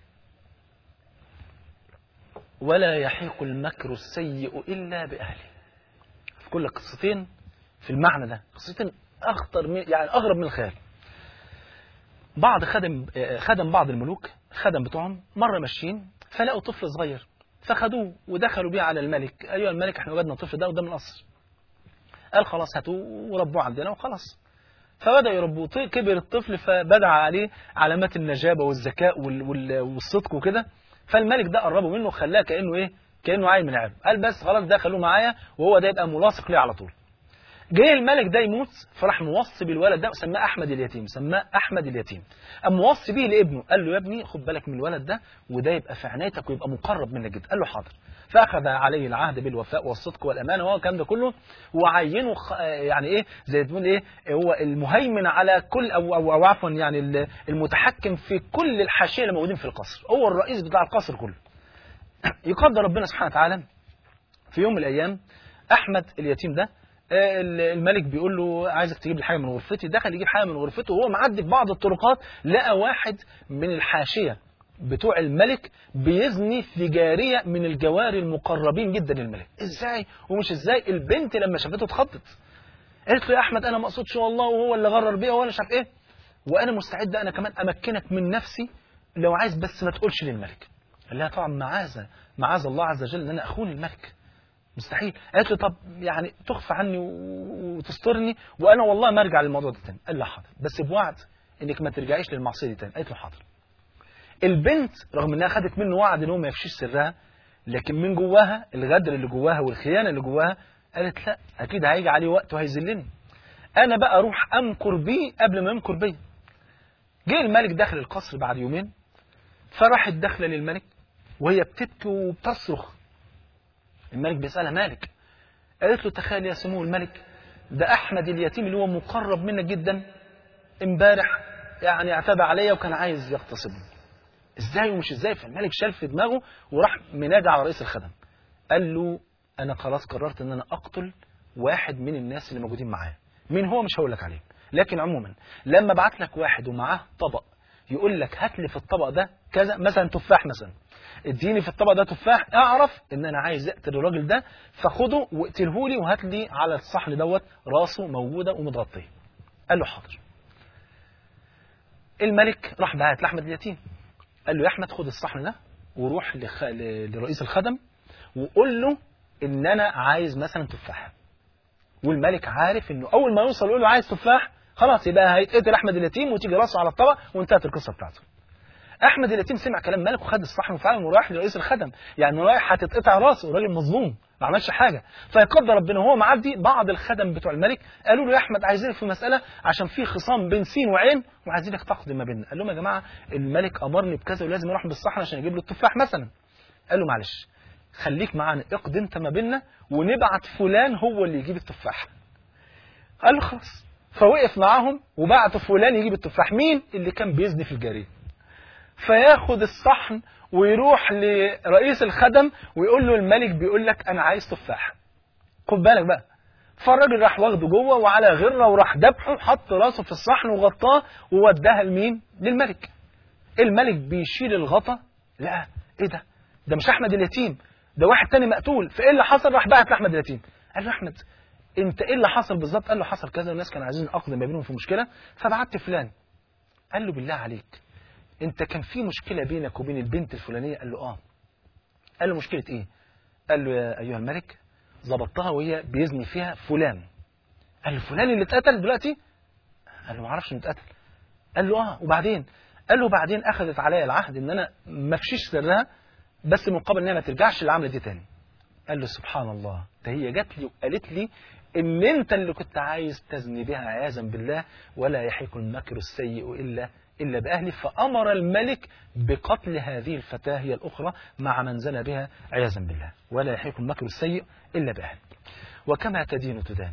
ولا يحيق المكر السيء الا باهله في كل قصتين في المعنى ده قصتين اخطر من يعني اغرب من الخيال بعض خدم خدم بعض الملوك الخدم بتوعهم مرة ماشيين فلقوا طفل صغير فخدوه ودخلوا بيه على الملك أيها الملك احنا وجدنا الطفل ده قدام القصر قال خلاص هاتوه وربوه عندنا وخلاص فبدأ يربوه كبر الطفل فبدع عليه علامات النجابة والذكاء وال... وال... والصدق وكده فالملك ده قربه منه وخلاه كأنه إيه كأنه عيل من عياله قال بس خلاص ده خلوه معايا وهو ده يبقى ملاصق ليه على طول جه الملك ده يموت فراح موصي بالولد ده وسماه احمد اليتيم سماه احمد اليتيم قام موصي بيه لابنه قال له يا ابني خد بالك من الولد ده وده يبقى في عنايتك ويبقى مقرب منك جدا قال له حاضر فاخذ عليه العهد بالوفاء والصدق والامانه وهو الكلام ده كله وعينه يعني ايه زي تقول ايه هو المهيمن على كل او او, أو عفوا يعني المتحكم في كل الحاشيه اللي موجودين في القصر هو الرئيس بتاع القصر كله يقدر ربنا سبحانه وتعالى في يوم من الايام احمد اليتيم ده الملك بيقول له عايزك تجيب لي حاجه من غرفتي دخل يجيب حاجه من غرفته وهو معدي في بعض الطرقات لقى واحد من الحاشيه بتوع الملك بيزني في جاريه من الجواري المقربين جدا للملك ازاي ومش ازاي البنت لما شافته اتخضت قالت له يا احمد انا ما اقصدش والله وهو اللي غرر بيا وانا مش عارف ايه وانا مستعد انا كمان امكنك من نفسي لو عايز بس ما تقولش للملك قال لها طبعا معاذ معاذ الله عز وجل ان انا اخون الملك مستحيل قالت له طب يعني تخفى عني و- وتسترني وانا والله ما ارجع للموضوع ده تاني قال لها حاضر بس بوعد انك ما ترجعيش للمعصيه دي تاني قالت له حاضر البنت رغم انها خدت منه وعد ان هو ما يفشيش سرها لكن من جواها الغدر اللي جواها والخيانه اللي جواها قالت لا اكيد هيجي عليه وقت وهيذلني انا بقى اروح امكر بيه قبل ما يمكر بيا جه الملك داخل القصر بعد يومين فراحت داخله للملك وهي بتبكي وبتصرخ الملك بيسالها مالك قالت له تخيل يا سمو الملك ده احمد اليتيم اللي هو مقرب منك جدا امبارح يعني اعتدى عليا وكان عايز يغتصبني ازاي ومش ازاي فالملك شال في دماغه وراح منادى على رئيس الخدم قال له انا خلاص قررت ان انا اقتل واحد من الناس اللي موجودين معايا مين هو مش هقول لك عليه لكن عموما لما ابعت لك واحد ومعاه طبق يقول لك هات لي في الطبق ده كذا مثلا تفاح مثلا اديني في الطبق ده تفاح اعرف ان انا عايز اقتل الراجل ده فخده واقتله لي وهات لي على الصحن دوت راسه موجوده ومتغطيه قال له حاضر الملك راح بعت لاحمد اليتيم قال له يا احمد خد الصحن ده وروح لخ... ل- لرئيس الخدم وقول له ان انا عايز مثلا تفاح والملك عارف انه اول ما يوصل يقول له عايز تفاح خلاص يبقى هيتقتل احمد اليتيم وتيجي راسه على الطبق وانتهت القصه بتاعته احمد اليتيم سمع كلام ملك وخد الصحن وفعلا وراح لرئيس الخدم يعني رايح هتتقطع راسه وراجل مظلوم ما عملش حاجه فيقدر ربنا وهو معدي بعض الخدم بتوع الملك قالوا له يا احمد عايزينك في مساله عشان في خصام بين سين وعين وعايزينك تقضي ما بيننا قال لهم يا جماعه الملك امرني بكذا ولازم اروح بالصحن عشان اجيب له التفاح مثلا قال له معلش خليك معانا اقضي انت ما بيننا ونبعت فلان هو اللي يجيب التفاح قال له خلاص فوقف معاهم وبعتوا فلان يجيب التفاح مين اللي كان بيزني في الجريمه فياخد الصحن ويروح لرئيس الخدم ويقول له الملك بيقول لك انا عايز تفاح خد بالك بقى فالراجل راح واخده جوه وعلى غره وراح دبحه حط راسه في الصحن وغطاه ووداها لمين للملك الملك بيشيل الغطا لا ايه ده ده مش احمد اليتيم ده واحد تاني مقتول فايه اللي حصل راح بعت لاحمد اليتيم قال له احمد انت ايه اللي حصل بالظبط قال له حصل كذا والناس كانوا عايزين اقضي ما بينهم في مشكله فبعت فلان قال له بالله عليك انت كان في مشكله بينك وبين البنت الفلانيه قال له اه قال له مشكله ايه قال له يا ايها الملك ظبطتها وهي بيزني فيها فلان قال له فلان اللي اتقتل دلوقتي قال له ما اعرفش انه اتقتل قال له اه وبعدين قال له بعدين اخذت عليا العهد ان انا ما افشيش سرها بس مقابل ان هي ما ترجعش للعمله دي تاني قال له سبحان الله ده هي جات لي وقالت لي ان انت اللي كنت عايز تزني بها عياذا بالله ولا يحيك المكر السيء الا الا باهله فامر الملك بقتل هذه الفتاه هي الاخرى مع من زنى بها عياذا بالله ولا يحيك المكر السيء الا باهله وكما تدين تدان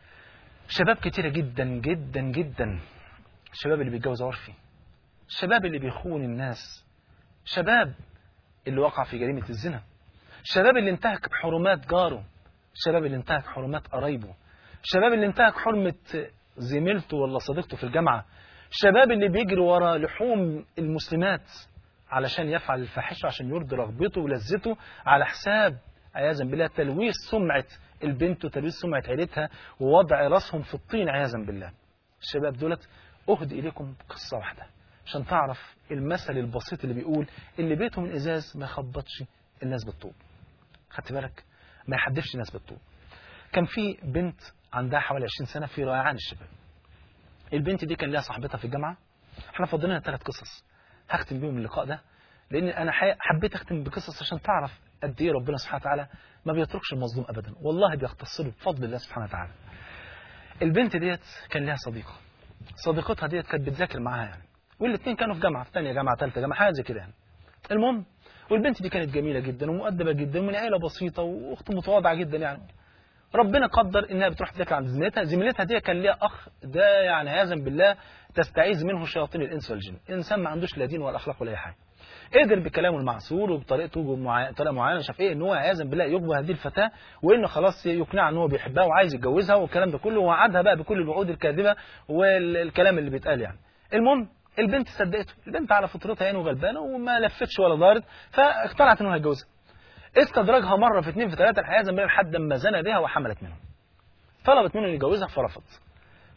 شباب كتيرة جدا جدا جدا الشباب اللي بيتجوز عرفي الشباب اللي بيخون الناس شباب اللي وقع في جريمة الزنا الشباب اللي انتهك حرمات جاره الشباب اللي انتهك حرمات قرايبه الشباب اللي انتهك حرمة زميلته ولا صديقته في الجامعة الشباب اللي بيجري ورا لحوم المسلمات علشان يفعل الفاحشة عشان يرضي رغبته ولذته على حساب عياذا بالله تلويث سمعة البنت وتلويث سمعة عيلتها ووضع راسهم في الطين عياذا بالله الشباب دولت أهدي إليكم قصة واحدة عشان تعرف المثل البسيط اللي بيقول اللي بيته من إزاز ما يخبطش الناس بالطوب خدت بالك ما يحدفش الناس بالطوب كان في بنت عندها حوالي 20 سنة في ريعان الشباب البنت دي كان لها صاحبتها في الجامعة احنا فضلنا ثلاث قصص هختم بيهم اللقاء ده لان انا حبيت اختم بقصص عشان تعرف قد ايه ربنا سبحانه وتعالى ما بيتركش المظلوم ابدا والله بيختص له بفضل الله سبحانه وتعالى البنت ديت كان لها صديقه صديقتها ديت كانت بتذاكر معاها يعني والاثنين كانوا في جامعه في ثانيه جامعه ثالثه جامعه حاجه زي كده يعني المهم والبنت دي كانت جميله جدا ومؤدبه جدا ومن عيله بسيطه واخت متواضعه جدا يعني ربنا قدر انها بتروح تذاكر عند زميلتها زميلتها دي كان ليها اخ ده يعني عياذا بالله تستعيذ منه شياطين الانس والجن انسان ما عندوش لا دين ولا اخلاق ولا اي حاجه قدر بكلامه المعسول وبطريقته بطريقه معينه شاف ايه ان هو عياذا بالله يقبل هذه الفتاه وانه خلاص يقنعها ان هو بيحبها وعايز يتجوزها والكلام ده كله ووعدها بقى بكل الوعود الكاذبه والكلام اللي بيتقال يعني المهم البنت صدقته البنت على فطرتها يعني وغلبانه وما لفتش ولا دارت فاقتنعت انه هيتجوزها استدرجها مره في اثنين في ثلاثه عياذا بالله لحد ما زنى بها وحملت منه طلبت منه ان يتجوزها فرفض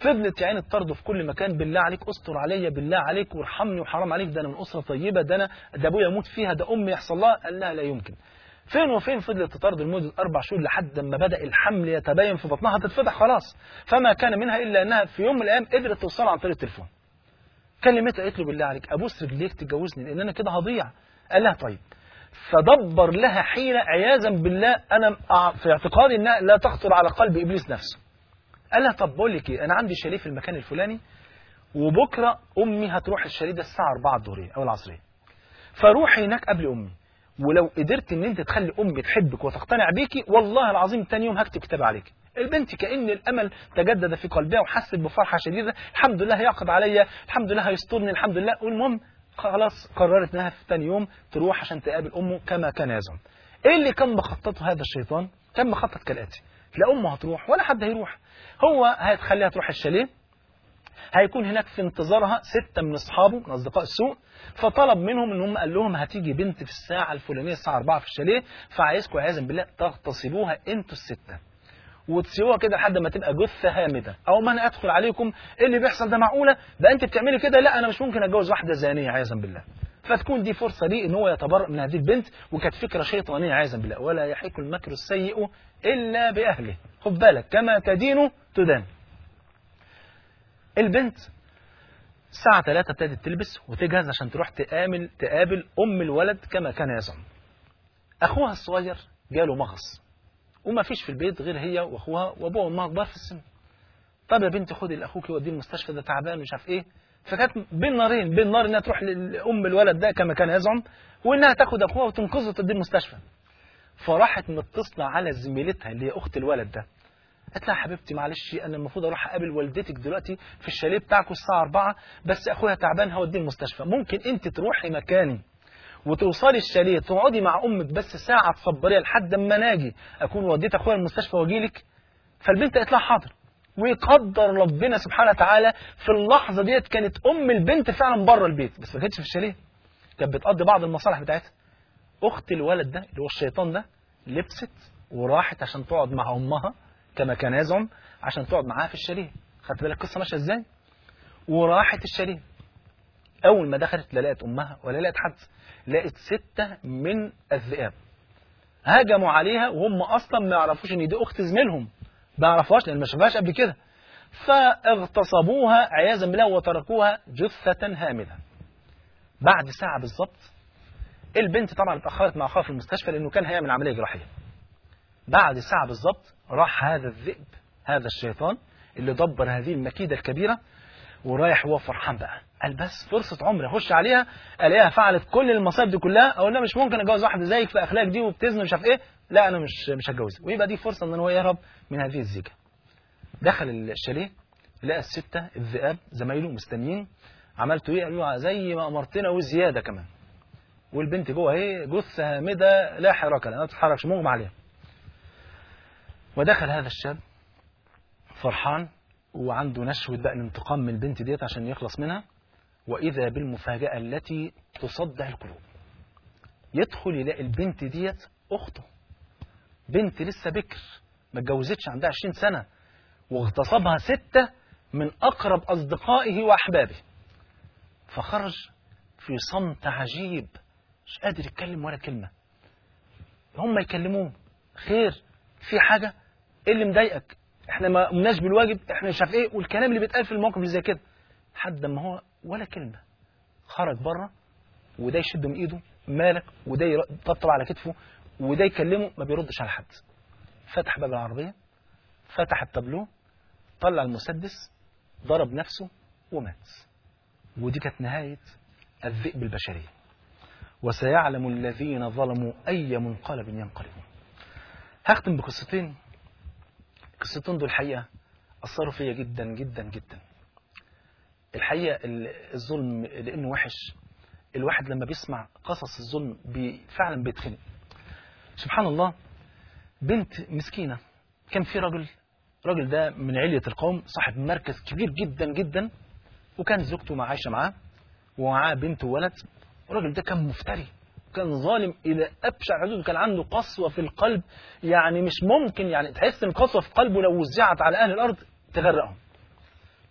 فضلت يا عيني تطرده في كل مكان بالله عليك استر عليا بالله عليك وارحمني وحرام عليك ده انا من اسره طيبه ده انا ده ابويا يموت فيها ده امي يحصل لها قال لها لا يمكن فين وفين فضلت تطرد لمده اربع شهور لحد ما بدا الحمل يتبين في بطنها هتتفتح خلاص فما كان منها الا انها في يوم من الايام قدرت توصل عن طريق التليفون كلمتها قالت له بالله عليك ابوس رجليك تتجوزني لان انا كده هضيع قال لها طيب فدبر لها حيلة عياذا بالله أنا في اعتقادي أنها لا تخطر على قلب إبليس نفسه قال لها طب بقول لك إيه أنا عندي شاليه في المكان الفلاني وبكرة أمي هتروح الشاليه ده الساعة 4 الظهرية أو العصرية فروحي هناك قبل أمي ولو قدرت ان انت تخلي امي تحبك وتقتنع بيكي والله العظيم تاني يوم هكتب كتاب عليك البنت كأن الأمل تجدد في قلبها وحست بفرحة شديدة الحمد لله هيعقد عليا الحمد لله هيسترني الحمد لله والمهم خلاص قررت انها في تاني يوم تروح عشان تقابل امه كما كان يزعم ايه اللي كان مخططه هذا الشيطان كان مخطط كالاتي لا امه هتروح ولا حد هيروح هو هيتخليها تروح الشاليه هيكون هناك في انتظارها ستة من أصحابه من أصدقاء السوء فطلب منهم إن هم قال لهم هتيجي بنت في الساعة الفلانية الساعة 4 في الشاليه فعايزكم عياذا بالله تغتصبوها أنتوا الستة وتسيبوها كده لحد ما تبقى جثة هامدة أو ما أنا أدخل عليكم إيه اللي بيحصل ده معقولة ده أنت بتعملي كده لا أنا مش ممكن أتجوز واحدة زانية عياذا بالله فتكون دي فرصة ليه إن هو يتبرأ من هذه البنت وكانت فكرة شيطانية عياذا بالله ولا يحيك المكر السيء إلا بأهله خد بالك كما تدين تدان البنت الساعة 3 ابتدت تلبس وتجهز عشان تروح تقابل تقابل أم الولد كما كان يزعم. أخوها الصغير جاله مغص وما فيش في البيت غير هي وأخوها وأبوها وأمها كبار في السن. طب يا بنتي خدي لأخوك وديه المستشفى ده تعبان ومش عارف إيه. فكانت بين نارين بين نار إنها تروح لأم الولد ده كما كان يزعم وإنها تاخد أخوها وتنقذه وتديه المستشفى. فراحت متصلة على زميلتها اللي هي أخت الولد ده. قالت لها حبيبتي معلش انا المفروض اروح اقابل والدتك دلوقتي في الشاليه بتاعكم الساعه 4 بس اخويا تعبان هوديه المستشفى ممكن انت تروحي مكاني وتوصلي الشاليه تقعدي مع امك بس ساعه تصبريها لحد اما ناجي اكون وديت اخويا المستشفى واجي لك فالبنت قالت لها حاضر ويقدر ربنا سبحانه وتعالى في اللحظه ديت كانت ام البنت فعلا بره البيت بس ما كانتش في الشاليه كانت بتقضي بعض المصالح بتاعتها اخت الولد ده اللي هو الشيطان ده لبست وراحت عشان تقعد مع امها كما كان يزعم عشان تقعد معاها في الشاليه خدت بالك القصه ماشيه ازاي وراحت الشاليه اول ما دخلت لا لقت امها ولا لقت حد لقت سته من الذئاب هجموا عليها وهم اصلا ما يعرفوش ان دي اخت زميلهم ما يعرفوهاش لان ما شافهاش قبل كده فاغتصبوها عياذا بالله وتركوها جثه هامده بعد ساعه بالظبط البنت طبعا اتاخرت مع اخوها في المستشفى لانه كان هيعمل عمليه جراحيه بعد ساعة بالظبط راح هذا الذئب هذا الشيطان اللي دبر هذه المكيدة الكبيرة ورايح هو فرحان بقى قال بس فرصة عمري اخش عليها الاقيها فعلت كل المصايب دي كلها اقول لها مش ممكن اتجوز واحدة زيك في اخلاق دي وبتزن ومش عارف ايه لا انا مش مش هتجوزها ويبقى دي فرصة ان هو يهرب من هذه الزيجة دخل الشاليه لقى الستة الذئاب زمايله مستنيين عملتوا ايه قالوا زي ما امرتنا وزيادة كمان والبنت جوه اهي جثة هامدة لا حركة لها ما تتحركش مغمى عليها ودخل هذا الشاب فرحان وعنده نشوة بقى الانتقام من البنت ديت عشان يخلص منها وإذا بالمفاجأة التي تصدع القلوب يدخل يلاقي البنت ديت أخته بنت لسه بكر ما اتجوزتش عندها 20 سنة واغتصبها ستة من أقرب أصدقائه وأحبابه فخرج في صمت عجيب مش قادر يتكلم ولا كلمة هم يكلموه خير في حاجة ايه اللي مضايقك احنا ما قمناش بالواجب احنا مش عارف ايه والكلام اللي بيتقال في الموقف اللي زي كده لحد ما هو ولا كلمه خرج بره وده يشد من ايده مالك وده يطبطب على كتفه وده يكلمه ما بيردش على حد فتح باب العربيه فتح التابلو طلع المسدس ضرب نفسه ومات ودي كانت نهايه الذئب البشريه وسيعلم الذين ظلموا اي منقلب ينقلبون هختم بقصتين القصتين دول الحقيقة أثروا فيا جدا جدا جدا الحقيقة الظلم لأنه وحش الواحد لما بيسمع قصص الظلم بي فعلا بيتخنق سبحان الله بنت مسكينة كان في راجل راجل ده من علية القوم صاحب مركز كبير جدا جدا وكان زوجته مع عايشة معاه ومعاه بنت وولد الراجل ده كان مفتري كان ظالم الى ابشع حدود كان عنده قسوه في القلب يعني مش ممكن يعني تحس ان قسوه في قلبه لو وزعت على اهل الارض تغرقهم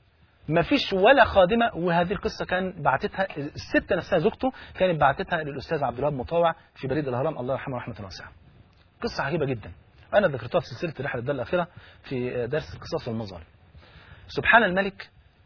ما فيش ولا خادمه وهذه القصه كان بعتتها الست نفسها زوجته كانت بعتتها للاستاذ عبد الوهاب مطاوع في بريد الاهرام الله يرحمه رحمه واسعه. قصه عجيبه جدا. انا ذكرتها في سلسله رحله الدار الاخره في درس القصص والمظالم. سبحان الملك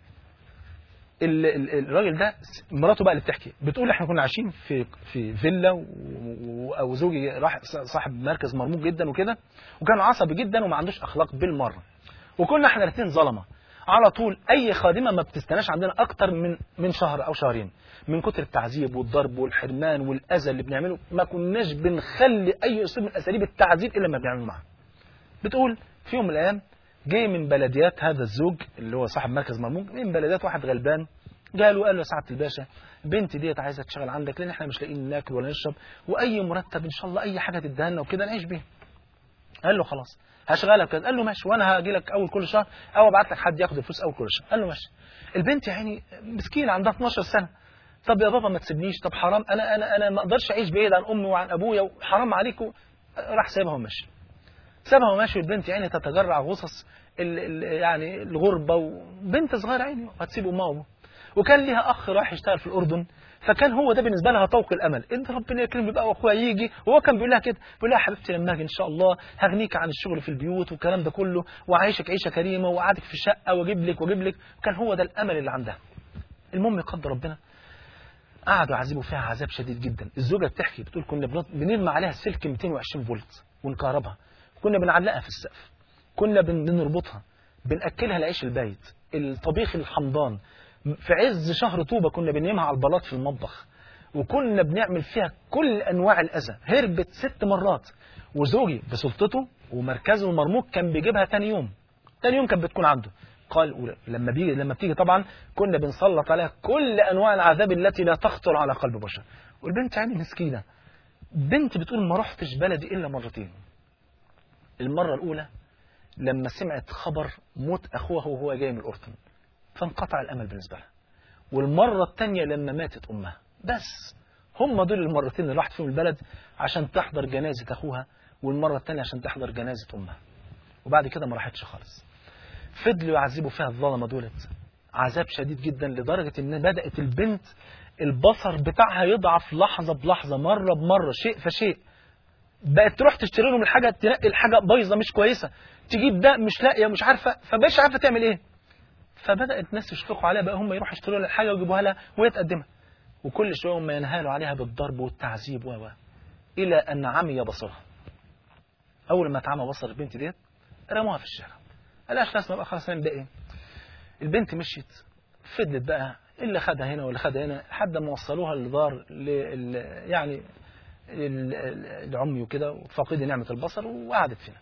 ال- ال- الراجل ده مراته بقى اللي بتحكي بتقول احنا كنا عايشين في في فيلا و- و- وزوجي راح صاحب مركز مرموق جدا وكده وكان عصبي جدا وما عندوش اخلاق بالمره وكنا احنا الاثنين ظلمه على طول اي خادمه ما بتستناش عندنا اكتر من من شهر او شهرين من كتر التعذيب والضرب والحرمان والاذى اللي بنعمله ما كناش بنخلي اي اسلوب من اساليب التعذيب الا ما بنعمله معاه بتقول في يوم من الايام جه من بلديات هذا الزوج اللي هو صاحب مركز مرموق من بلديات واحد غلبان جاله قال له يا سعاده الباشا بنتي ديت عايزه تشتغل عندك لان احنا مش لاقيين ناكل ولا نشرب واي مرتب ان شاء الله اي حاجه تديها لنا وكده نعيش بيها قال له خلاص هشغلك كده قال له ماشي وانا هاجي لك اول كل شهر او ابعت لك حد ياخد الفلوس اول كل شهر قال له ماشي البنت يا عيني مسكينه عندها 12 سنه طب يا بابا ما تسيبنيش طب حرام انا انا انا ما اقدرش اعيش بعيد عن امي وعن ابويا وحرام عليكم راح سايبها ومشي سابها وماشي والبنت يعني تتجرع غصص ال ال يعني الغربه وبنت صغيره عيني هتسيب امها وابوها وكان ليها اخ راح يشتغل في الاردن فكان هو ده بالنسبه لها طوق الامل انت ربنا يكرمني بقى واخويا يجي وهو كان بيقول لها كده بيقول لها يا حبيبتي لما اجي ان شاء الله هغنيك عن الشغل في البيوت والكلام ده كله وعايشك عيشه كريمه وقعدك في شقه واجيب لك واجيب لك وكان هو ده الامل اللي عندها المهم يقدر ربنا قعدوا يعذبوا فيها عذاب شديد جدا الزوجه بتحكي بتقول كنا بنط- بنرمي عليها السلك 220 فولت ونكهربها كنا بنعلقها في السقف كنا بن- بنربطها بناكلها العيش البايت الطبيخ الحمضان في عز شهر طوبه كنا بنيمها على البلاط في المطبخ وكنا بنعمل فيها كل انواع الاذى هربت ست مرات وزوجي بسلطته ومركزه المرموق كان بيجيبها تاني يوم تاني يوم كانت بتكون عنده قال ول- لما بيجي لما بتيجي طبعا كنا بنسلط عليها كل انواع العذاب التي لا تخطر على قلب بشر والبنت يعني مسكينه بنت بتقول ما رحتش بلدي الا مرتين المره الاولى لما سمعت خبر موت اخوها وهو جاي من الاردن فانقطع الامل بالنسبه لها والمره الثانيه لما ماتت امها بس هم دول المرتين اللي راحت فيهم البلد عشان تحضر جنازه اخوها والمره الثانيه عشان تحضر جنازه امها وبعد كده ما راحتش خالص فضلوا يعذبوا فيها الظلمه دولت عذاب شديد جدا لدرجه ان بدات البنت البصر بتاعها يضعف لحظه بلحظه مره بمره شيء فشيء بقت تروح تشتري لهم الحاجه تنقي الحاجه بايظه مش كويسه تجيب ده مش لاقيه مش عارفه فبقتش عارفه تعمل ايه فبدات الناس يشفقوا عليها بقى هم يروحوا يشتروا لها الحاجه ويجيبوها لها وهي تقدمها وكل شويه هم ينهالوا عليها بالضرب والتعذيب و و الى ان عمي بصرها اول ما اتعمى بصر البنت ديت رموها في الشارع قالهاش لازم بقى خلاص هنبدا ايه البنت مشيت فضلت بقى اللي خدها هنا واللي خدها هنا لحد ما وصلوها لدار لل يعني ال- ال- العمي وكده وفاقد نعمة البصر وقعدت فينا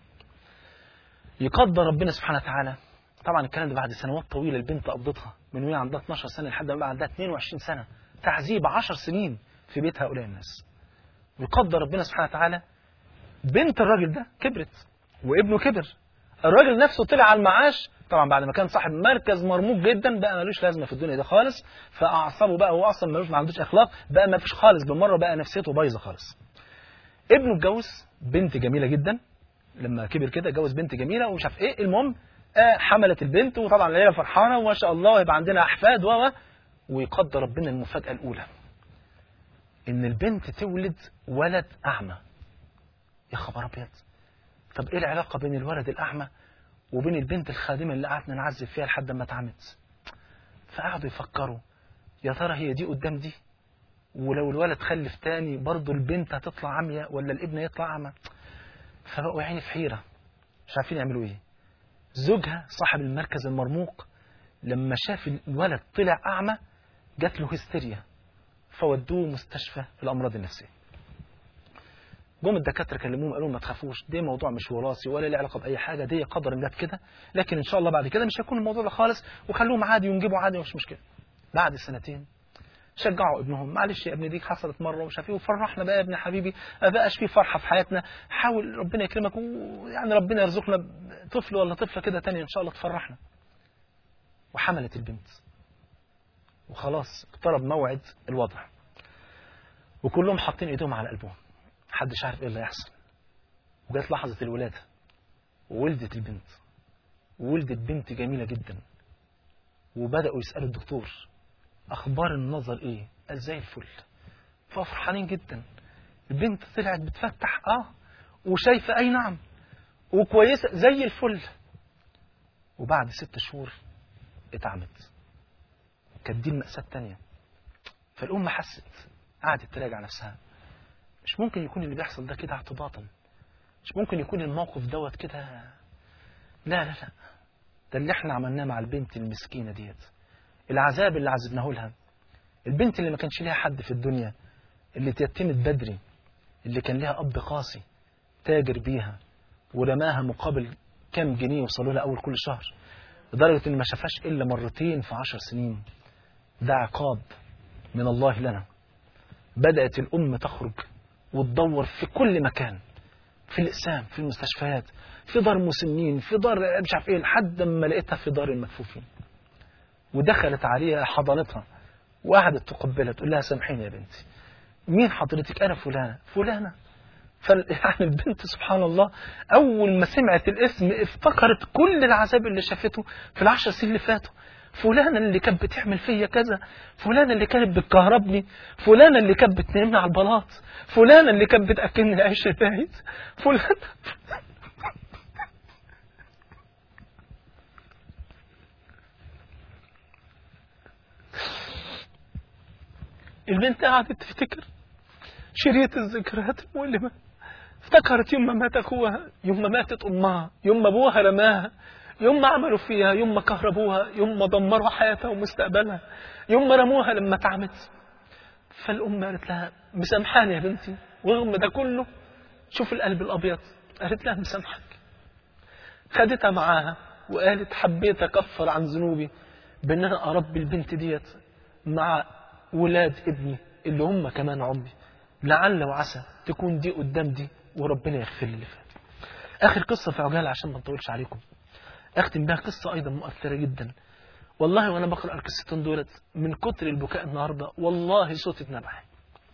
يقدر ربنا سبحانه وتعالى طبعا الكلام ده بعد سنوات طويلة البنت قضتها من وهي عندها 12 سنة لحد ما بقى عندها 22 سنة تعذيب 10 سنين في بيت هؤلاء الناس ويقدر ربنا سبحانه وتعالى بنت الراجل ده كبرت وابنه كبر الراجل نفسه طلع على المعاش طبعا بعد ما كان صاحب مركز مرموق جدا بقى ملوش لازمه في الدنيا ده خالص فاعصابه بقى هو اصلا ملوش ما عندوش اخلاق بقى ما فيش خالص بالمره بقى نفسيته بايظه خالص ابنه اتجوز بنت جميله جدا لما كبر كده اتجوز بنت جميله ومش عارف ايه المهم آه حملت البنت وطبعا العيله فرحانه وما شاء الله يبقى عندنا احفاد و و- ويقدر ربنا المفاجاه الاولى ان البنت تولد ولد اعمى يا خبر ابيض طب ايه العلاقه بين الولد الاعمى وبين البنت الخادمه اللي قعدنا نعذب فيها لحد ما اتعمت فقعدوا يفكروا يا ترى هي دي قدام دي ولو الولد خلف تاني برضه البنت هتطلع عمية ولا الابن يطلع أعمى فبقوا يعني في حيرة مش عارفين يعملوا ايه زوجها صاحب المركز المرموق لما شاف الولد طلع أعمى جات له هستيريا فودوه مستشفى الأمراض النفسية جم الدكاتره كلموهم قالوا ما تخافوش ده موضوع مش وراثي ولا له علاقه باي حاجه دي قدر جت كده لكن ان شاء الله بعد كده مش هيكون الموضوع ده خالص وخلوهم عادي وينجبوا عادي مش مشكله بعد سنتين شجعوا ابنهم معلش يا ابني دي حصلت مره ومش عارف ايه وفرحنا بقى يا ابن حبيبي ما بقاش في فرحه في حياتنا حاول ربنا يكرمك ويعني ربنا يرزقنا طفل ولا طفله كده تانية ان شاء الله تفرحنا وحملت البنت وخلاص اقترب موعد الوضع وكلهم حاطين ايديهم على قلبهم محدش عارف ايه اللي هيحصل وجت لحظة الولادة وولدت البنت وولدت بنت جميلة جدا وبدأوا يسألوا الدكتور أخبار النظر إيه قال زي الفل ففرحانين جدا البنت طلعت بتفتح آه وشايفة أي نعم وكويسة زي الفل وبعد ست شهور اتعمت كانت دي المأساة التانية فالأم حست قعدت تراجع نفسها مش ممكن يكون اللي بيحصل ده كده اعتباطا مش ممكن يكون الموقف دوت كده لا لا لا ده اللي احنا عملناه مع البنت المسكينة ديت العذاب اللي عذبناه لها البنت اللي ما كانش ليها حد في الدنيا اللي تيتمت بدري اللي كان ليها أب قاسي تاجر بيها ورماها مقابل كام جنيه وصلوا لها أول كل شهر لدرجة إن ما شافهاش إلا مرتين في عشر سنين ده عقاب من الله لنا بدأت الأم تخرج وتدور في كل مكان في الإقسام في المستشفيات في دار مسنين في دار مش عارف إيه لحد ما لقيتها في دار المكفوفين ودخلت عليها حضانتها وقعدت تقبلها تقول لها سامحيني يا بنتي مين حضرتك أنا فلانة فلانة فال... يعني البنت سبحان الله أول ما سمعت الاسم افتكرت كل العذاب اللي شافته في العشر سنين اللي فاتوا فلانة اللي كانت بتعمل فيا كذا فلانة اللي كانت بتكهربني فلانة اللي كانت بتنامني على البلاط فلانة اللي كانت بتأكلني العيش البايت فلانة البنت قعدت تفتكر شريط الذكريات المؤلمة افتكرت يوم ما مات أخوها يوم ما ماتت أمها يوم ما أبوها رماها يوم ما عملوا فيها يوم ما كهربوها يوم ما دمروا حياتها ومستقبلها يوم ما رموها لما اتعمت فالأم قالت لها مسامحاني يا بنتي ورغم ده كله شوف القلب الأبيض قالت لها مسامحك خدتها معاها وقالت حبيت أكفر عن ذنوبي بأن أنا أربي البنت ديت مع ولاد ابني اللي هم كمان عمري لعل وعسى تكون دي قدام دي وربنا يغفر لي اللي فات آخر قصة في عجالة عشان ما نطولش عليكم أختم بها قصة أيضا مؤثرة جدا والله وأنا بقرأ القصتين دولت من كتر البكاء النهاردة والله صوتي اتنبح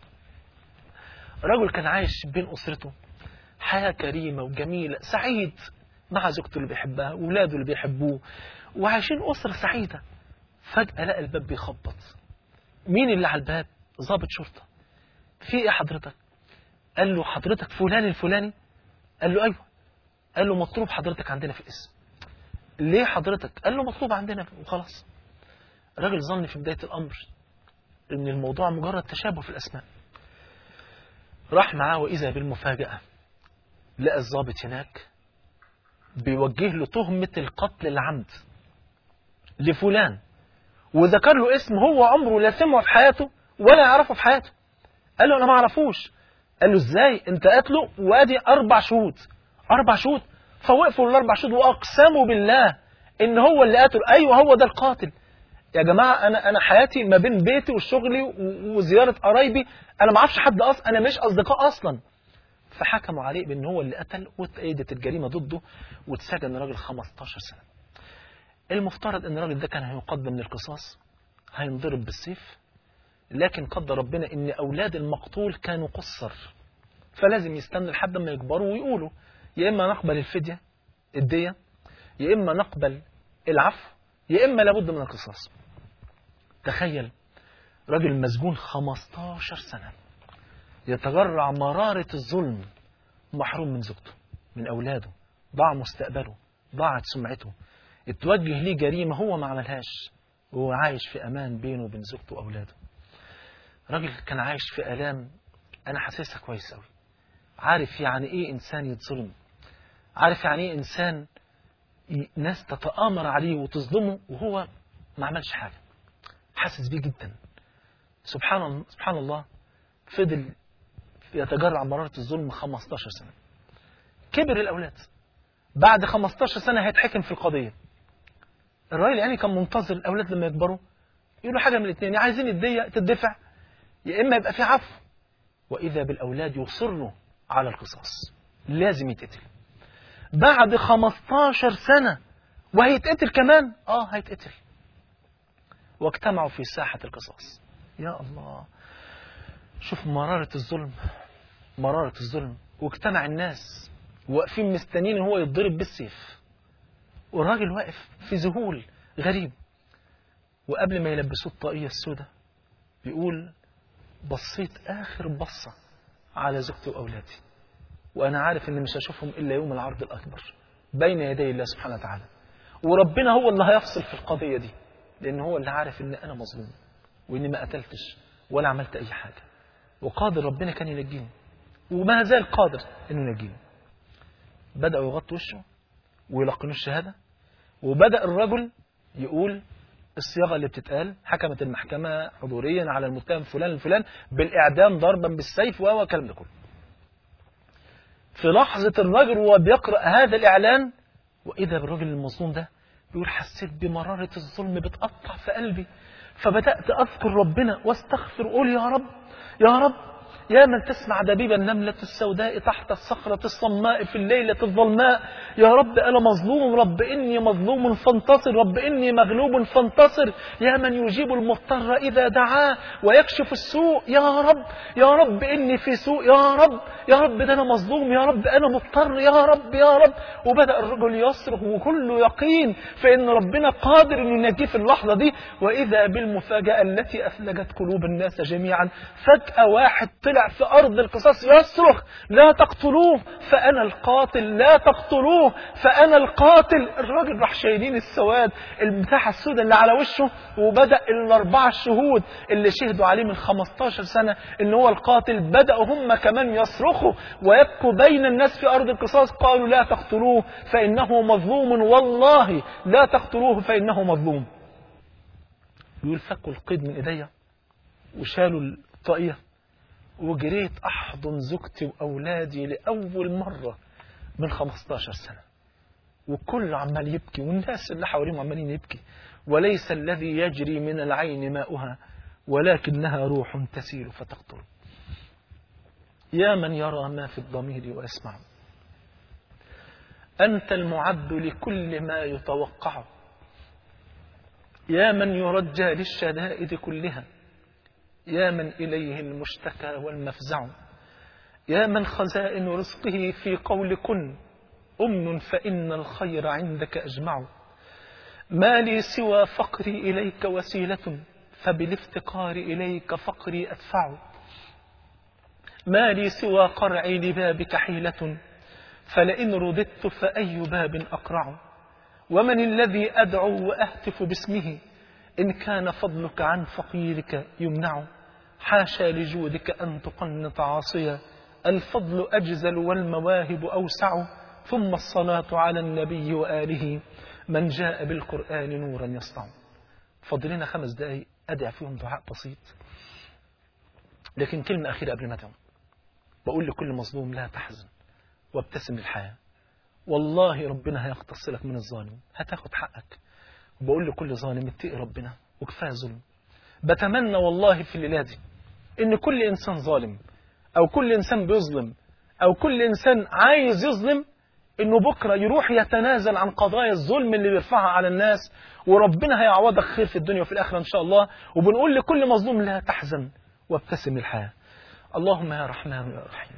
رجل كان عايش بين أسرته حياة كريمة وجميلة سعيد مع زوجته اللي بيحبها وولاده اللي بيحبوه وعايشين أسرة سعيدة فجأة لقى الباب بيخبط مين اللي على الباب ضابط شرطة في ايه حضرتك قال له حضرتك فلان الفلاني قال له ايوه قال له مطلوب حضرتك عندنا في الاسم ليه حضرتك قال له مطلوب عندنا وخلاص الراجل ظن في بداية الأمر ان الموضوع مجرد تشابه في الأسماء راح معاه وإذا بالمفاجأة لقى الضابط هناك بيوجه له تهمة القتل العمد لفلان وذكر له اسم هو عمره لا سمعه في حياته ولا يعرفه في حياته قال له انا ما اعرفوش قال له ازاي انت قاتله وادي اربع شهود اربع شهود فوقفوا الاربع شهود واقسموا بالله ان هو اللي قاتل ايوه هو ده القاتل يا جماعه انا انا حياتي ما بين بيتي وشغلي وزياره قرايبي انا ما اعرفش حد اصلا انا مش اصدقاء اصلا فحكموا عليه بان هو اللي قتل واتأيدت الجريمه ضده واتسجن راجل 15 سنه المفترض ان الراجل ده كان هيقدم للقصاص هينضرب بالسيف لكن قدر ربنا ان اولاد المقتول كانوا قصر فلازم يستنى لحد ما يكبروا ويقولوا يا اما نقبل الفديه الديه يا اما نقبل العفو يا اما لابد من القصاص تخيل راجل مسجون 15 سنه يتجرع مراره الظلم محروم من زوجته من اولاده ضاع مستقبله ضاعت سمعته اتوجه ليه جريمه هو ما عملهاش وهو عايش في امان بينه وبين زوجته واولاده راجل كان عايش في آلام أنا حاسسها كويس أوي عارف يعني إيه إنسان يتظلم عارف يعني إيه إنسان ناس تتآمر عليه وتظلمه وهو ما عملش حاجة حاسس بيه جدا سبحان الله سبحان الله فضل يتجرع مرارة الظلم 15 سنة كبر الأولاد بعد 15 سنة هيتحكم في القضية الراجل يعني كان منتظر الأولاد لما يكبروا يقولوا حاجة من الاثنين يا عايزين الدية تدفع يا إما يبقى في عفو وإذا بالأولاد يصروا على القصاص لازم يتقتل بعد 15 سنة وهيتقتل كمان آه هيتقتل واجتمعوا في ساحة القصاص يا الله شوف مرارة الظلم مرارة الظلم واجتمع الناس واقفين مستنين ان هو يتضرب بالسيف والراجل واقف في ذهول غريب وقبل ما يلبسوه الطاقية السوداء بيقول بصيت آخر بصة على زوجتي وأولادي وأنا عارف إني مش هشوفهم إلا يوم العرض الأكبر بين يدي الله سبحانه وتعالى وربنا هو اللي هيفصل في القضية دي لأن هو اللي عارف إن أنا مظلوم وإني ما قتلتش ولا عملت أي حاجة وقادر ربنا كان ينجيني وما زال قادر إنه ينجيني بدأوا يغطوا وشه ويلقنوا الشهادة وبدأ الرجل يقول الصياغة اللي بتتقال حكمت المحكمة حضوريا على المتهم فلان الفلان بالإعدام ضربا بالسيف وهو الكلام ده كله في لحظة الرجل وهو بيقرأ هذا الإعلان وإذا بالرجل المظلوم ده بيقول حسيت بمرارة الظلم بتقطع في قلبي فبدأت أذكر ربنا واستغفر أقول يا رب يا رب يا من تسمع دبيب النملة السوداء تحت الصخرة الصماء في الليلة الظلماء يا رب أنا مظلوم رب إني مظلوم فانتصر رب إني مغلوب فانتصر يا من يجيب المضطر إذا دعاه ويكشف السوء يا رب يا رب إني في سوء يا رب يا رب ده أنا مظلوم يا رب أنا مضطر يا رب يا رب وبدأ الرجل يصرخ وكله يقين فإن ربنا قادر أن ينجيه في اللحظة دي وإذا بالمفاجأة التي أفلجت قلوب الناس جميعا فجأة واحد طلع في أرض القصاص يصرخ لا تقتلوه فأنا القاتل لا تقتلوه فأنا القاتل الراجل راح شايلين السواد المساحة السوداء اللي على وشه وبدأ الأربعة الشهود اللي شهدوا عليه من 15 سنة إن هو القاتل بدأوا هم كمان يصرخوا ويبكوا بين الناس في أرض القصاص قالوا لا تقتلوه فإنه مظلوم والله لا تقتلوه فإنه مظلوم يقول فكوا القيد من إيديا وشالوا الطاقية وجريت أحضن زوجتي وأولادي لأول مرة من 15 سنة وكل عمال يبكي والناس اللي حواليهم عمالين يبكي وليس الذي يجري من العين ماؤها ولكنها روح تسيل فتقتل يا من يرى ما في الضمير ويسمع أنت المعد لكل ما يتوقع يا من يرجى للشدائد كلها يا من إليه المشتكى والمفزع يا من خزائن رزقه في قول كن أمن فإن الخير عندك أجمع ما لي سوى فقري إليك وسيلة فبالافتقار إليك فقري أدفع ما لي سوى قرعي لبابك حيلة فلئن رددت فأي باب أقرع ومن الذي أدعو وأهتف باسمه إن كان فضلك عن فقيرك يمنع حاشا لجودك أن تقنط عاصيا الفضل أجزل والمواهب أوسع ثم الصلاة على النبي وآله من جاء بالقرآن نورا يسطع فضلنا خمس دقايق أدع فيهم دعاء بسيط لكن كلمة أخيرة قبل ما أدعو بقول لكل مظلوم لا تحزن وابتسم للحياة والله ربنا هيقتص لك من الظالم هتاخد حقك وبقول لكل ظالم اتقي ربنا وكفايه ظلم بتمنى والله في الليلة دي ان كل انسان ظالم او كل انسان بيظلم او كل انسان عايز يظلم انه بكره يروح يتنازل عن قضايا الظلم اللي بيرفعها على الناس وربنا هيعوضك خير في الدنيا وفي الاخره ان شاء الله وبنقول لكل مظلوم لا تحزن وابتسم للحياه اللهم يا رحمن يا رحيم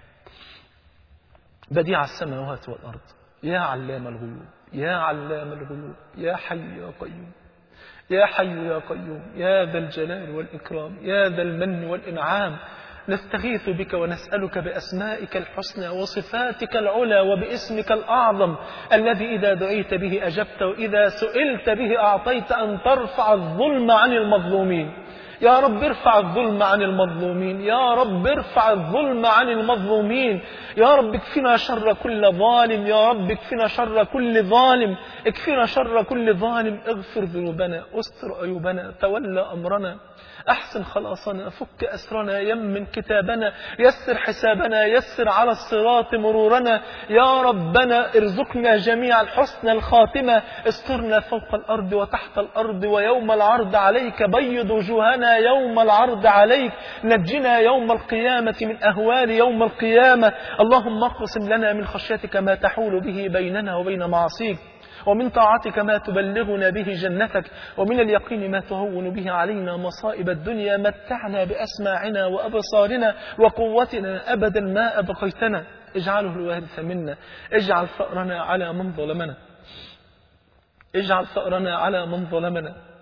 بديع السماوات والارض يا علام الغيوب يا علام الغيوب يا حي يا قيوم يا حي يا قيوم يا ذا الجلال والإكرام يا ذا المن والإنعام نستغيث بك ونسألك بأسمائك الحسنى وصفاتك العلى وباسمك الأعظم الذي إذا دعيت به أجبت وإذا سئلت به أعطيت أن ترفع الظلم عن المظلومين يا رب ارفع الظلم عن المظلومين يا رب ارفع الظلم عن المظلومين يا رب اكفنا شر كل ظالم يا رب اكفنا شر كل ظالم اكفنا شر كل ظالم اغفر ذنوبنا استر عيوبنا تولى أمرنا أحسن خلاصنا فك أسرنا يمن كتابنا يسر حسابنا يسر على الصراط مرورنا يا ربنا ارزقنا جميعا الحسن الخاتمة استرنا فوق الأرض وتحت الأرض ويوم العرض عليك بيض وجوهنا يوم العرض عليك نجنا يوم القيامة من أهوال يوم القيامة اللهم اقسم لنا من خشيتك ما تحول به بيننا وبين معصيك ومن طاعتك ما تبلغنا به جنتك ومن اليقين ما تهون به علينا مصائب الدنيا متعنا بأسماعنا وأبصارنا وقوتنا أبدا ما أبقيتنا اجعله الوارث منا اجعل ثأرنا على من ظلمنا اجعل ثأرنا على من ظلمنا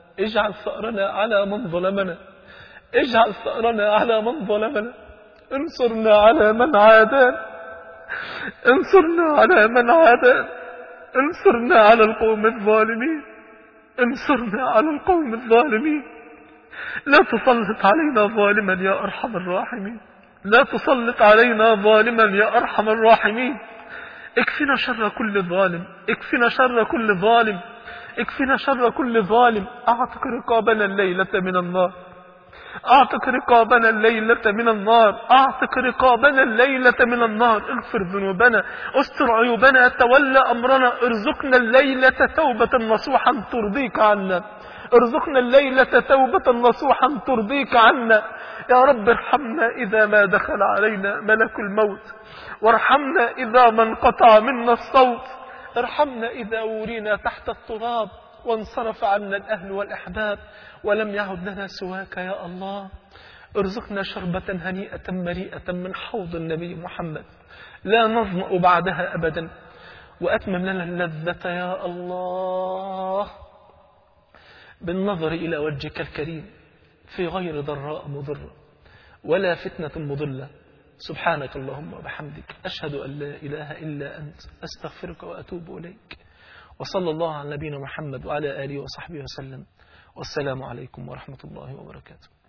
اجعل ثأرنا على من ظلمنا اجعل ثأرنا على من ظلمنا انصرنا على من عادانا انصرنا على من عادانا انصرنا على القوم الظالمين انصرنا على القوم الظالمين لا تسلط علينا ظالما يا أرحم الراحمين لا تسلط علينا ظالما يا أرحم الراحمين اكفنا شر كل ظالم اكفنا شر كل ظالم اكفنا شر كل ظالم اعتق رقابنا الليلة من النار اعتق رقابنا الليلة من النار اعتق رقابنا الليلة من النار اغفر ذنوبنا استر عيوبنا تولى امرنا ارزقنا الليلة توبة نصوحا ترضيك عنا ارزقنا الليلة توبة نصوحا ترضيك عنا يا رب ارحمنا إذا ما دخل علينا ملك الموت وارحمنا إذا ما انقطع منا الصوت ارحمنا إذا ورينا تحت التراب وانصرف عنا الأهل والأحباب ولم يعد لنا سواك يا الله ارزقنا شربة هنيئة مريئة من حوض النبي محمد لا نظمأ بعدها أبدا وأتمم لنا اللذة يا الله بالنظر إلى وجهك الكريم في غير ضراء مضرة ولا فتنة مضلة سبحانك اللهم وبحمدك أشهد أن لا إله إلا أنت أستغفرك وأتوب إليك وصلى الله على نبينا محمد وعلى آله وصحبه وسلم والسلام عليكم ورحمة الله وبركاته